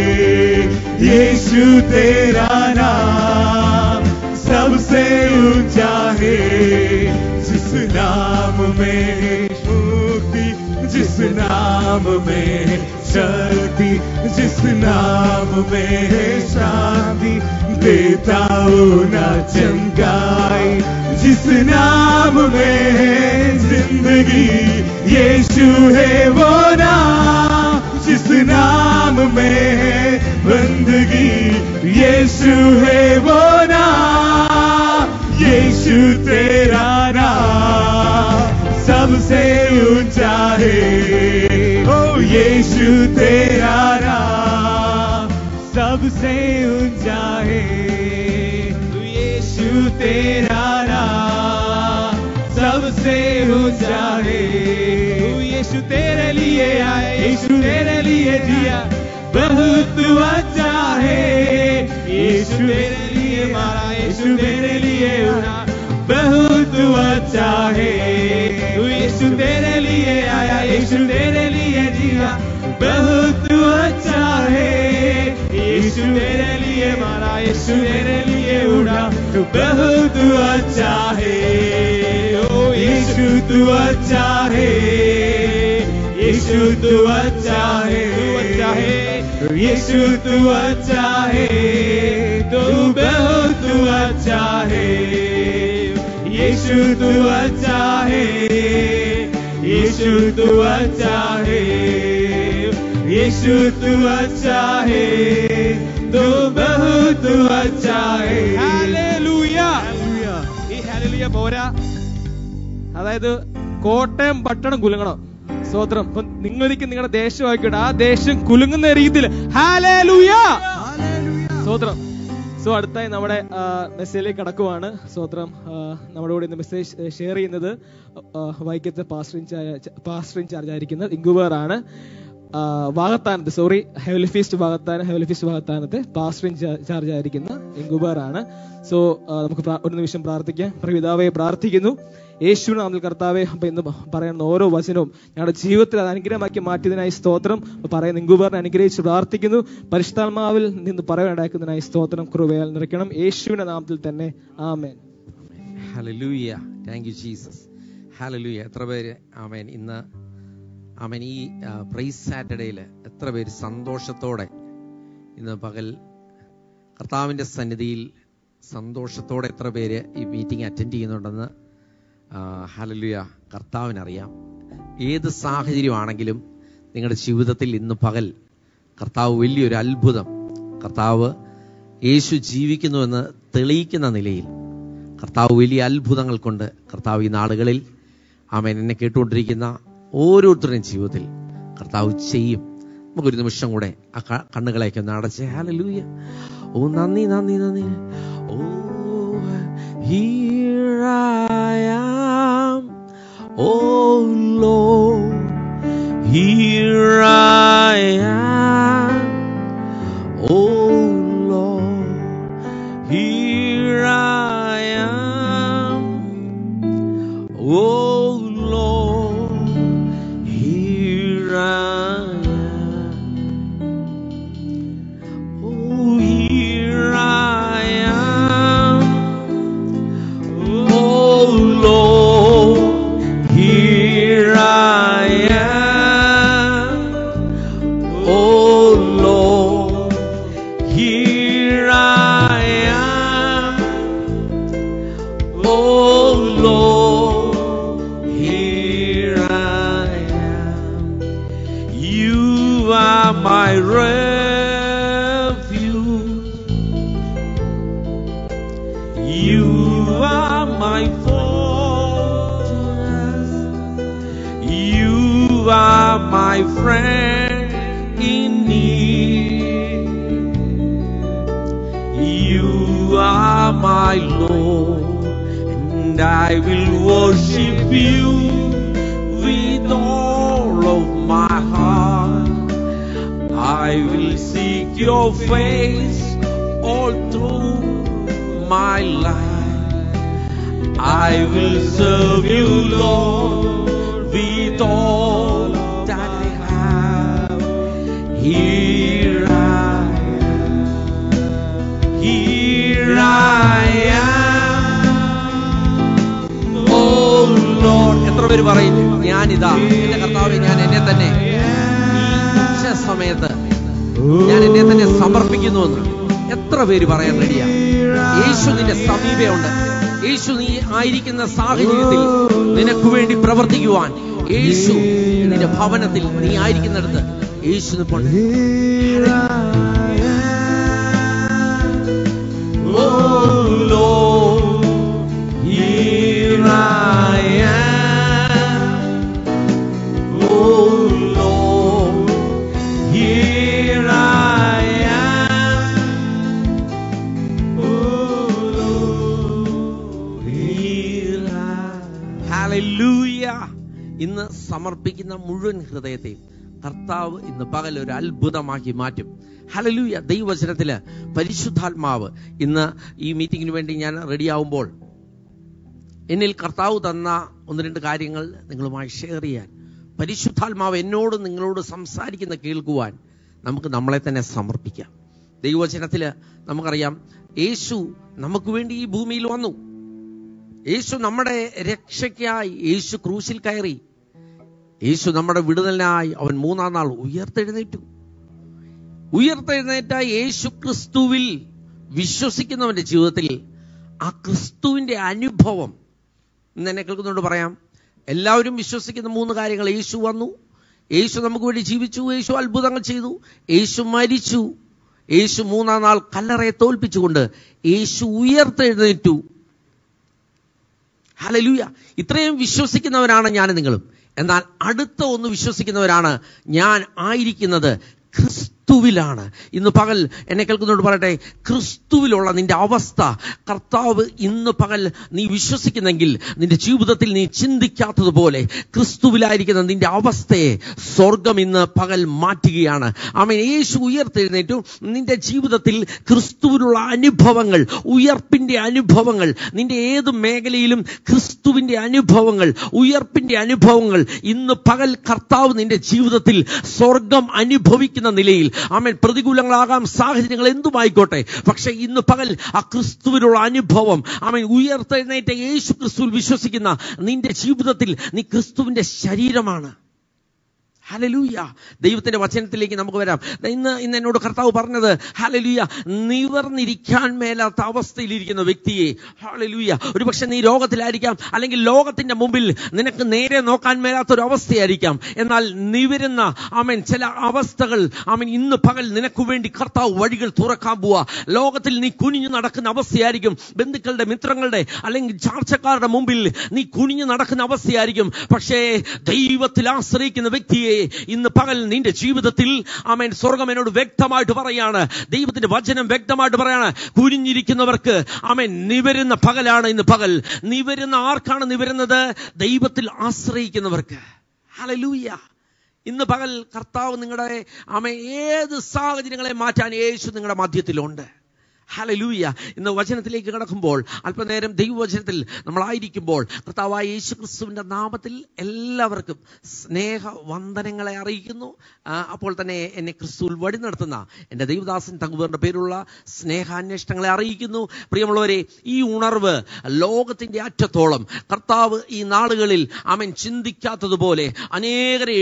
यीशु तेरा नाम सबसे ऊंचा है जिस नाम में है मुक्ति जिस नाम में है शक्ति जिस नाम में है शांति देता हूँ ना चमकाई जिस नाम में है जिंदगी यीशु है वो नाम जिस नाम में है बंदगी यीशु है वो नाम यीशु तेरा नाम सबसे ऊंचा है ओ यीशु तेरा नाम सबसे ऊंचा है यीशु तेरा नाम सबसे ऊंचा है यीशु तेरे लिए आए यीशु तेरे लिए जिया बहुत अच्छा है यीशु तेरे लिए मारा यीशु तेरे लिए उड़ा बहुत अच्छा है यीशु तेरे लिए आया यीशु तेरे लिए जिया बहुत अच्छा है यीशु तेरे लिए मारा यीशु तेरे लिए उड़ा तो बहुत अच्छा है ओ यीशु तू अच्छा है यीशु तू अच्छा है अच्छा है यीशु तू अच्छा है तू बहुत अच्छा है यीशु तू अच्छा है यीशु तू अच्छा है यीशु तू अच्छा है तू बहुत अच्छा है ഹല്ലേലൂയ. ഈ ഹല്ലേലൂയ പോരാ അതായത് കോട്ടയം പട്ടണം കുലുങ്ങണം സ്തോത്രം അപ്പൊ നിങ്ങളിരിക്കും നിങ്ങളുടെ ദേശമായിക്കോട്ടെ ആ ദേശം കുലുങ്ങുന്ന രീതിയിൽ ഹാലേലൂയ സ്തോത്രം സോ അടുത്തായി നമ്മുടെ ആ, മെസ്സേജിലേക്ക് കടക്കുവാണ് സ്തോത്രം ആ, നമ്മുടെ കൂടെ ഇന്ന് മെസ്സേജ് ഷെയർ ചെയ്യുന്നത് ആ, വൈക്കത്തെ പാസ്റ്റർ ഇൻചാർജ് പാസ്റ്റർ ഇൻചാർജ് ആയിരിക്കുന്നത് ഇങ്കുബർ ആണ് ആ, വാഗത്താനത്ത് സോറി ഹെവലി ഫീസ്റ്റ് വാഗത്താന ഹെവലി ഫീസ്റ്റ് വാഗത്താനത്തെ പാസ്റ്റർ ഇൻചാർജ് ആയിരിക്കുന്ന ഇങ്കുബർ ആണ് സോ നമുക്ക് പ്രാ- ഒരു നിമിഷം പ്രാർത്ഥിക്കാം പ്രവിതാവെ പ്രാർത്ഥിക്കുന്നു യേശുവിന് നാമത്തിൽ കർത്താവെ അപ്പൊ ഇന്ന് പറയുന്ന ഓരോ വചനവും ഞങ്ങളുടെ ജീവിതത്തിൽ അത് അനുഗ്രഹമാക്കി മാറ്റിയതിനായി സ്തോത്രം പറയുന്ന ഇങ്കുബറിനെ അനുഗ്രഹിച്ച് പ്രാർത്ഥിക്കുന്നു പരിശുദ്ധാത്മാവിൽ നിന്ന് പറയാനുണ്ടാക്കുന്നതിനായി സ്തോത്രം കൃപയാൽ നിറയ്ക്കണം യേശുവിന്റെ നാമത്തിൽ തന്നെ ആമേൻ hallelujah thank you Jesus hallelujah എത്ര പേര് ആമേൻ ഇന്ന് ആമേൻ ഈ പ്രൈസ് സാറ്റർഡേയിൽ എത്ര പേര് സന്തോഷത്തോടെ ഇന്ന് പകൽ കർത്താവിൻ്റെ സന്നിധിയിൽ സന്തോഷത്തോടെ എത്ര പേര് ഈ മീറ്റിംഗ് അറ്റൻഡ് ചെയ്യുന്നുണ്ടെന്ന് ഹലലുയ കർത്താവിനറിയാം ഏത് സാഹചര്യമാണെങ്കിലും നിങ്ങളുടെ ജീവിതത്തിൽ ഇന്ന് പകൽ കർത്താവ് വലിയൊരു അത്ഭുതം കർത്താവ് യേശു ജീവിക്കുന്നുവെന്ന് തെളിയിക്കുന്ന നിലയിൽ കർത്താവ് വലിയ അത്ഭുതങ്ങൾ കൊണ്ട് കർത്താവ് ഈ നാളുകളിൽ ആമേൻ എന്നെ കേട്ടുകൊണ്ടിരിക്കുന്ന ഓരോരുത്തരുടെയും ജീവിതത്തിൽ കർത്താവ് ചെയ്യും നമുക്കൊരു നിമിഷം കൂടെ ആ ക- കണ്ണുകളെയൊക്കെ ഒന്ന് അടച്ച് ഹാലലൂയ ഓ നന്ദി നന്ദി നന്ദി ഓ here I am oh Lord here I am oh Lord here I am oh Lord here I am my friend in need. You are my Lord, and I will worship you with all of my heart. I will seek your face all through my life. I will serve you, Lord, with all that I have. Here I am. Here I am. Oh Lord. എത്ര പേര് പറയും ഞാനിതാ എന്റെ കർത്താവെ ഞാൻ എന്നെ തന്നെ ഈ ഉച്ച സമയത്ത് ഞാൻ എന്നെ തന്നെ സമർപ്പിക്കുന്നുവെന്ന് എത്ര പേര് പറയാൻ റെഡിയാ യേശു നിന്റെ സമീപമുണ്ട് യേശു നീ ആയിരിക്കുന്ന സാഹചര്യത്തിൽ നിനക്ക് വേണ്ടി പ്രവർത്തിക്കുവാൻ യേശു നിന്റെ ഭവനത്തിൽ നീ ആയിരിക്കുന്നിടത്ത് യേശു നിൽപ്പുണ്ട് Oh Lord, here I am. Oh Lord, here I am. Oh Lord, here I Hallelujah. ഇന്ന് സമർപ്പിക്കുന്ന മുഴുവൻ ഹൃദയത്തെയും കർത്താവ് ഇന്ന് പകൽ ഒരു അത്ഭുതമാക്കി മാറ്റും ഹലലൂയ ദൈവവചനത്തില് പരിശുദ്ധാത്മാവ് ഇന്ന് ഈ മീറ്റിങ്ങിന് വേണ്ടി ഞാൻ റെഡിയാവുമ്പോൾ എന്നിൽ കർത്താവ് തന്ന ഒന്ന് രണ്ട് കാര്യങ്ങൾ നിങ്ങളുമായി ഷെയർ ചെയ്യാൻ പരിശുദ്ധാത്മാവ് എന്നോട് നിങ്ങളോട് സംസാരിക്കുന്ന കേൾക്കുവാൻ നമുക്ക് നമ്മളെ തന്നെ സമർപ്പിക്കാം ദൈവവചനത്തില് നമുക്കറിയാം യേശു നമുക്ക് വേണ്ടി ഈ ഭൂമിയിൽ വന്നു യേശു നമ്മുടെ രക്ഷയ്ക്കായി യേശു ക്രൂശിൽ കയറി യേശു നമ്മുടെ വിടുതലിനായി അവൻ മൂന്നാം നാൾ ഉയർത്തെഴുന്നേറ്റു ഉയർത്തെഴുന്നേറ്റ യേശു ക്രിസ്തുവിൽ വിശ്വസിക്കുന്നവന്റെ ജീവിതത്തിൽ ആ ക്രിസ്തുവിന്റെ അനുഭവം ഇന്ന് എന്നെ കേൾക്കുന്നതുകൊണ്ട് പറയാം എല്ലാവരും വിശ്വസിക്കുന്ന മൂന്ന് കാര്യങ്ങൾ യേശു വന്നു യേശു നമുക്ക് വേണ്ടി ജീവിച്ചു യേശു അത്ഭുതങ്ങൾ ചെയ്തു യേശു മരിച്ചു യേശു മൂന്നാം നാൾ കല്ലറയെ തോൽപ്പിച്ചുകൊണ്ട് യേശു ഉയർത്തെഴുന്നേറ്റു ഹലലൂയ ഇത്രയും വിശ്വസിക്കുന്നവരാണ് ഞാൻ നിങ്ങളും എന്നാൽ അടുത്ത ഒന്ന് വിശ്വസിക്കുന്നവരാണ് ഞാൻ ആയിരിക്കുന്നത് ക്രിസ്തുവിലാണ് ഇന്ന് പകൽ എന്നെ കേൾക്കുന്നോട് പറയട്ടെ ക്രിസ്തുവിലുള്ള നിന്റെ അവസ്ഥ കർത്താവ് ഇന്ന് പകൽ നീ വിശ്വസിക്കുന്നെങ്കിൽ നിന്റെ ജീവിതത്തിൽ നീ ചിന്തിക്കാത്തതുപോലെ ക്രിസ്തുവിലായിരിക്കുന്ന നിന്റെ അവസ്ഥയെ സ്വർഗം ഇന്ന് പകൽ മാറ്റുകയാണ് ആമേൻ യേശു ഉയർത്തെഴുന്നേറ്റു നിന്റെ ജീവിതത്തിൽ ക്രിസ്തുവിനുള്ള അനുഭവങ്ങൾ ഉയർപ്പിന്റെ അനുഭവങ്ങൾ നിന്റെ ഏത് മേഖലയിലും ക്രിസ്തുവിന്റെ അനുഭവങ്ങൾ ഉയർപ്പിന്റെ അനുഭവങ്ങൾ ഇന്ന് പകൽ കർത്താവ് നിന്റെ ജീവിതത്തിൽ സ്വർഗം അനുഭവിക്കുന്ന നിലയിൽ ആമേൻ പ്രതികൂലങ്ങളാകാം സാഹചര്യങ്ങൾ എന്തുമായിക്കോട്ടെ പക്ഷെ ഇന്ന് പകൽ ആ ക്രിസ്തുവിനുള്ള അനുഭവം ആമേൻ ഉയർത്തെഴുന്നേറ്റ യേശു ക്രിസ്തുവിൽ വിശ്വസിക്കുന്ന നിന്റെ ജീവിതത്തിൽ നീ ക്രിസ്തുവിന്റെ ശരീരമാണ് ഹലലൂയ ദൈവത്തിന്റെ വചനത്തിലേക്ക് നമുക്ക് വരാം ദാ ഇന്ന് ഇന്ന് എന്നോട് കർത്താവ് പറഞ്ഞത് ഹലലൂയ നിവർന്നിരിക്കാൻ മേലാത്ത അവസ്ഥയിലിരിക്കുന്ന വ്യക്തിയെ ഹലലൂയ ഒരുപക്ഷെ നീ രോഗത്തിലായിരിക്കാം അല്ലെങ്കിൽ ലോകത്തിന്റെ മുമ്പിൽ നിനക്ക് നേരെ നോക്കാൻ മേലാത്ത ഒരു അവസ്ഥയായിരിക്കാം എന്നാൽ നിവരുന്ന ആമൻ ചില അവസ്ഥകൾ ആമൻ ഇന്ന് പകൽ നിനക്ക് വേണ്ടി കർത്താവ് വഴികൾ തുറക്കാൻ പോവാ ലോകത്തിൽ നീ കുനിഞ്ഞു നടക്കുന്ന അവസ്ഥയായിരിക്കും ബന്ധുക്കളുടെ മിത്രങ്ങളുടെ അല്ലെങ്കിൽ ചാർച്ചക്കാരുടെ മുമ്പിൽ നീ കുനിഞ്ഞു നടക്കുന്ന അവസ്ഥയായിരിക്കും പക്ഷേ ദൈവത്തിൽ ആശ്രയിക്കുന്ന വ്യക്തിയെ ഇന്ന് പകൽ നിന്റെ ജീവിതത്തിൽ ആമേൻ സ്വർഗം എന്നോട് വ്യക്തമായിട്ട് പറയാണ് ദൈവത്തിന്റെ വചനം വ്യക്തമായിട്ട് പറയാണ് കുനിഞ്ഞിരിക്കുന്നവർക്ക് ആമേൻ നിവരുന്ന പകലാണ് ഇന്ന് പകൽ നിവരുന്ന ആർക്കാണ് നിവരുന്നത് ദൈവത്തിൽ ആശ്രയിക്കുന്നവർക്ക് ഹലലൂയ ഇന്ന് പകൽ കർത്താവ് നിങ്ങളുടെ ആമ ഏത് സാഹചര്യങ്ങളെ മാറ്റാൻ യേശു നിങ്ങളുടെ മധ്യത്തിലുണ്ട് ഹലലൂയ ഇന്ന് വചനത്തിലേക്ക് കിടക്കുമ്പോൾ അല്പനേരം ദൈവവചനത്തിൽ നമ്മളായിരിക്കുമ്പോൾ കർത്താവായ യേശു ക്രിസ്തുവിന്റെ നാമത്തിൽ എല്ലാവർക്കും സ്നേഹ വന്ദനങ്ങളെ അറിയിക്കുന്നു ആ, അപ്പോൾ തന്നെ എന്നെ ക്രിസ്തുവിൽ വഴി നടത്തുന്ന എൻ്റെ ദൈവദാസൻ തങ്കുവേറിന്റെ പേരുള്ള സ്നേഹാന്വേഷണങ്ങളെ അറിയിക്കുന്നു പ്രിയമുള്ളവരെ ഈ ഉണർവ് ലോകത്തിന്റെ അറ്റത്തോളം കർത്താവ് ഈ നാളുകളിൽ അവൻ ചിന്തിക്കാത്തതുപോലെ അനേകരെ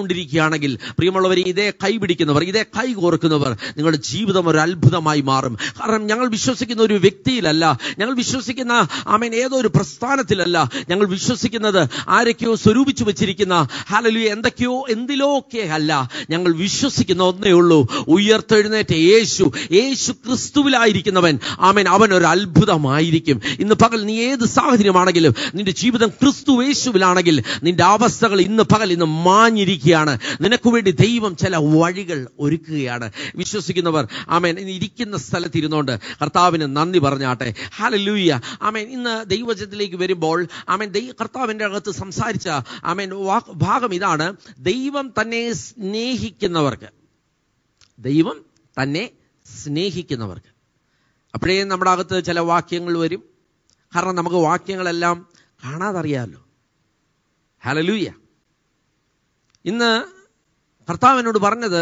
എഴുന്നേൽപ്പിച്ചുകൊണ്ടിരിക്കുകയാണെങ്കിൽ പ്രിയമുള്ളവരെ ഇതേ കൈ പിടിക്കുന്നവർ ഇതേ കൈ കോർക്കുന്നവർ നിങ്ങളുടെ ജീവിതം ഒരു അത്ഭുതമായി മാറും കാരണം ഞങ്ങൾ വിശ്വസിക്കുന്ന ഒരു വ്യക്തിയിലല്ല ഞങ്ങൾ വിശ്വസിക്കുന്ന ആമേൻ ഏതോ ഒരു പ്രസ്ഥാനത്തിലല്ല ഞങ്ങൾ വിശ്വസിക്കുന്നത് ആരൊക്കെയോ സ്വരൂപിച്ചു വെച്ചിരിക്കുന്ന ഹാലലു എന്തൊക്കെയോ എന്തിലോ ഒക്കെ അല്ല ഞങ്ങൾ വിശ്വസിക്കുന്ന ഒന്നേ ഉള്ളൂ ഉയർത്തെഴുന്നേറ്റ യേശു യേശു ക്രിസ്തുവിലായിരിക്കുന്നവൻ ആമേൻ അവൻ ഒരു അത്ഭുതമായിരിക്കും ഇന്ന് പകൽ നീ ഏത് സാഹചര്യമാണെങ്കിലും നിന്റെ ജീവിതം ക്രിസ്തു യേശുവിലാണെങ്കിൽ നിന്റെ അവസ്ഥകൾ ഇന്ന് പകൽ ഇന്ന് മാഞ്ഞിരിക്കുകയാണ് നിനക്ക് വേണ്ടി ദൈവം ചില വഴികൾ ഒരുക്കുകയാണ് വിശ്വസിക്കുന്നവർ ആമേൻ ഇന്ന് ഇരിക്കുന്ന സ്ഥലത്ത് ഇരുന്നുകൊണ്ട് കർത്താവിന് നന്ദി പറഞ്ഞാട്ടെ ഹാലലൂയ ആമേൻ ഇന്ന് ദൈവജനത്തിലേക്ക് വരുമ്പോൾ ആമേൻ ദൈ കർത്താവിന്റെ അകത്ത് സംസാരിച്ച ആമേൻ വാക്ക് ഭാഗം ഇതാണ് ദൈവം തന്നെ സ്നേഹിക്കുന്നവർക്ക് ദൈവം തന്നെ സ്നേഹിക്കുന്നവർക്ക് അപ്പോഴേ നമ്മുടെ അകത്ത് ചില വാക്യങ്ങൾ വരും കാരണം നമുക്ക് വാക്യങ്ങളെല്ലാം കാണാതറിയാമല്ലോ ഹലലൂയ ഇന്ന് കർത്താവിനോട് പറഞ്ഞത്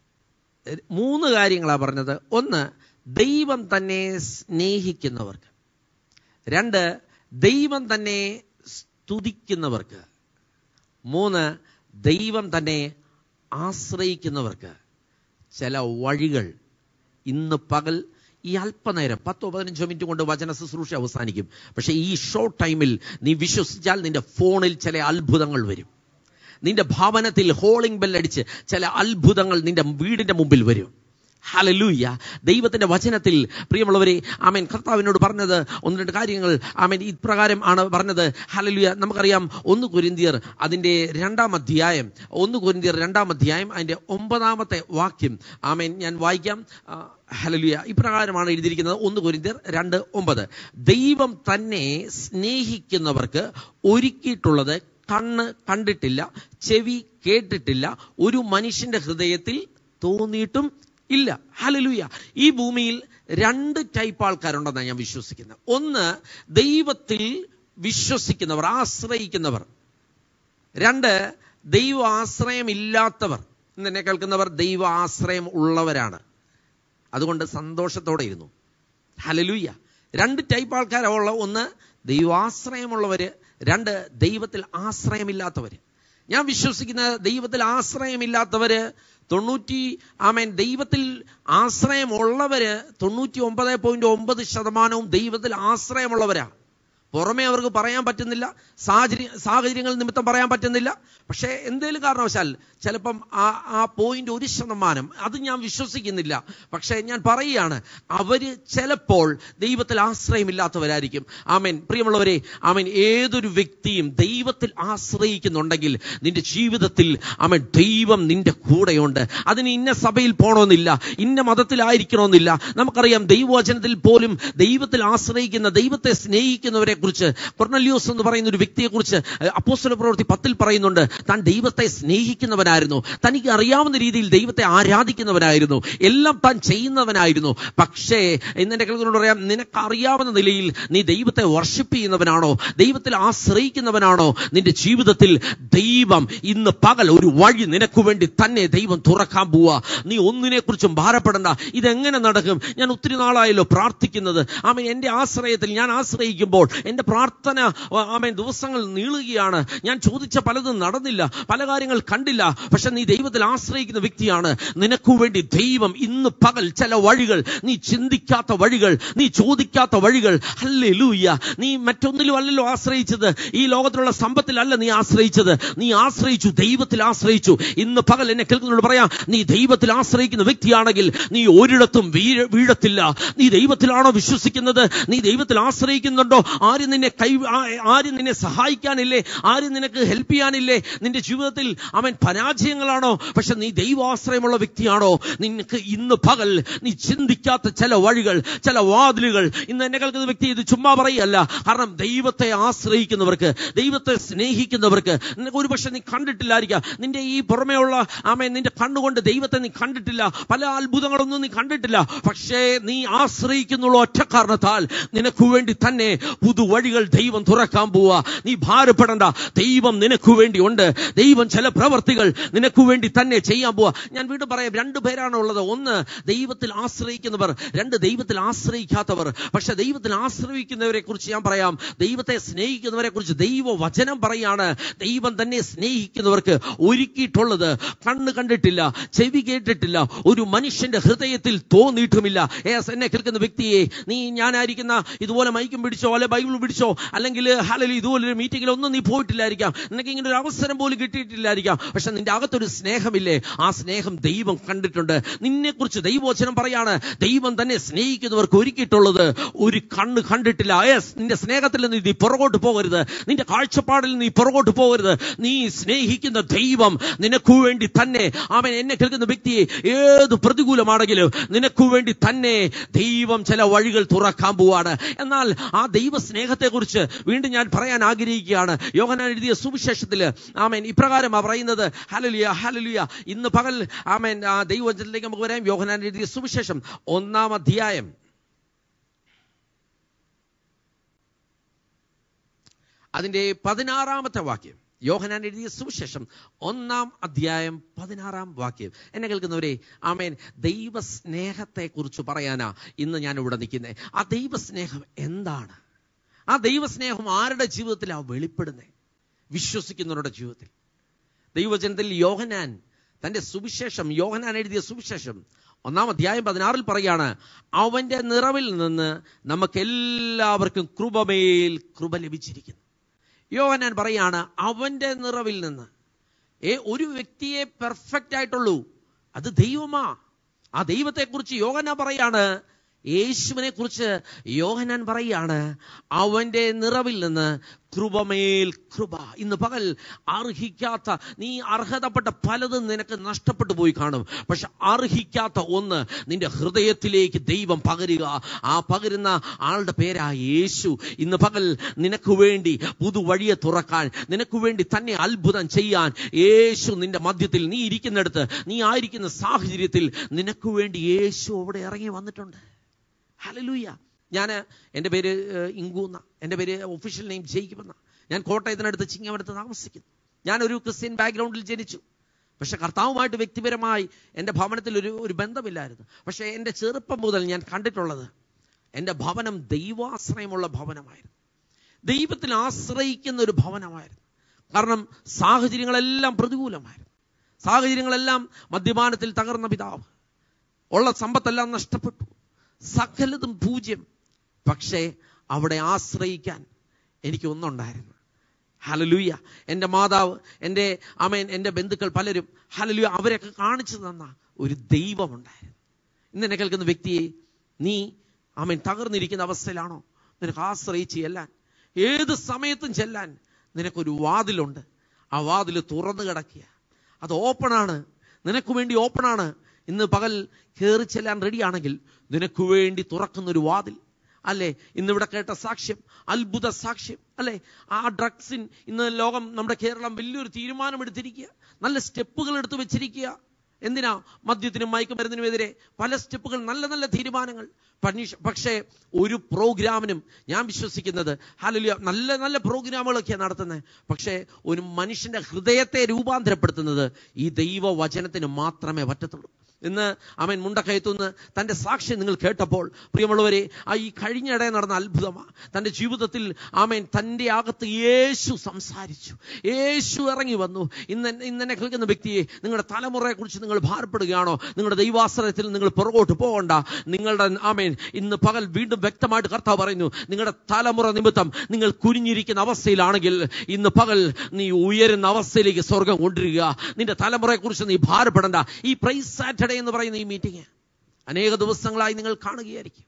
മൂന്ന് കാര്യങ്ങളാണ് പറഞ്ഞത് ഒന്ന് ദൈവം തന്നെ സ്നേഹിക്കുന്നവർക്ക് രണ്ട് ദൈവം തന്നെ സ്തുതിക്കുന്നവർക്ക് മൂന്ന് ദൈവം തന്നെ ആശ്രയിക്കുന്നവർക്ക് ചില വഴികൾ ഇന്ന് പകൽ ഈ അല്പനേരം പത്തോ പതിനഞ്ചോ മിനിറ്റ് കൊണ്ട് വചന ശുശ്രൂഷ അവസാനിക്കും പക്ഷെ ഈ ഷോർട്ട് ടൈമിൽ നീ വിശ്വസിച്ചാൽ നിന്റെ ഫോണിൽ ചില അത്ഭുതങ്ങൾ വരും നിന്റെ ഭവനത്തിൽ ഹോളിംഗ് ബെല്ലടിച്ച് ചില അത്ഭുതങ്ങൾ നിന്റെ വീടിന്റെ മുമ്പിൽ വരും ഹലലൂയ ദൈവത്തിന്റെ വചനത്തിൽ പ്രിയമുള്ളവരെ ആമേൻ കർത്താവിനോട് പറഞ്ഞത് ഒന്ന് രണ്ട് കാര്യങ്ങൾ ആമേൻ ഇപ്രകാരം ആണ് പറഞ്ഞത് ഹലലൂയ നമുക്കറിയാം ഒന്ന് കുരിന്തിയർ അതിന്റെ രണ്ടാം അധ്യായം ഒന്ന് കുരിന്തിയർ രണ്ടാം അധ്യായം അതിന്റെ ഒമ്പതാമത്തെ വാക്യം ആമേൻ ഞാൻ വായിക്കാം ആ, ഹലലുയ ഇപ്രകാരമാണ് എഴുതിയിരിക്കുന്നത് ഒന്ന് കുരിന്തിയർ രണ്ട് ഒമ്പത് ദൈവം തന്നെ സ്നേഹിക്കുന്നവർക്ക് ഒരുക്കിയിട്ടുള്ളത് കണ്ണ് കണ്ടിട്ടില്ല ചെവി കേട്ടിട്ടില്ല ഒരു മനുഷ്യന്റെ ഹൃദയത്തിൽ തോന്നിയിട്ടും ഇല്ല ഹലലുയ ഈ ഭൂമിയിൽ രണ്ട് ടൈപ്പ് ആൾക്കാരുണ്ടെന്നാണ് ഞാൻ വിശ്വസിക്കുന്നത് ഒന്ന് ദൈവത്തിൽ വിശ്വസിക്കുന്നവർ ആശ്രയിക്കുന്നവർ രണ്ട് ദൈവ ആശ്രയമില്ലാത്തവർ ഇന്ന് എന്നെ കേൾക്കുന്നവർ ദൈവ ആശ്രയം ഉള്ളവരാണ് അതുകൊണ്ട് സന്തോഷത്തോടെ ഇരുന്നു ഹലലൂയ രണ്ട് ടൈപ്പ് ആൾക്കാരുള്ള ഒന്ന് ദൈവാശ്രയമുള്ളവര് രണ്ട് ദൈവത്തിൽ ആശ്രയമില്ലാത്തവര് ഞാൻ വിശ്വസിക്കുന്ന ദൈവത്തിൽ ആശ്രയമില്ലാത്തവര് തൊണ്ണൂറ്റി ആമേൻ ദൈവത്തിൽ ആശ്രയമുള്ളവര് തൊണ്ണൂറ്റി ഒമ്പത് പോയിന്റ് ഒമ്പത് ശതമാനവും ദൈവത്തിൽ ആശ്രയമുള്ളവരാ പുറമേ അവർക്ക് പറയാൻ പറ്റുന്നില്ല സാഹചര്യ സാഹചര്യങ്ങൾ നിമിത്തം പറയാൻ പറ്റുന്നില്ല പക്ഷേ എന്തേലും കാരണവശാൽ ചിലപ്പം ആ ആ പോയിന്റ് ഒരു ശതമാനം അത് ഞാൻ വിശ്വസിക്കുന്നില്ല പക്ഷേ ഞാൻ പറയുകയാണ് അവര് ചിലപ്പോൾ ദൈവത്തിൽ ആശ്രയമില്ലാത്തവരായിരിക്കും ആമേൻ പ്രിയമുള്ളവരെ ആമേൻ ഏതൊരു വ്യക്തിയും ദൈവത്തിൽ ആശ്രയിക്കുന്നുണ്ടെങ്കിൽ നിന്റെ ജീവിതത്തിൽ ആമേൻ ദൈവം നിന്റെ കൂടെയുണ്ട് അതിന് ഇന്ന സഭയിൽ പോകണമെന്നില്ല ഇന്ന മതത്തിലായിരിക്കണമെന്നില്ല നമുക്കറിയാം ദൈവവചനത്തിൽ പോലും ദൈവത്തിൽ ആശ്രയിക്കുന്ന ദൈവത്തെ സ്നേഹിക്കുന്നവരെ കുറിച്ച് കൊർണല്യോസ് എന്ന് പറയുന്ന ഒരു വ്യക്തിയെ കുറിച്ച് അപ്പോസ്തല പ്രവൃത്തി പത്തിൽ പറയുന്നുണ്ട് താൻ ദൈവത്തെ സ്നേഹിക്കുന്നവനായിരുന്നു തനിക്ക് അറിയാവുന്ന രീതിയിൽ ദൈവത്തെ ആരാധിക്കുന്നവനായിരുന്നു എല്ലാം താൻ ചെയ്യുന്നവനായിരുന്നു പക്ഷേ ഇന്നെന്റെ കേൾക്കുന്നവരോട് പറയാം നിനക്ക് അറിയാവുന്ന നിലയിൽ നീ ദൈവത്തെ വർഷിപ്പ് ചെയ്യുന്നവനാണോ ദൈവത്തിൽ ആശ്രയിക്കുന്നവനാണോ നിന്റെ ജീവിതത്തിൽ ദൈവം ഇന്ന് പകൽ ഒരു വഴി നിനക്ക് വേണ്ടി തന്നെ ദൈവം തുറക്കാൻ പോവാ നീ ഒന്നിനെ കുറിച്ചും ഭാരപ്പെടണ്ട ഇതെങ്ങനെ നടക്കും ഞാൻ ഒത്തിരി നാളായല്ലോ പ്രാർത്ഥിക്കുന്നത് ആമൻ എന്റെ ആശ്രയത്തിൽ ഞാൻ ആശ്രയിക്കുമ്പോൾ എന്റെ പ്രാർത്ഥന ആമൻ ദിവസങ്ങൾ നീളുകയാണ് ഞാൻ ചോദിച്ച പലതും നടന്നില്ല പല കാര്യങ്ങൾ കണ്ടില്ല പക്ഷെ നീ ദൈവത്തിൽ ആശ്രയിക്കുന്ന വ്യക്തിയാണ് നിനക്കു വേണ്ടി ദൈവം ഇന്ന് പകൽ ചില വഴികൾ നീ ചിന്തിക്കാത്ത വഴികൾ നീ ചോദിക്കാത്ത വഴികൾ അല്ലേ ലൂയ്യ നീ മറ്റൊന്നിലും അല്ലല്ലോ ആശ്രയിച്ചത് ഈ ലോകത്തിലുള്ള സമ്പത്തിലല്ല നീ ആശ്രയിച്ചത് നീ ആശ്രയിച്ചു ദൈവത്തിൽ ആശ്രയിച്ചു ഇന്ന് പകൽ എന്നെ കേൾക്കുന്നതോട് പറയാം നീ ദൈവത്തിൽ ആശ്രയിക്കുന്ന വ്യക്തിയാണെങ്കിൽ നീ ഒരിടത്തും വീഴ വീഴത്തില്ല നീ ദൈവത്തിലാണോ വിശ്വസിക്കുന്നത് നീ ദൈവത്തിൽ ആശ്രയിക്കുന്നുണ്ടോ ആരും നിന്നെ കൈ ആ- ആരും നിന്നെ സഹായിക്കാനില്ലേ ആരും നിനക്ക് ഹെൽപ്പ് ചെയ്യാനില്ലേ നിന്റെ ജീവിതത്തിൽ അവൻ പരാജയങ്ങളാണോ പക്ഷെ നീ ദൈവാശ്രയമുള്ള വ്യക്തിയാണോ നിനക്ക് ഇന്ന് പകൽ നീ ചിന്തിക്കാത്ത ചില വഴികൾ ചില വാതിലുകൾ ഇന്ന് എന്നെ കേൾക്കുന്ന വ്യക്തി ഇത് ചുമ്മാ പറയല്ല കാരണം ദൈവത്തെ ആശ്രയിക്കുന്നവർക്ക് ദൈവത്തെ സ്നേഹിക്കുന്നവർക്ക് നിനക്ക് ഒരു പക്ഷെ നീ കണ്ടിട്ടില്ലായിരിക്കാം നിന്റെ ഈ പുറമേയുള്ള ആമേ നിന്റെ കണ്ണുകൊണ്ട് ദൈവത്തെ നീ കണ്ടിട്ടില്ല പല അത്ഭുതങ്ങളൊന്നും നീ കണ്ടിട്ടില്ല പക്ഷേ നീ ആശ്രയിക്കുന്നുള്ള ഒറ്റ കാരണത്താൽ നിനക്ക് വേണ്ടി തന്നെ പുതു പുതുവഴികൾ ദൈവം തുറക്കാൻ പോവാ നീ ഭാരപ്പെടണ്ട ദൈവം നിനക്ക് വേണ്ടി ഉണ്ട് ദൈവം ചില പ്രവർത്തികൾ നിനക്ക് വേണ്ടി തന്നെ ചെയ്യാൻ പോവാ ഞാൻ വീണ്ടും പറയാം രണ്ടു പേരാണ് ഉള്ളത് ഒന്ന് ദൈവത്തിൽ ആശ്രയിക്കുന്നവർ രണ്ട് ദൈവത്തിൽ ആശ്രയിക്കാത്തവർ പക്ഷെ ദൈവത്തിൽ ആശ്രയിക്കുന്നവരെ കുറിച്ച് ഞാൻ പറയാം ദൈവത്തെ സ്നേഹിക്കുന്നവരെ കുറിച്ച് ദൈവ വചനം പറയാണ് ദൈവം തന്നെ സ്നേഹിക്കുന്നവർക്ക് ഒരുക്കിയിട്ടുള്ളത് കണ്ണ് കണ്ടിട്ടില്ല ചെവി കേട്ടിട്ടില്ല ഒരു മനുഷ്യന്റെ ഹൃദയത്തിൽ തോന്നിയിട്ടുമില്ല ഏസ് എന്നെ കേൾക്കുന്ന വ്യക്തിയെ നീ ഞാനായിരിക്കുന്ന ഇതുപോലെ മൈക്കും പിടിച്ചോ അല്ലെ ബൈബിൾ പിടിച്ചോ അല്ലെങ്കിൽ ഹലലി ഇതുപോലൊരു മീറ്റിംഗിൽ ഒന്നും നീ പോയിട്ടില്ലായിരിക്കാം നിനക്ക് ഇങ്ങനെ ഒരു അവസരം പോലും കിട്ടിയിട്ടില്ലായിരിക്കാം പക്ഷെ നിന്റെ അകത്തൊരു സ്നേഹമില്ലേ ആ സ്നേഹം ദൈവം കണ്ടിട്ടുണ്ട് നിന്നെ കുറിച്ച് ദൈവവചനം പറയാണ് ദൈവം തന്നെ സ്നേഹിക്കുന്നവർക്ക് ഒരുക്കിയിട്ടുള്ളത് ഒരു കണ്ണ് കണ്ടിട്ടില്ല യെസ് നിന്റെ സ്നേഹത്തിൽ നിന്ന് നീ പുറകോട്ട് പോകരുത് നിന്റെ കാഴ്ചപ്പാടിൽ നീ പുറകോട്ട് പോകരുത് നീ സ്നേഹിക്കുന്ന ദൈവം നിനക്കു വേണ്ടി തന്നെ അവൻ എന്നെ കേൾക്കുന്ന വ്യക്തിയെ ഏത് പ്രതികൂലമാണെങ്കിലും നിനക്കു വേണ്ടി തന്നെ ദൈവം ചില വഴികൾ തുറക്കാൻ പോവാണ് എന്നാൽ ആ ദൈവ സ്നേഹത്തെ കുറിച്ച് വീണ്ടും ഞാൻ പറയാൻ ആഗ്രഹിക്കുകയാണ് യോഹനാൻ എഴുതിയ സുവിശേഷത്തിൽ ആമേൻ ഇപ്രകാരമാ പറയുന്നത് ഹലലിയ ഹലലിയ ഇന്ന് പകൽ ആമേൻ ആ ദൈവവചനത്തിലേക്ക് നമുക്ക് വരാം യോഹനാൻ എഴുതിയ സുവിശേഷം ഒന്നാം അധ്യായം അതിന്റെ പതിനാറാമത്തെ വാക്യം യോഹനാൻ എഴുതിയ സുവിശേഷം ഒന്നാം അധ്യായം പതിനാറാം വാക്യം എന്നെ കേൾക്കുന്നവരെ ആമേൻ ദൈവസ്നേഹത്തെ കുറിച്ച് പറയാനാ ഇന്ന് ഞാൻ ഇവിടെ നിൽക്കുന്നത് ആ ദൈവസ്നേഹം എന്താണ് ആ ദൈവസ്നേഹം ആരുടെ ജീവിതത്തിലാണ് വെളിപ്പെടുന്നത് വിശ്വസിക്കുന്നവരുടെ ജീവിതത്തിൽ ദൈവജനത്തിൽ യോഹനാൻ തന്റെ സുവിശേഷം യോഹനാൻ എഴുതിയ സുവിശേഷം ഒന്നാം അധ്യായം പതിനാറിൽ പറയാണ് അവന്റെ നിറവിൽ നിന്ന് നമുക്കെല്ലാവർക്കും കൃപമേൽ കൃപ ലഭിച്ചിരിക്കുന്നു യോഹനാൻ പറയാണ് അവന്റെ നിറവിൽ നിന്ന് ഏ ഒരു വ്യക്തിയെ പെർഫെക്റ്റ് ആയിട്ടുള്ളൂ അത് ദൈവമാ ആ ദൈവത്തെക്കുറിച്ച് യോഹനാൻ പറയാണ് യേശുവിനെ കുറിച്ച് യോഹനാൻ പറയാണ് അവന്റെ നിറവിൽ നിന്ന് കൃപമേൽ കൃപ ഇന്ന് പകൽ അർഹിക്കാത്ത നീ അർഹതപ്പെട്ട പലതും നിനക്ക് നഷ്ടപ്പെട്ടു പോയി കാണും പക്ഷെ അർഹിക്കാത്ത ഒന്ന് നിന്റെ ഹൃദയത്തിലേക്ക് ദൈവം പകരുക ആ പകരുന്ന ആളുടെ പേരാ യേശു ഇന്ന് പകൽ നിനക്ക് വേണ്ടി പുതുവഴിയെ തുറക്കാൻ നിനക്ക് വേണ്ടി തന്നെ അത്ഭുതം ചെയ്യാൻ യേശു നിന്റെ മധ്യത്തിൽ നീ ഇരിക്കുന്നിടത്ത് നീ ആയിരിക്കുന്ന സാഹചര്യത്തിൽ നിനക്ക് വേണ്ടി യേശു അവിടെ ഇറങ്ങി വന്നിട്ടുണ്ട് ഹലലൂയ ഞാൻ എൻ്റെ പേര് ഏഹ്, ഇങ്കൂന്ന എൻ്റെ പേര് ഒഫീഷ്യൽ നെയിം ജയിക്കുമെന്ന ഞാൻ കോട്ടയത്തിനടുത്ത് ചിങ്ങമടുത്ത് താമസിക്കുന്നു ഞാനൊരു ക്രിസ്ത്യൻ ബാക്ക്ഗ്രൗണ്ടിൽ ജനിച്ചു പക്ഷെ കർത്താവുമായിട്ട് വ്യക്തിപരമായി എൻ്റെ ഭവനത്തിൽ ഒരു ഒരു ബന്ധമില്ലായിരുന്നു പക്ഷേ എൻ്റെ ചെറുപ്പം മുതൽ ഞാൻ കണ്ടിട്ടുള്ളത് എൻ്റെ ഭവനം ദൈവാശ്രയമുള്ള ഭവനമായിരുന്നു ദൈവത്തിൽ ആശ്രയിക്കുന്ന ഒരു ഭവനമായിരുന്നു കാരണം സാഹചര്യങ്ങളെല്ലാം പ്രതികൂലമായിരുന്നു സാഹചര്യങ്ങളെല്ലാം മദ്യപാനത്തിൽ തകർന്ന പിതാവ് ഉള്ള സമ്പത്തെല്ലാം നഷ്ടപ്പെട്ടു സകലതും പൂജ്യം പക്ഷേ അവിടെ ആശ്രയിക്കാൻ എനിക്ക് ഒന്നുണ്ടായിരുന്നു ഹലലൂയ എൻ്റെ മാതാവ് എൻ്റെ അമേൻ എൻ്റെ ബന്ധുക്കൾ പലരും ഹലലൂയ അവരൊക്കെ കാണിച്ചു തന്ന ഒരു ദൈവമുണ്ടായിരുന്നു ഇന്ന് എന്നെ കേൾക്കുന്ന വ്യക്തിയെ നീ അമേൻ തകർന്നിരിക്കുന്ന അവസ്ഥയിലാണോ നിനക്ക് ആശ്രയിച്ച് ചെല്ലാൻ ഏത് സമയത്തും ചെല്ലാൻ നിനക്കൊരു വാതിലുണ്ട് ആ വാതിൽ തുറന്നു കിടക്കുക അത് ഓപ്പണാണ് നിനക്ക് വേണ്ടി ഓപ്പണാണ് ഇന്ന് പകൽ കയറി ചെല്ലാൻ റെഡിയാണെങ്കിൽ നിനക്ക് വേണ്ടി തുറക്കുന്ന ഒരു വാതിൽ അല്ലേ ഇന്നിവിടെ കേട്ട സാക്ഷ്യം അത്ഭുത സാക്ഷ്യം അല്ലേ ആ ഡ്രഗ്സിൻ ഇന്ന് ലോകം നമ്മുടെ കേരളം വലിയൊരു തീരുമാനമെടുത്തിരിക്കുക നല്ല സ്റ്റെപ്പുകൾ എടുത്തു വെച്ചിരിക്കുക എന്തിനാ മദ്യത്തിനും മയക്കുമരുന്നിനുമെതിരെ പല സ്റ്റെപ്പുകൾ നല്ല നല്ല തീരുമാനങ്ങൾ പനിഷ് പക്ഷേ ഒരു പ്രോഗ്രാമിനും ഞാൻ വിശ്വസിക്കുന്നത് ഹലലിയ നല്ല നല്ല പ്രോഗ്രാമുകളൊക്കെയാണ് നടത്തുന്നത് പക്ഷേ ഒരു മനുഷ്യന്റെ ഹൃദയത്തെ രൂപാന്തരപ്പെടുത്തുന്നത് ഈ ദൈവവചനത്തിന് മാത്രമേ പറ്റത്തുള്ളൂ ഇന്ന് അവൻ മുണ്ടക്കയത്തുനിന്ന് തന്റെ സാക്ഷ്യം നിങ്ങൾ കേട്ടപ്പോൾ പ്രിയമുള്ളവരെ ആ ഈ കഴിഞ്ഞിടെ നടന്ന അത്ഭുതമാ തന്റെ ജീവിതത്തിൽ ആമേൻ തന്റെ അകത്ത് യേശു സംസാരിച്ചു യേശു ഇറങ്ങി വന്നു ഇന്ന് ഇന്ന് എന്നെ കേൾക്കുന്ന വ്യക്തിയെ നിങ്ങളുടെ തലമുറയെ കുറിച്ച് നിങ്ങൾ ഭാരപ്പെടുകയാണോ നിങ്ങളുടെ ദൈവാശ്രയത്തിൽ നിങ്ങൾ പുറകോട്ട് പോകണ്ട നിങ്ങളുടെ ആമേൻ ഇന്ന് പകൽ വീണ്ടും വ്യക്തമായിട്ട് കർത്താവ് പറയുന്നു നിങ്ങളുടെ തലമുറ നിമിത്തം നിങ്ങൾ കുനിഞ്ഞിരിക്കുന്ന അവസ്ഥയിലാണെങ്കിൽ ഇന്ന് പകൽ നീ ഉയരുന്ന അവസ്ഥയിലേക്ക് സ്വർഗം കൊണ്ടിരിക്കുക നിന്റെ തലമുറയെ കുറിച്ച് നീ ഭാരപ്പെടണ്ട ഈ പ്രൈസ് സാറ്റർഡേ എന്ന് പറയുന്ന ഈ മീറ്റിംഗ് അനേക ദിവസങ്ങളായി നിങ്ങൾ കാണുകയായിരിക്കും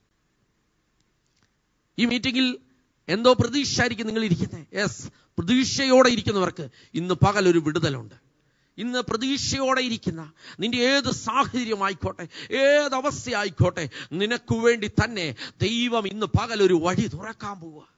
ഈ മീറ്റിംഗിൽ എന്തോ പ്രതീക്ഷയായിരിക്കും നിങ്ങൾ ഇരിക്കുന്നത് യെസ് പ്രതീക്ഷയോടെ ഇരിക്കുന്നവർക്ക് ഇന്ന് പകൽ ഒരു വിടുതലുണ്ട് ഇന്ന് പ്രതീക്ഷയോടെ ഇരിക്കുന്ന നിന്റെ ഏത് സാഹചര്യമായിക്കോട്ടെ ഏത് അവസ്ഥയായിക്കോട്ടെ നിനക്ക് വേണ്ടി തന്നെ ദൈവം ഇന്ന് പകൽ ഒരു വഴി തുറക്കാൻ പോവുക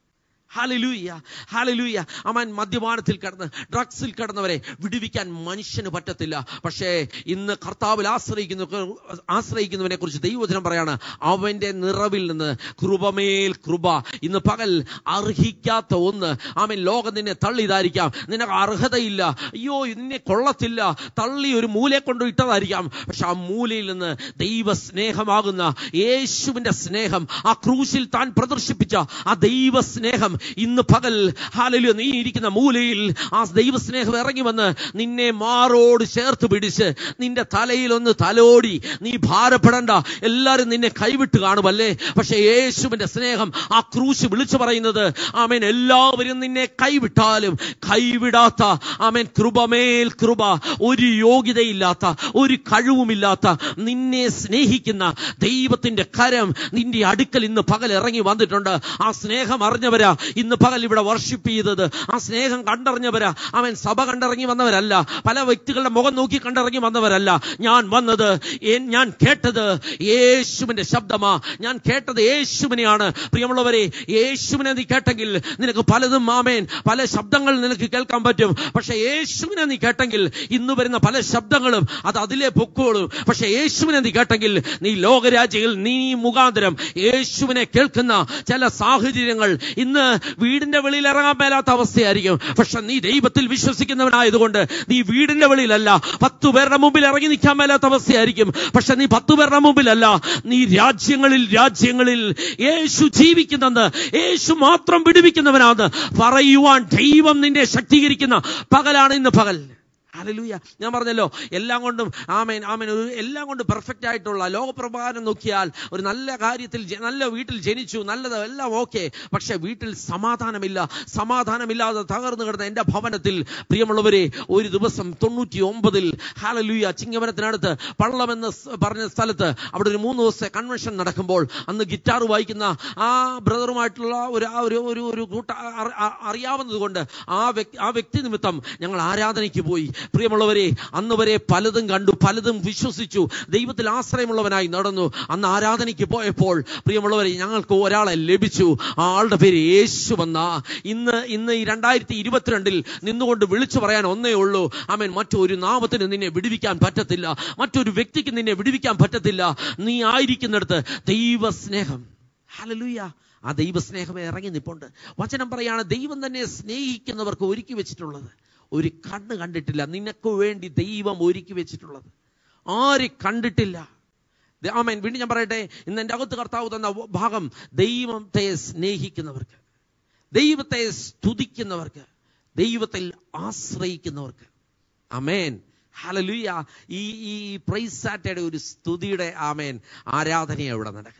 ഹാലലൂയ ഹാലലൂയ അമാൻ മദ്യപാനത്തിൽ കടന്ന് ഡ്രഗ്സിൽ കടന്നവരെ വിടുവിക്കാൻ മനുഷ്യന് പറ്റത്തില്ല പക്ഷേ ഇന്ന് കർത്താവിൽ ആശ്രയിക്കുന്ന ആശ്രയിക്കുന്നവനെ കുറിച്ച് ദൈവവചനം പറയാണ് അവന്റെ നിറവിൽ നിന്ന് കൃപമേൽ കൃപ ഇന്ന് പകൽ അർഹിക്കാത്ത ഒന്ന് ആമൻ ലോകം നിന്നെ തള്ളിയതായിരിക്കാം നിനക്ക് അർഹതയില്ല അയ്യോ നിന്നെ കൊള്ളത്തില്ല തള്ളി ഒരു മൂലയെ കൊണ്ട് ഇട്ടതായിരിക്കാം പക്ഷെ ആ മൂലയിൽ നിന്ന് ദൈവ സ്നേഹമാകുന്ന യേശുവിന്റെ സ്നേഹം ആ ക്രൂശിൽ താൻ പ്രദർശിപ്പിച്ച ആ ദൈവ സ്നേഹം ഇന്ന് പകൽ ഹാലലു നീ ഇരിക്കുന്ന മൂലയിൽ ആ ദൈവ സ്നേഹം ഇറങ്ങി വന്ന് നിന്നെ മാറോട് ചേർത്ത് പിടിച്ച് നിന്റെ തലയിൽ ഒന്ന് തലോടി നീ ഭാരപ്പെടണ്ട എല്ലാരും നിന്നെ കൈവിട്ട് കാണുമല്ലേ പക്ഷെ യേശുവിന്റെ സ്നേഹം ആ ക്രൂശ് വിളിച്ചു പറയുന്നത് ആമേൻ എല്ലാവരും നിന്നെ കൈവിട്ടാലും കൈവിടാത്ത ആമേൻ കൃപമേൽ കൃപ ഒരു യോഗ്യതയില്ലാത്ത ഒരു കഴിവുമില്ലാത്ത നിന്നെ സ്നേഹിക്കുന്ന ദൈവത്തിന്റെ കരം നിന്റെ അടുക്കൽ ഇന്ന് പകൽ ഇറങ്ങി വന്നിട്ടുണ്ട് ആ സ്നേഹം അറിഞ്ഞവരാ ഇന്ന് പകൽ ഇവിടെ വർഷിപ്പ് ചെയ്തത് ആ സ്നേഹം കണ്ടറിഞ്ഞവരാ അവൻ സഭ കണ്ടിറങ്ങി വന്നവരല്ല പല വ്യക്തികളുടെ മുഖം നോക്കി കണ്ടിറങ്ങി വന്നവരല്ല ഞാൻ വന്നത് എൻ- ഞാൻ കേട്ടത് യേശുവിന്റെ ശബ്ദമാ ഞാൻ കേട്ടത് യേശുവിനെയാണ് പ്രിയമുള്ളവരെ യേശുവിനെ നീ കേട്ടെങ്കിൽ നിനക്ക് പലതും ആമേൻ പല ശബ്ദങ്ങൾ നിനക്ക് കേൾക്കാൻ പറ്റും പക്ഷെ യേശുവിനെ നീ കേട്ടെങ്കിൽ ഇന്ന് വരുന്ന പല ശബ്ദങ്ങളും അത് അതിലെ പൊക്കോളും പക്ഷെ യേശുവിനെ നീ കേട്ടെങ്കിൽ നീ ലോകരാജ്യയിൽ നീ മുഖാന്തരം യേശുവിനെ കേൾക്കുന്ന ചില സാഹചര്യങ്ങൾ ഇന്ന് വീടിന്റെ വെളിയിൽ ഇറങ്ങാൻ മേലാത്ത അവസ്ഥയായിരിക്കും പക്ഷെ നീ ദൈവത്തിൽ വിശ്വസിക്കുന്നവനായതുകൊണ്ട് നീ വീടിന്റെ വെളിയിലല്ല പത്തു പേരുടെ മുമ്പിൽ ഇറങ്ങി നിൽക്കാൻ മേലാത്ത അവസ്ഥയായിരിക്കും പക്ഷെ നീ പത്തു പേരുടെ മുമ്പിലല്ല നീ രാജ്യങ്ങളിൽ രാജ്യങ്ങളിൽ യേശു ജീവിക്കുന്നെന്ന് യേശു മാത്രം വിടുവിക്കുന്നവനാണ് പറയുവാൻ ദൈവം നിന്നെ ശക്തീകരിക്കുന്ന പകലാണ് ഇന്ന് പകൽ ഹല്ലേലൂയ ഞാൻ പറഞ്ഞല്ലോ എല്ലാം കൊണ്ടും ആമേൻ ആമേൻ ഒരു എല്ലാം കൊണ്ടും പെർഫെക്റ്റ് ആയിട്ടുള്ള ലോകപ്രകാരം നോക്കിയാൽ ഒരു നല്ല കാര്യത്തിൽ ജ- നല്ല വീട്ടിൽ ജനിച്ചു നല്ലത് എല്ലാം ഓക്കെ പക്ഷെ വീട്ടിൽ സമാധാനമില്ല സമാധാനമില്ലാതെ തകർന്നു കിടന്ന എന്റെ ഭവനത്തിൽ പ്രിയമുള്ളവരെ ഒരു ദിവസം തൊണ്ണൂറ്റി ഒമ്പതിൽ ഹാലലൂയ ചിങ്ങവനത്തിനടുത്ത് പള്ളമെന്ന് സ് പറഞ്ഞ സ്ഥലത്ത് അവിടെ ഒരു മൂന്ന് ദിവസത്തെ കൺവെൻഷൻ നടക്കുമ്പോൾ അന്ന് ഗിറ്റാർ വായിക്കുന്ന ആ ബ്രദറുമായിട്ടുള്ള ഒരു ആ ഒരു ഒരു ഒരു കൂട്ട അറി- അ- അറിയാവുന്നത് കൊണ്ട് ആ വ്യക്തി ആ വ്യക്തി നിമിത്തം ഞങ്ങൾ ആരാധനയ്ക്ക് പോയി പ്രിയമുള്ളവരെ അന്ന് വരെ പലതും കണ്ടു പലതും വിശ്വസിച്ചു ദൈവത്തിൽ ആശ്രയമുള്ളവനായി നടന്നു അന്ന് ആരാധനയ്ക്ക് പോയപ്പോൾ പ്രിയമുള്ളവരെ ഞങ്ങൾക്ക് ഒരാളെ ലഭിച്ചു ആ ആളുടെ പേര് യേശു വന്ന ഇന്ന് ഇന്ന് ഈ രണ്ടായിരത്തി ഇരുപത്തിരണ്ടിൽ നിന്നുകൊണ്ട് വിളിച്ചു പറയാൻ ഒന്നേ ഉള്ളൂ ആമേൻ മറ്റൊരു നാമത്തിന് നിന്നെ വിടുവിക്കാൻ പറ്റത്തില്ല മറ്റൊരു വ്യക്തിക്ക് നിന്നെ വിടുവിക്കാൻ പറ്റത്തില്ല നീ ആയിരിക്കുന്നിടത്ത് ദൈവ സ്നേഹം ഹല്ലേലൂയ ആ ദൈവസ്നേഹം ഇറങ്ങി നിപ്പുണ്ട് വചനം പറയാണ് ദൈവം തന്നെ സ്നേഹിക്കുന്നവർക്ക് ഒരുക്കി വെച്ചിട്ടുള്ളത് ഒരു കണ്ണ് കണ്ടിട്ടില്ല നിനക്ക് വേണ്ടി ദൈവം ഒരുക്കി വെച്ചിട്ടുള്ളത് ആര് കണ്ടിട്ടില്ല ദ- ആമേൻ വീണ്ടും ഞാൻ പറയട്ടെ ഇന്ന് എൻ്റെ അകത്ത് കർത്താവ് തന്ന ഭാഗം ദൈവത്തെ സ്നേഹിക്കുന്നവർക്ക് ദൈവത്തെ സ്തുതിക്കുന്നവർക്ക് ദൈവത്തിൽ ആശ്രയിക്കുന്നവർക്ക് അമേൻ ഹലലുയ ഈ ഈ പ്രൈസ് സാറ്റയുടെ ഒരു സ്തുതിയുടെ ആമേൻ ആരാധനയാണ് ഇവിടെ നടക്കുന്നത്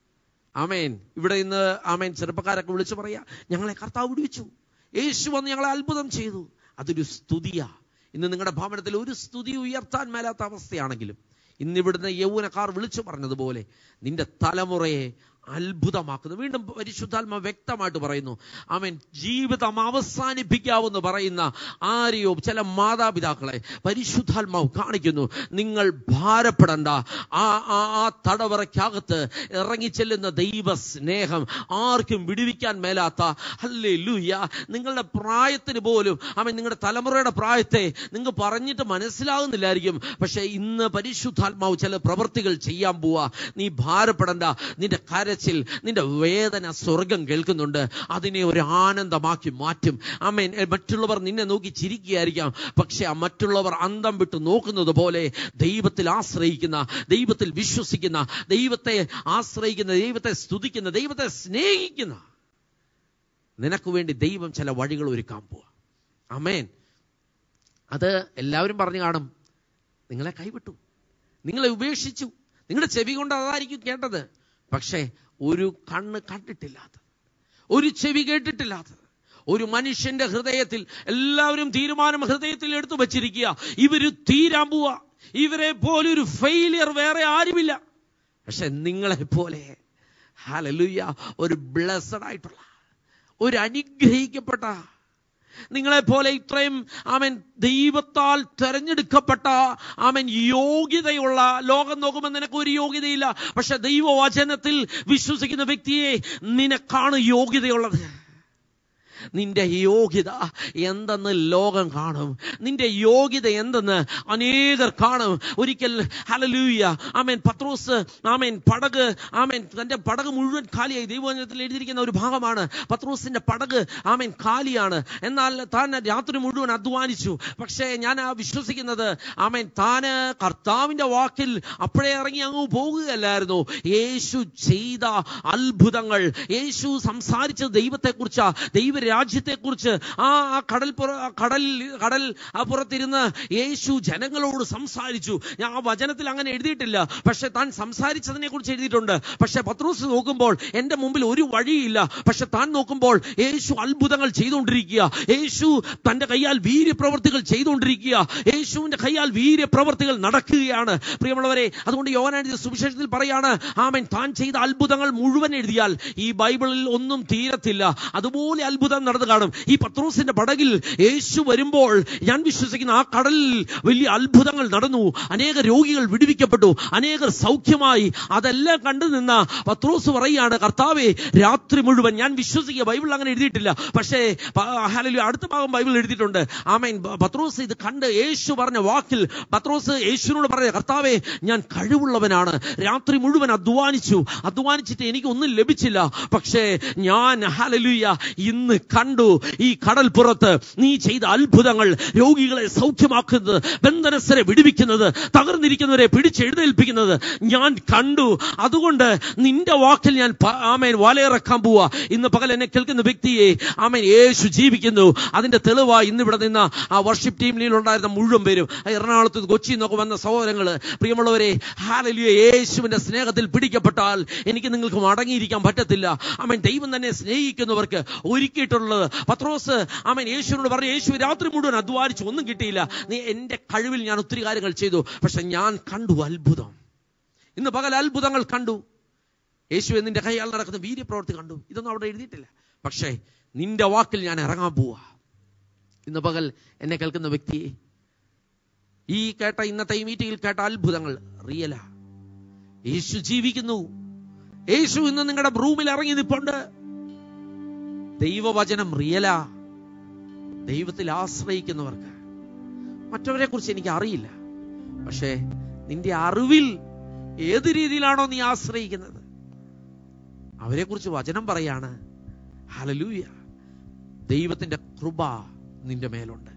ആമേൻ ഇവിടെ ഇന്ന് ആമേൻ ചെറുപ്പക്കാരൊക്കെ വിളിച്ചു പറയാ ഞങ്ങളെ കർത്താവ് വിടുവിച്ചു യേശു വന്ന് ഞങ്ങളെ അത്ഭുതം ചെയ്തു അതൊരു സ്തുതിയാ ഇന്ന് നിങ്ങളുടെ ഭവനത്തിൽ ഒരു സ്തുതി ഉയർത്താൻ മേലാത്ത അവസ്ഥയാണെങ്കിലും ഇന്ന് ഇവിടുന്ന് യൗവനക്കാർ വിളിച്ചു പറഞ്ഞതുപോലെ നിന്റെ തലമുറയെ അത്ഭുതമാക്കുന്നു വീണ്ടും പരിശുദ്ധാത്മ വ്യക്തമായിട്ട് പറയുന്നു അവൻ ജീവിതം അവസാനിപ്പിക്കാവെന്ന് പറയുന്ന ആരെയോ ചില മാതാപിതാക്കളെ പരിശുദ്ധാത്മാവ് കാണിക്കുന്നു നിങ്ങൾ ഭാരപ്പെടണ്ട ആ ആ ആ തടവറയ്ക്കകത്ത് ഇറങ്ങിച്ചെല്ലുന്ന ദൈവ സ്നേഹം ആർക്കും വിടുവിക്കാൻ മേലാത്ത അല്ലേ ലൂയ നിങ്ങളുടെ പ്രായത്തിന് പോലും അവൻ നിങ്ങളുടെ തലമുറയുടെ പ്രായത്തെ നിങ്ങൾക്ക് പറഞ്ഞിട്ട് മനസ്സിലാകുന്നില്ലായിരിക്കും പക്ഷെ ഇന്ന് പരിശുദ്ധാത്മാവ് ചില പ്രവൃത്തികൾ ചെയ്യാൻ പോവാ നീ ഭാരപ്പെടണ്ട നിന്റെ കരച്ചിൽ നിന്റെ വേദന സ്വർഗം കേൾക്കുന്നുണ്ട് അതിനെ ഒരു ആനന്ദമാക്കി മാറ്റും അമ്മേൻ മറ്റുള്ളവർ നിന്നെ നോക്കി ചിരിക്കുകയായിരിക്കാം പക്ഷെ ആ മറ്റുള്ളവർ അന്തം വിട്ട് നോക്കുന്നത് പോലെ ദൈവത്തിൽ ആശ്രയിക്കുന്ന ദൈവത്തിൽ വിശ്വസിക്കുന്ന ദൈവത്തെ ആശ്രയിക്കുന്ന ദൈവത്തെ സ്തുതിക്കുന്ന ദൈവത്തെ സ്നേഹിക്കുന്ന നിനക്ക് വേണ്ടി ദൈവം ചില വഴികൾ ഒരുക്കാൻ പോവാ അമേൻ അത് എല്ലാവരും പറഞ്ഞു കാണും നിങ്ങളെ കൈവിട്ടു നിങ്ങളെ ഉപേക്ഷിച്ചു നിങ്ങളുടെ ചെവി കൊണ്ട് അതായിരിക്കും കേട്ടത് പക്ഷേ ഒരു കണ്ണ് കണ്ടിട്ടില്ലാത്തത് ഒരു ചെവി കേട്ടിട്ടില്ലാത്തത് ഒരു മനുഷ്യന്റെ ഹൃദയത്തിൽ എല്ലാവരും തീരുമാനം ഹൃദയത്തിൽ എടുത്തു വച്ചിരിക്കുക ഇവര് തീരാൻ പോവാ ഇവരെ പോലെ ഒരു ഫെയിലിയർ വേറെ ആരുമില്ല പക്ഷെ നിങ്ങളെ പോലെ ഹാലലുയ്യ ഒരു ബ്ലസ്സഡ് ആയിട്ടുള്ള ഒരു അനുഗ്രഹിക്കപ്പെട്ട നിങ്ങളെ പോലെ ഇത്രയും ആമൻ ദൈവത്താൽ തെരഞ്ഞെടുക്കപ്പെട്ട ആമൻ യോഗ്യതയുള്ള ലോകം നോക്കുമ്പോൾ നിനക്ക് ഒരു യോഗ്യതയില്ല പക്ഷെ ദൈവവചനത്തിൽ വിശ്വസിക്കുന്ന വ്യക്തിയെ നിനക്കാണ് യോഗ്യതയുള്ളത് നിന്റെ യോഗ്യത എന്തെന്ന് ലോകം കാണും നിന്റെ യോഗ്യത എന്തെന്ന് അനേകർ കാണും ഒരിക്കൽ ഹലലൂയ ആമേൻ പത്രോസ് ആമേൻ പടക് ആമേൻ തന്റെ പടക് മുഴുവൻ കാലിയായി ദൈവവചനത്തിൽ എഴുതിയിരിക്കുന്ന ഒരു ഭാഗമാണ് പത്രോസിന്റെ പടക് ആമേൻ കാലിയാണ് എന്നാൽ താൻ രാത്രി മുഴുവൻ അധ്വാനിച്ചു പക്ഷേ ഞാൻ ആ വിശ്വസിക്കുന്നത് ആമേൻ താന് കർത്താവിന്റെ വാക്കിൽ അപ്പോഴേ ഇറങ്ങി അങ്ങ് പോകുകയല്ലായിരുന്നു യേശു ചെയ്ത അത്ഭുതങ്ങൾ യേശു സംസാരിച്ച ദൈവത്തെക്കുറിച്ച് ദൈവരാജ്യത്തെക്കുറിച്ച് ആ ആ കടൽ പുറ- ആ കടൽ കടൽ ആ പുറത്തിരുന്ന് യേശു ജനങ്ങളോട് സംസാരിച്ചു ഞാൻ ആ വചനത്തിൽ അങ്ങനെ എഴുതിയിട്ടില്ല പക്ഷെ താൻ സംസാരിച്ചതിനെ കുറിച്ച് എഴുതിയിട്ടുണ്ട് പക്ഷെ പത്രോസ് നോക്കുമ്പോൾ എന്റെ മുമ്പിൽ ഒരു വഴിയില്ല പക്ഷെ താൻ നോക്കുമ്പോൾ യേശു അത്ഭുതങ്ങൾ ചെയ്തുകൊണ്ടിരിക്കുക യേശു തന്റെ കൈയാൽ വീര്യപ്രവർത്തികൾ ചെയ്തുകൊണ്ടിരിക്കുക യേശുവിന്റെ കൈയാൽ വീര്യപ്രവർത്തികൾ നടക്കുകയാണ് പ്രിയമുള്ളവരെ അതുകൊണ്ട് യോനാനിന്റെ സുവിശേഷത്തിൽ പറയാണ് ആമൻ താൻ ചെയ്ത അത്ഭുതങ്ങൾ മുഴുവൻ എഴുതിയാൽ ഈ ബൈബിളിൽ ഒന്നും തീരത്തില്ല അതുപോലെ അത്ഭുതം നടന്നു കാണും ഈ പത്രോസിന്റെ പടകിൽ യേശു വരുമ്പോൾ ഞാൻ വിശ്വസിക്കുന്ന ആ കടലിൽ വലിയ അത്ഭുതങ്ങൾ നടന്നു അനേക രോഗികൾ വിടുവിക്കപ്പെട്ടു അനേകർ സൗഖ്യമായി അതെല്ലാം കണ്ടു നിന്ന പത്രോസ് പറയുകയാണ് കർത്താവെ രാത്രി മുഴുവൻ ഞാൻ വിശ്വസിക്കുക ബൈബിൾ അങ്ങനെ എഴുതിയിട്ടില്ല പക്ഷേ പ- ഹല്ലേലൂയ, അടുത്ത ഭാഗം ബൈബിൾ എഴുതിയിട്ടുണ്ട് ആമേൻ പ- പത്രോസ് ഇത് കണ്ട് യേശു പറഞ്ഞ വാക്കിൽ പത്രോസ് യേശുവിനോട് പറഞ്ഞ കർത്താവെ ഞാൻ കഴിവുള്ളവനാണ് രാത്രി മുഴുവൻ അധ്വാനിച്ചു അധ്വാനിച്ചിട്ട് എനിക്ക് ഒന്നും ലഭിച്ചില്ല പക്ഷേ ഞാൻ ഹലലുയ ഇന്ന് കണ്ടു ഈ കടൽ പുറത്ത് നീ ചെയ്ത അത്ഭുതങ്ങൾ രോഗികളെ സൗഖ്യമാക്കുന്നത് ബന്ധനസ്ഥരെ വിടുവിക്കുന്നത് തകർന്നിരിക്കുന്നവരെ പിടിച്ചെഴുന്നേൽപ്പിക്കുന്നത് ഞാൻ കണ്ടു അതുകൊണ്ട് നിന്റെ വാക്കിൽ ഞാൻ പ- ആമേൻ വലയിറക്കാൻ പോവാ ഇന്ന് പകൽ എന്നെ കേൾക്കുന്ന വ്യക്തിയെ ആമേൻ യേശു ജീവിക്കുന്നു അതിന്റെ തെളിവായി ഇന്ന് ഇവിടെ നിന്ന് ആ വർഷിപ്പ് ടീമിൽ ഉണ്ടായിരുന്ന മുഴുവൻ പേരും ആ എറണാകുളത്ത് നിന്ന് കൊച്ചിയിൽ നിന്നൊക്കെ വന്ന സഹോദരങ്ങള് പ്രിയമുള്ളവരെ ഹാലലിയ യേശുവിന്റെ സ്നേഹത്തിൽ പിടിക്കപ്പെട്ടാൽ എനിക്ക് നിങ്ങൾക്ക് മടങ്ങിയിരിക്കാൻ പറ്റത്തില്ല ആമേൻ ദൈവം തന്നെ സ്നേഹിക്കുന്നവർക്ക് ഒരുക്കിയിട്ടുള്ളത് പത്രോസ് ആമേൻ യേശുവിനോട് പറഞ്ഞു യേശു രാത്രി മുഴുവൻ അധ്വാനിച്ചു ഒന്നും കിട്ടിയില്ല നീ എന്റെ കഴിവിൽ ഞാൻ ഒത്തിരി കാര്യങ്ങൾ ചെയ്തു പക്ഷെ ഞാൻ കണ്ടു അത്ഭുതം ഇന്ന് പകൽ അത്ഭുതങ്ങൾ കണ്ടു യേശു എന്നിന്റെ കൈയാൽ നടക്കുന്ന വീര്യപ്രവൃത്തി കണ്ടു ഇതൊന്നും അവിടെ എഴുതിയിട്ടില്ല പക്ഷേ നിന്റെ വാക്കിൽ ഞാൻ ഇറങ്ങാൻ പോവാ ഇന്ന് പകൽ എന്നെ കേൾക്കുന്ന വ്യക്തിയെ ഈ കേട്ട ഇന്നത്തെ ഈ മീറ്റിംഗിൽ കേട്ട അത്ഭുതങ്ങൾ റിയലാ യേശു ജീവിക്കുന്നു യേശു ഇന്ന് നിങ്ങളുടെ റൂമിൽ ഇറങ്ങി നിപ്പുണ്ട് ദൈവവചനം റിയലാ ദൈവത്തിൽ ആശ്രയിക്കുന്നവർക്ക് മറ്റവരെ കുറിച്ച് എനിക്ക് അറിയില്ല പക്ഷേ നിന്റെ അറിവിൽ ഏത് രീതിയിലാണോ നീ ആശ്രയിക്കുന്നത് അവരെ കുറിച്ച് വചനം പറയാണ് ഹലലൂയ ദൈവത്തിന്റെ കൃപ നിന്റെ മേലുണ്ട്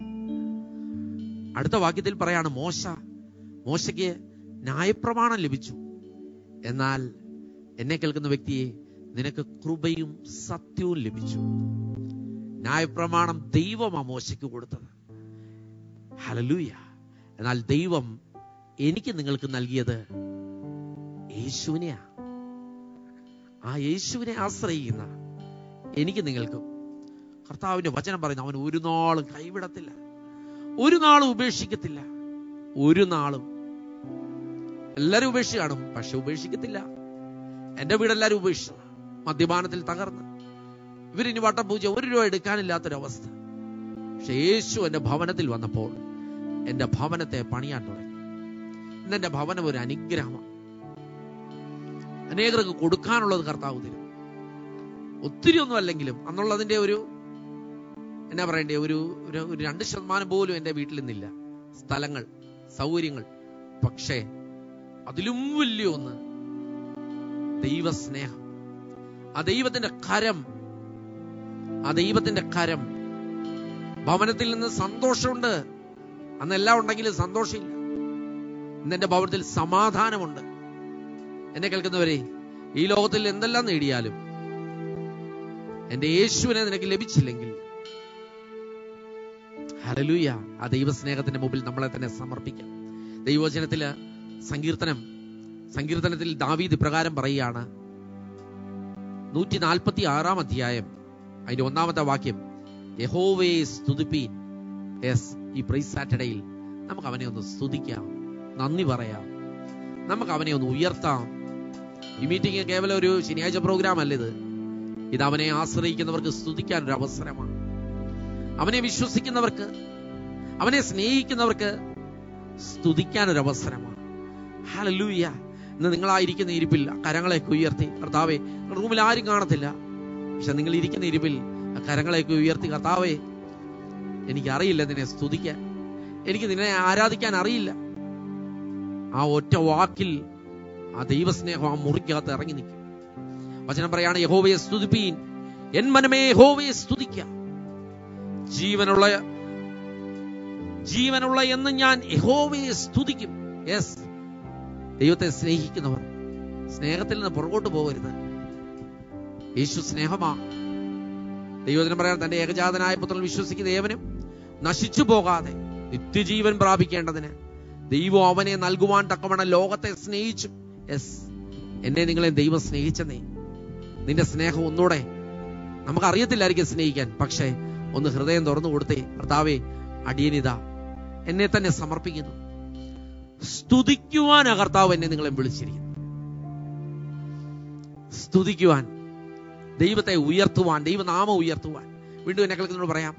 അടുത്ത വാക്യത്തിൽ പറയാണ് മോശ മോശയ്ക്ക് ന്യായപ്രമാണം ലഭിച്ചു എന്നാൽ എന്നെ കേൾക്കുന്ന വ്യക്തിയെ നിനക്ക് കൃപയും സത്യവും ലഭിച്ചു ന്യായപ്രമാണം ദൈവമാ മോശയ്ക്ക് കൊടുത്തത് ഹലലൂയ എന്നാൽ ദൈവം എനിക്ക് നിങ്ങൾക്ക് നൽകിയത് യേശുവിനെയാ ആ യേശുവിനെ ആശ്രയിക്കുന്ന എനിക്ക് നിങ്ങൾക്കും കർത്താവിന്റെ വചനം പറയുന്നു അവൻ ഒരു നാളും കൈവിടത്തില്ല ഒരു നാളും ഉപേക്ഷിക്കത്തില്ല ഒരു നാളും എല്ലാരും ഉപേക്ഷിച്ച് കാണും പക്ഷെ ഉപേക്ഷിക്കത്തില്ല എന്റെ വീടെല്ലാരും ഉപേക്ഷിച്ചു മദ്യപാനത്തിൽ തകർന്ന് ഇവരിനി വട്ടപൂജ ഒരു രൂപ എടുക്കാനില്ലാത്തൊരവസ്ഥ പക്ഷെ യേശു എന്റെ ഭവനത്തിൽ വന്നപ്പോൾ എന്റെ ഭവനത്തെ പണിയാൻ തുടങ്ങി ഇന്ന് എന്റെ ഭവനം ഒരു അനുഗ്രഹമാണ് അനേകർക്ക് കൊടുക്കാനുള്ളത് കർത്താവ് തരും ഒത്തിരി ഒന്നും അല്ലെങ്കിലും അന്നുള്ളതിന്റെ ഒരു എന്നാ പറയണ്ടേ ഒരു ഒരു ഒരു രണ്ട് ശതമാനം പോലും എന്റെ വീട്ടിൽ നിന്നില്ല സ്ഥലങ്ങൾ സൗകര്യങ്ങൾ പക്ഷേ അതിലും വലിയ ഒന്ന് ദൈവസ്നേഹം ആ ദൈവത്തിന്റെ കരം ആ ദൈവത്തിന്റെ കരം ഭവനത്തിൽ നിന്ന് സന്തോഷമുണ്ട് അന്ന് എല്ലാം ഉണ്ടെങ്കിലും സന്തോഷമില്ല ഇന്ന് എന്റെ ഭവനത്തിൽ സമാധാനമുണ്ട് എന്നെ കേൾക്കുന്നവരെ ഈ ലോകത്തിൽ എന്തെല്ലാം നേടിയാലും എന്റെ യേശുവിനെ നിനക്ക് ലഭിച്ചില്ലെങ്കിൽ ഹലലൂയ ആ ദൈവസ്നേഹത്തിന്റെ മുമ്പിൽ നമ്മളെ തന്നെ സമർപ്പിക്കാം ദൈവവചനത്തില് സങ്കീർത്തനം സങ്കീർത്തനത്തിൽ ദാവീദ് ഇപ്രകാരം പറയുകയാണ് നൂറ്റി നാൽപ്പത്തി ആറാം അധ്യായം അതിന്റെ ഒന്നാമത്തെ വാക്യം യഹോവേ സ്തുതിപ്പീൻ യെസ് ഈ പ്രൈസ് സാറ്റർഡേയിൽ നമുക്ക് അവനെ ഒന്ന് സ്തുതിക്കാം നന്ദി പറയാം നമുക്ക് അവനെ ഒന്ന് ഉയർത്താം ഈ മീറ്റിംഗ് കേവലം ഒരു ശനിയാഴ്ച പ്രോഗ്രാം അല്ല ഇത് ഇത് അവനെ ആശ്രയിക്കുന്നവർക്ക് സ്തുതിക്കാൻ ഒരു അവസരമാണ് അവനെ വിശ്വസിക്കുന്നവർക്ക് അവനെ സ്നേഹിക്കുന്നവർക്ക് സ്തുതിക്കാൻ ഒരു അവസരമാണ് ഹലലൂയ ഇന്ന് നിങ്ങളായിരിക്കുന്ന ഇരിപ്പിൽ കരങ്ങളെയൊക്കെ ഉയർത്തി കർത്താവെ റൂമിൽ ആരും കാണത്തില്ല പക്ഷെ നിങ്ങൾ ഇരിക്കുന്ന ഇരിപ്പിൽ ആ കരങ്ങളെയൊക്കെ ഉയർത്തി കർത്താവേ എനിക്കറിയില്ല നിന്നെ സ്തുതിക്കാൻ എനിക്ക് നിന്നെ ആരാധിക്കാൻ അറിയില്ല ആ ഒറ്റ വാക്കിൽ ആ ദൈവസ്നേഹം ആ മുറിക്കകത്ത് ഇറങ്ങി നിൽക്കും വചനം പറയാണ് യഹോവയെ സ്തുതിപ്പീൻ എൻ മനമേ യഹോവയെ സ്തുതിക്കാം ജീവനുള്ള ജീവനുള്ള എന്ന് ഞാൻ യഹോവയെ സ്തുതിക്കും യെസ് ദൈവത്തെ സ്നേഹിക്കുന്നവർ സ്നേഹത്തിൽ നിന്ന് പുറകോട്ട് പോകരുത് യേശു സ്നേഹമാ ദൈവത്തിനും പറയാൻ തന്റെ ഏകജാതനായ പുത്രൻ വിശ്വസിക്കുന്ന ഏവനും നശിച്ചു പോകാതെ നിത്യജീവൻ പ്രാപിക്കേണ്ടതിന് ദൈവം അവനെ നൽകുവാൻ തക്കവണ്ണം ലോകത്തെ സ്നേഹിച്ചു യെസ് എന്നെ നിങ്ങളെ ദൈവം സ്നേഹിച്ചെന്നേ നിന്റെ സ്നേഹം ഒന്നൂടെ നമുക്കറിയത്തില്ലായിരിക്കും സ്നേഹിക്കാൻ പക്ഷേ ഒന്ന് ഹൃദയം തുറന്നു കൊടുത്തേ കർത്താവേ അടിയനിത എന്നെ തന്നെ സമർപ്പിക്കുന്നു സ്തുതിക്കുവാൻ ആ കർത്താവ് എന്നെ നിങ്ങളെ വിളിച്ചിരിക്കുന്നു സ്തുതിക്കുവാൻ ദൈവത്തെ ഉയർത്തുവാൻ ദൈവനാമം ഉയർത്തുവാൻ വീണ്ടും എന്നെ കേൾക്കുന്നോട് പറയാം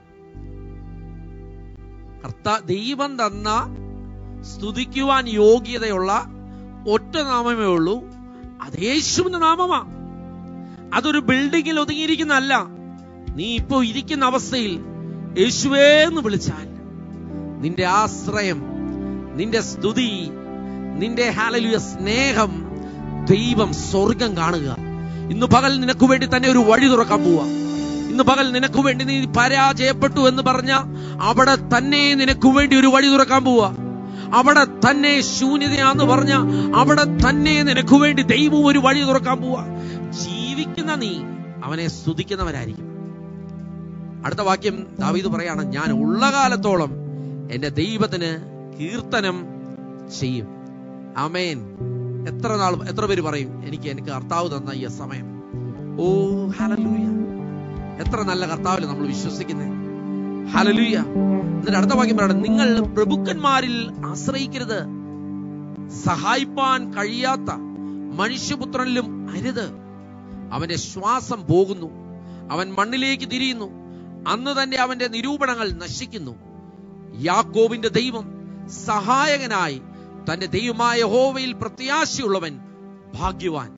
കർത്താ ദൈവം തന്ന സ്തുതിക്കുവാൻ യോഗ്യതയുള്ള ഒറ്റ നാമമേ ഉള്ളൂ അത് യേശുവിന്റെ നാമമാ അതൊരു ബിൽഡിങ്ങിൽ ഒതുങ്ങിയിരിക്കുന്നതല്ല നീ ഇപ്പോ ഇരിക്കുന്ന അവസ്ഥയിൽ യേശുവേ എന്ന് വിളിച്ചാൽ നിന്റെ ആശ്രയം നിന്റെ സ്തുതി നിന്റെ ഹാലലുയ സ്നേഹം ദൈവം സ്വർഗം കാണുക ഇന്ന് പകൽ നിനക്ക് വേണ്ടി തന്നെ ഒരു വഴി തുറക്കാൻ പോവാ ഇന്ന് പകൽ നിനക്ക് വേണ്ടി നീ പരാജയപ്പെട്ടു എന്ന് പറഞ്ഞ അവിടെ തന്നെ നിനക്ക് വേണ്ടി ഒരു വഴി തുറക്കാൻ പോവാ അവിടെ തന്നെ ശൂന്യതയാന്ന് പറഞ്ഞ അവിടെ തന്നെ നിനക്ക് വേണ്ടി ദൈവം ഒരു വഴി തുറക്കാൻ പോവാ ജീവിക്കുന്ന നീ അവനെ സ്തുതിക്കുന്നവരായിരിക്കും അടുത്ത വാക്യം ദാവീദ് പറയാണ് ഞാൻ ഉള്ള കാലത്തോളം എന്റെ ദൈവത്തിന് കീർത്തനം ചെയ്യും അമേൻ എത്ര നാൾ എത്ര പേര് പറയും എനിക്ക് എനിക്ക് കർത്താവ് തന്ന ഈ സമയം ഓ ഹലലൂയ എത്ര നല്ല കർത്താവിൽ നമ്മൾ വിശ്വസിക്കുന്നത് ഹലലൂയ എന്നിട്ട് അടുത്ത വാക്യം പറയണം നിങ്ങൾ പ്രഭുക്കന്മാരിൽ ആശ്രയിക്കരുത് സഹായിപ്പാൻ കഴിയാത്ത മനുഷ്യപുത്രനിലും അരുത് അവന്റെ ശ്വാസം പോകുന്നു അവൻ മണ്ണിലേക്ക് തിരിയുന്നു അന്ന് തന്നെ അവന്റെ നിരൂപണങ്ങൾ നശിക്കുന്നു യാക്കോബിന്റെ ദൈവം സഹായകനായി തന്റെ ദൈവമായ ഹോവയിൽ പ്രത്യാശയുള്ളവൻ ഭാഗ്യവാൻ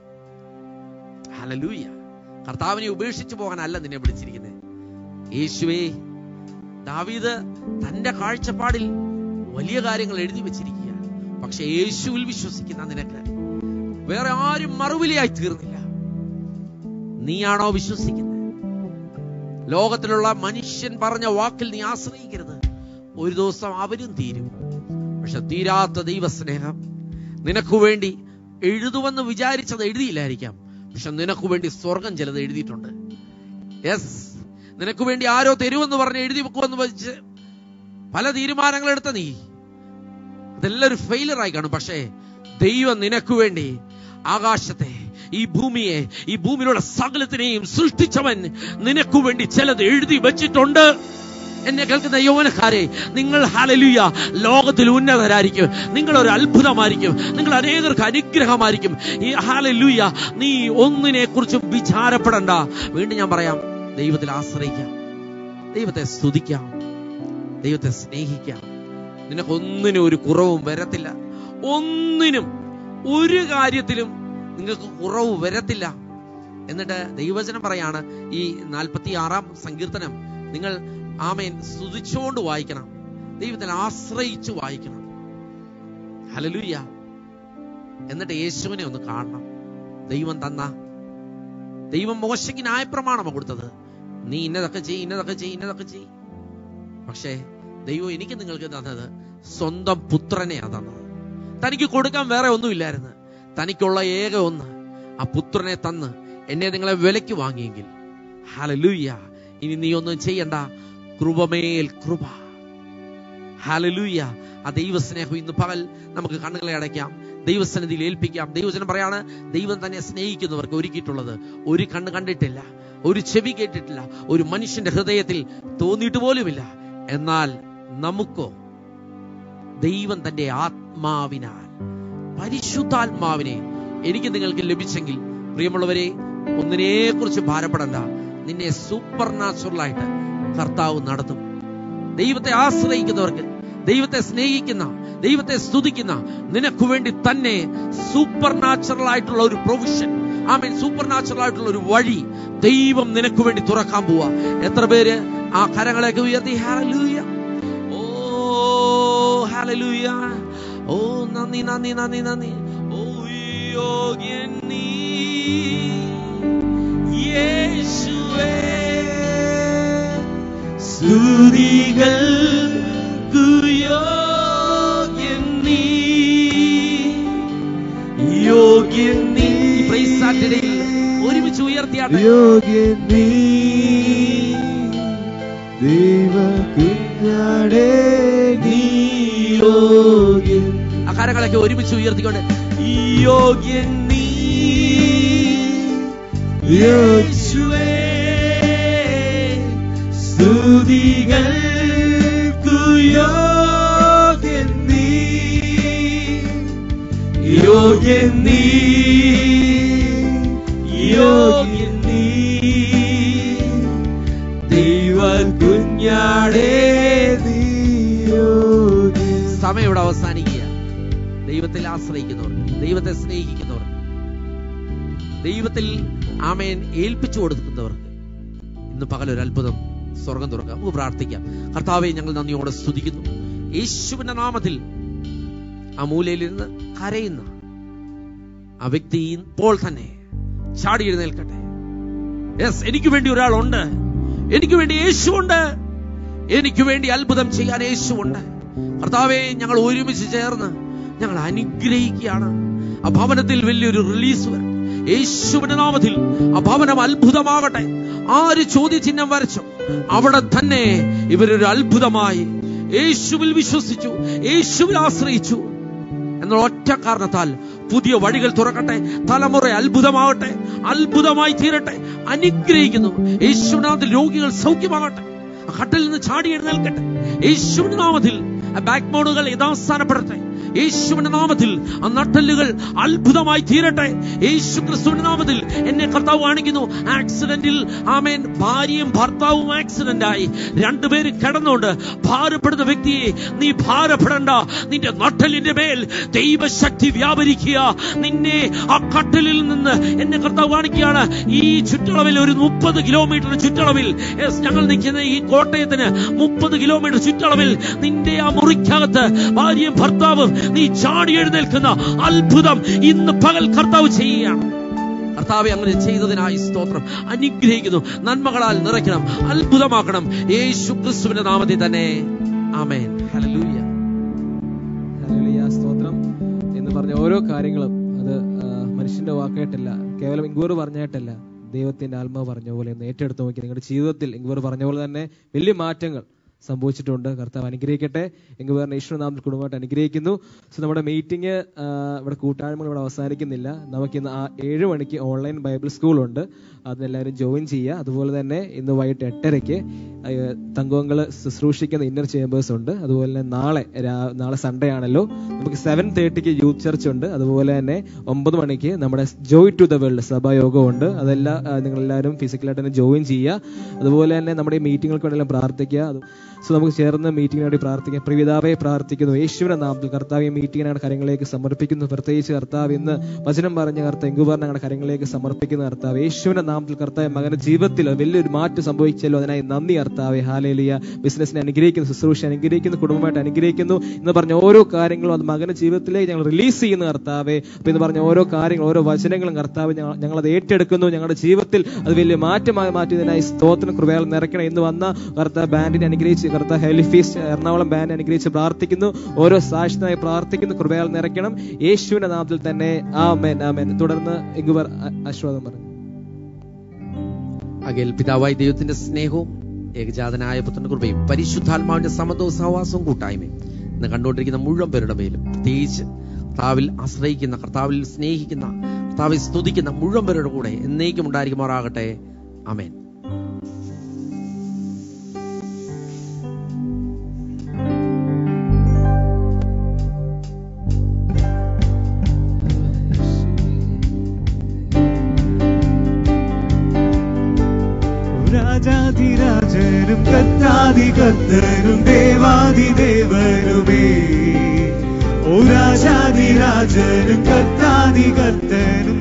ഹലലൂയ കർത്താവിനെ ഉപേക്ഷിച്ചു പോകാനല്ല നിന്നെ വിളിച്ചിരിക്കുന്നത് യേശുവേ ദാവീദ് തന്റെ കാഴ്ചപ്പാടിൽ വലിയ കാര്യങ്ങൾ എഴുതി വെച്ചിരിക്കുക പക്ഷെ യേശുവിൽ വിശ്വസിക്കുന്ന നിനക്ക് വേറെ ആരും മറുവിലയായി തീർന്നില്ല നീയാണോ വിശ്വസിക്കുന്നത് ലോകത്തിലുള്ള മനുഷ്യൻ പറഞ്ഞ വാക്കിൽ നീ ആശ്രയിക്കരുത് ഒരു ദിവസം അവരും തീരും പക്ഷെ തീരാത്ത ദൈവസ്നേഹം നിനക്ക് വേണ്ടി എഴുതുമെന്ന് വിചാരിച്ചത് എഴുതിയില്ലായിരിക്കാം പക്ഷെ നിനക്ക് വേണ്ടി സ്വർഗം ചിലത് എഴുതിയിട്ടുണ്ട് യെസ് നിനക്ക് വേണ്ടി ആരോ തരുമെന്ന് പറഞ്ഞ് എഴുതി വെക്കുമെന്ന് വെച്ച് പല തീരുമാനങ്ങൾ എടുത്ത നീ ഇതെല്ലാം ഒരു ഫെയിലർ ആയി കാണും പക്ഷേ ദൈവം നിനക്ക് വേണ്ടി ആകാശത്തെ ഈ ഭൂമിയെ ഈ ഭൂമിയിലുള്ള സകലത്തിനെയും സൃഷ്ടിച്ചവൻ നിനക്ക് വേണ്ടി ചിലത് എഴുതി വെച്ചിട്ടുണ്ട് എന്നെ കേൾക്കുന്ന യൗവനക്കാരെ നിങ്ങൾ ഹാലലുയ ലോകത്തിൽ ഉന്നതരായിരിക്കും നിങ്ങൾ ഒരു അത്ഭുതമായിരിക്കും നിങ്ങൾ അനേകർക്ക് അനുഗ്രഹമായിരിക്കും ഈ ഹാലലുയ നീ ഒന്നിനെ കുറിച്ചും വിചാരപ്പെടണ്ട വീണ്ടും ഞാൻ പറയാം ദൈവത്തിൽ ആശ്രയിക്കാം ദൈവത്തെ സ്തുതിക്കാം ദൈവത്തെ സ്നേഹിക്കാം നിനക്കൊന്നിനും ഒരു കുറവും വരത്തില്ല ഒന്നിനും ഒരു കാര്യത്തിലും നിങ്ങൾക്ക് കുറവ് വരത്തില്ല എന്നിട്ട് ദൈവവചനം പറയാണ് ഈ നാൽപ്പത്തി ആറാം സങ്കീർത്തനം നിങ്ങൾ ആമേൻ സ്തുതിച്ചുകൊണ്ട് വായിക്കണം ദൈവത്തിൽ ആശ്രയിച്ചു വായിക്കണം ഹലലുയ്യ എന്നിട്ട് യേശുവിനെ ഒന്ന് കാണണം ദൈവം തന്ന ദൈവം മോശയ്ക്ക് ന്യായപ്രമാണമാണ് കൊടുത്തത് നീ ഇന്നതൊക്കെ ചെയ് ഇന്നതൊക്കെ ചെയ് ഇന്നതൊക്കെ ചെയ് പക്ഷേ ദൈവം എനിക്ക് നിങ്ങൾക്ക് തന്നത് സ്വന്തം പുത്രനെയാ തന്നത് തനിക്ക് കൊടുക്കാൻ വേറെ ഒന്നുമില്ലായിരുന്നു തനിക്കുള്ള ഏക ഒന്ന് ആ പുത്രനെ തന്ന് എന്നെ നിങ്ങളെ വിലയ്ക്ക് വാങ്ങിയെങ്കിൽ ഹാലലൂയ്യ ഇനി നീ ഒന്നും ചെയ്യണ്ട കൃപമേൽ കൃപ ഹാലലൂയ്യ ആ ദൈവസ്നേഹം ഇന്ന് പകൽ നമുക്ക് കണ്ണുകളെ അടയ്ക്കാം ദൈവസന്നിധിയിൽ ഏൽപ്പിക്കാം ദൈവജനം പറയാണ് ദൈവം തന്നെ സ്നേഹിക്കുന്നവർക്ക് ഒരുക്കിയിട്ടുള്ളത് ഒരു കണ്ണ് കണ്ടിട്ടില്ല ഒരു ചെവി കേട്ടിട്ടില്ല ഒരു മനുഷ്യന്റെ ഹൃദയത്തിൽ തോന്നിയിട്ട് പോലുമില്ല എന്നാൽ നമുക്കോ ദൈവം തന്റെ ആത്മാവിനാൽ പരിശുദ്ധാത്മാവിനെ എനിക്ക് നിങ്ങൾക്ക് ലഭിച്ചെങ്കിൽ പ്രിയമുള്ളവരെ ഒന്നിനെ കുറിച്ച് ഭാരപ്പെടണ്ട നിന്നെ സൂപ്പർ നാച്ചുറലായിട്ട് കർത്താവ് നടത്തും ദൈവത്തെ ആശ്രയിക്കുന്നവർക്ക് ദൈവത്തെ സ്നേഹിക്കുന്ന ദൈവത്തെ സ്തുതിക്കുന്ന നിനക്ക് വേണ്ടി തന്നെ സൂപ്പർ നാച്ചുറൽ ആയിട്ടുള്ള ഒരു പ്രൊവിഷൻ ആമേൻ സൂപ്പർ നാച്ചുറൽ ആയിട്ടുള്ള ഒരു വഴി ദൈവം നിനക്ക് വേണ്ടി തുറക്കാൻ പോവാ എത്ര പേര് ആ കരങ്ങളെയൊക്കെ ഉയർത്തി ഹാലലൂയ ഓ ഹാലലൂയ ഓ നന്ദി നന്ദി നന്ദി നന്ദി ഓ യോഗ്യൻ നീ യേശുവേ സ്തുതികൾ യോഗ്യൻ നീ യോഗ്യൻ നീ പ്രൈസ് സാറ്റർഡേയിൽ ഒരുമിച്ച് ഉയർത്തിയാട്ടെ യോഗ്യൻ നീ ദൈവ കുഞ്ഞാടേ നീ യോഗ്യൻ ആ കരങ്ങളൊക്കെ ഒരുമിച്ച് ഉയർത്തിക്കൊണ്ട് യോഗ്യൻ നീ യേശുവേ സ്തുതികൾക്കു യോഗ്യൻ നീ യോഗ്യൻ നീ യോഗ്യൻ നീ ദൈവ കുഞ്ഞാടേ നീ യോഗ്യൻ സമയം ഇവിടെ അവസാനിക്കുക ദൈവത്തിൽ ആശ്രയിക്കുന്നവർ ദൈവത്തെ സ്നേഹിക്കുന്നവർ ദൈവത്തിൽ ആമേൻ ഏൽപ്പിച്ചു കൊടുക്കുന്നവർക്ക് ഇന്ന് പകൽ ഒരു അത്ഭുതം സ്വർഗം തുറക്കാം നമുക്ക് പ്രാർത്ഥിക്കാം കർത്താവെ ഞങ്ങൾ നന്ദിയോടെ സ്തുതിക്കുന്നു യേശുവിന്റെ നാമത്തിൽ ആ മൂലയിലിരുന്ന് കരയുന്ന ആ വ്യക്തി ഇപ്പോൾ തന്നെ ചാടി എഴുന്നേൽക്കട്ടെ യെസ് എനിക്ക് വേണ്ടി ഒരാളുണ്ട് എനിക്ക് വേണ്ടി യേശുണ്ട് എനിക്ക് വേണ്ടി അത്ഭുതം ചെയ്യാൻ യേശുണ്ട് കർത്താവെ ഞങ്ങൾ ഒരുമിച്ച് ചേർന്ന് ഞങ്ങൾ അനുഗ്രഹിക്കുകയാണ് ആ ഭവനത്തിൽ വലിയൊരു റിലീസ് വരും യേശുവിന്റെ നാമത്തിൽ ആ ഭവനം അത്ഭുതമാകട്ടെ ആര് ചോദ്യചിഹ്നം വരച്ചു അവിടെ തന്നെ ഇവരൊരു അത്ഭുതമായി യേശുവിൽ വിശ്വസിച്ചു യേശുവിൽ ആശ്രയിച്ചു എന്നുള്ള ഒറ്റ കാരണത്താൽ പുതിയ വഴികൾ തുറക്കട്ടെ തലമുറ അത്ഭുതമാകട്ടെ അത്ഭുതമായി തീരട്ടെ അനുഗ്രഹിക്കുന്നു യേശുനാമത്തിൽ രോഗികൾ സൗഖ്യമാകട്ടെ ആ കട്ടിൽ നിന്ന് ചാടി എഴുന്നേൽക്കട്ടെ യേശുവിന്റെ നാമത്തിൽ ആ ബാക്ക് ബോണുകൾ യഥാസ്ഥാനപ്പെടട്ടെ യേശുവിന്റെ നാമത്തിൽ ആ നട്ടല്ലുകൾ അത്ഭുതമായി തീരട്ടെ യേശു ക്രിസ്തുവിന്റെ നാമത്തിൽ എന്നെ കർത്താവ് കാണിക്കുന്നു ആക്സിഡന്റിൽ ആമേൻ ഭാര്യയും ഭർത്താവും ആക്സിഡന്റ് ആയി രണ്ടുപേരും കിടന്നുകൊണ്ട് ഭാരപ്പെടുന്ന വ്യക്തിയെ നീ ഭാരപ്പെടണ്ട നിന്റെ നട്ടലിന്റെ മേൽ ദൈവശക്തി വ്യാപരിക്കുക നിന്നെ ആ കട്ടലിൽ നിന്ന് എന്നെ കർത്താവ് കാണിക്കുകയാണ് ഈ ചുറ്റളവിൽ ഒരു മുപ്പത് കിലോമീറ്റർ ചുറ്റളവിൽ yes, ഞങ്ങൾ നിൽക്കുന്ന ഈ കോട്ടയത്തിന് മുപ്പത് കിലോമീറ്റർ ചുറ്റളവിൽ നിന്റെ ആ മുറിക്കകത്ത് ഭാര്യയും ഭർത്താവും നീ ചാടി എഴുന്നേൽക്കുന്ന അത്ഭുതം ഇന്ന് പകൽ കർത്താവ് ചെയ്യുകയാണ് കർത്താവെ അങ്ങനെ ചെയ്തതിനായി സ്തോത്രം അനുഗ്രഹിക്കുന്നു നന്മകളാൽ നിറയ്ക്കണം അത്ഭുതമാക്കണം യേശു ക്രിസ്തുവിന്റെ നാമത്തിൽ തന്നെ ആമേൻ ഹല്ലേലൂയ ഹല്ലേലൂയ, സ്തോത്രം എന്ന് പറഞ്ഞ ഓരോ കാര്യങ്ങളും അത് ആ, മനുഷ്യന്റെ വാക്കായിട്ടല്ല കേവലം ഇങ്കൂർ പറഞ്ഞായിട്ടല്ല ദൈവത്തിന്റെ ആത്മാവ് പറഞ്ഞ പോലെ ഒന്ന് ഏറ്റെടുത്ത് നോക്കി നിങ്ങളുടെ ജീവിതത്തിൽ ഇങ്കൂർ പറഞ്ഞ പോലെ തന്നെ വലിയ മാറ്റങ്ങൾ സംഭവിച്ചിട്ടുണ്ട് കർത്താവ് അനുഗ്രഹിക്കട്ടെ എങ്കിൽ പറഞ്ഞ ഈശ്വര നാമത്തിൽ കുടുംബമായിട്ട് അനുഗ്രഹിക്കുന്നു സോ നമ്മുടെ മീറ്റിംഗ് ഇവിടെ കൂട്ടായ്മകൾ ഇവിടെ അവസാനിക്കുന്നില്ല നമുക്ക് ഇന്ന് ആ ഏഴ് മണിക്ക് ഓൺലൈൻ ബൈബിൾ സ്കൂളുണ്ട് അതിനെല്ലാവരും ജോയിൻ ചെയ്യുക അതുപോലെ തന്നെ ഇന്ന് വൈകിട്ട് എട്ടരയ്ക്ക് തങ്കങ്ങൾ ശുശ്രൂഷിക്കുന്ന ഇന്നർ ചേമ്പേഴ്സ് ഉണ്ട് അതുപോലെ തന്നെ നാളെ രാ- നാളെ സൺഡേ ആണല്ലോ നമുക്ക് സെവൻ തേർട്ടിക്ക് യൂത്ത് ചർച്ച് ഉണ്ട് അതുപോലെ തന്നെ ഒമ്പത് മണിക്ക് നമ്മുടെ ജോയ് ടു ദ വേൾഡ് സഭായോഗം ഉണ്ട് അതെല്ലാം ആ, നിങ്ങളെല്ലാവരും ഫിസിക്കലായിട്ട് തന്നെ ജോയിൻ ചെയ്യുക അതുപോലെ തന്നെ നമ്മുടെ ഈ മീറ്റിങ്ങുകൾക്ക് വേണ്ടിയെല്ലാം പ്രാർത്ഥിക്കുക അത് സോ നമുക്ക് ചേർന്ന് മീറ്റിങ്ങിന് വേണ്ടി പ്രാർത്ഥിക്കാം പ്രിയതാവെ പ്രാർത്ഥിക്കുന്നു യേശുവിന്റെ നാമത്തിൽ കർത്താവ് ഈ മീറ്റിങ്ങിനാണ് കാര്യങ്ങളിലേക്ക് സമർപ്പിക്കുന്നു പ്രത്യേകിച്ച് കർത്താവ് ഇന്ന് വചനം പറഞ്ഞ കർത്താവ് എങ്കു പറഞ്ഞ ഞങ്ങളുടെ കാര്യങ്ങളിലേക്ക് സമർപ്പിക്കുന്ന കർത്താവ് യേശുവിന്റെ നാമത്തിൽ കർത്താവ് മകന്റെ ജീവിതത്തിൽ വലിയൊരു മാറ്റം സംഭവിച്ചല്ലോ അതിനായി നന്ദി കർത്താവെ ഹാലേലിയ ബിസിനസിനെ അനുഗ്രഹിക്കുന്നു ശുശ്രൂഷ അനുഗ്രഹിക്കുന്നു കുടുംബമായിട്ട് അനുഗ്രഹിക്കുന്നു എന്ന് പറഞ്ഞ ഓരോ കാര്യങ്ങളും അത് മകന്റെ ജീവിതത്തിലേക്ക് ഞങ്ങൾ റിലീസ് ചെയ്യുന്ന കർത്താവെ അപ്പൊ എന്ന് പറഞ്ഞ ഓരോ കാര്യങ്ങളും ഓരോ വചനങ്ങളും കർത്താവ് ഞങ്ങൾ ഞങ്ങൾ അത് ഏറ്റെടുക്കുന്നു ഞങ്ങളുടെ ജീവിതത്തിൽ അത് വലിയ മാറ്റമായി മാറ്റിയതിനായി സ്തോത്രം കൃപയാൽ നിറയ്ക്കണം എന്ന് വന്ന കർത്താവ് ബാൻഡിനെ അനുഗ്രഹിച്ച് കർത്താവ് ഹെലിഫീസ് എറണാകുളം ബാൻഡ് അനുഗ്രഹിച്ച് പ്രാർത്ഥിക്കുന്നു ഓരോ സാക്ഷ്യത്തിനായി പ്രാർത്ഥിക്കുന്നു കൃപയാൽ നിറയ്ക്കണം യേശുവിന്റെ നാമത്തിൽ തന്നെ ആമേൻ ആമേൻ തുടർന്ന് ഇങ്ങുവർ ആശ്വാദം പറഞ്ഞു അകൽ പിതാവായി ദൈവത്തിന്റെ സ്നേഹവും ഏകജാതനായ പുത്രന്റെ കൃപയും പരിശുദ്ധാത്മാവിന്റെ സമതവും സഹവാസവും കൂട്ടായ്മയും ഇന്ന് കണ്ടുകൊണ്ടിരിക്കുന്ന മുഴുവൻ പേരുടെ മേലും പ്രത്യേകിച്ച് കർത്താവിൽ ആശ്രയിക്കുന്ന കർത്താവിൽ സ്നേഹിക്കുന്ന കർത്താവിൽ സ്തുതിക്കുന്ന മുഴുവൻ പേരുടെ കൂടെ എന്നേക്കും ഉണ്ടായിരിക്കുമാറാകട്ടെ അമേൻ രാജാതിരാജനും കത്താതി കത്തനും ദേവാദിദേവനുമേ ഓ രാജാതിരാജനും കത്താതി കത്തനും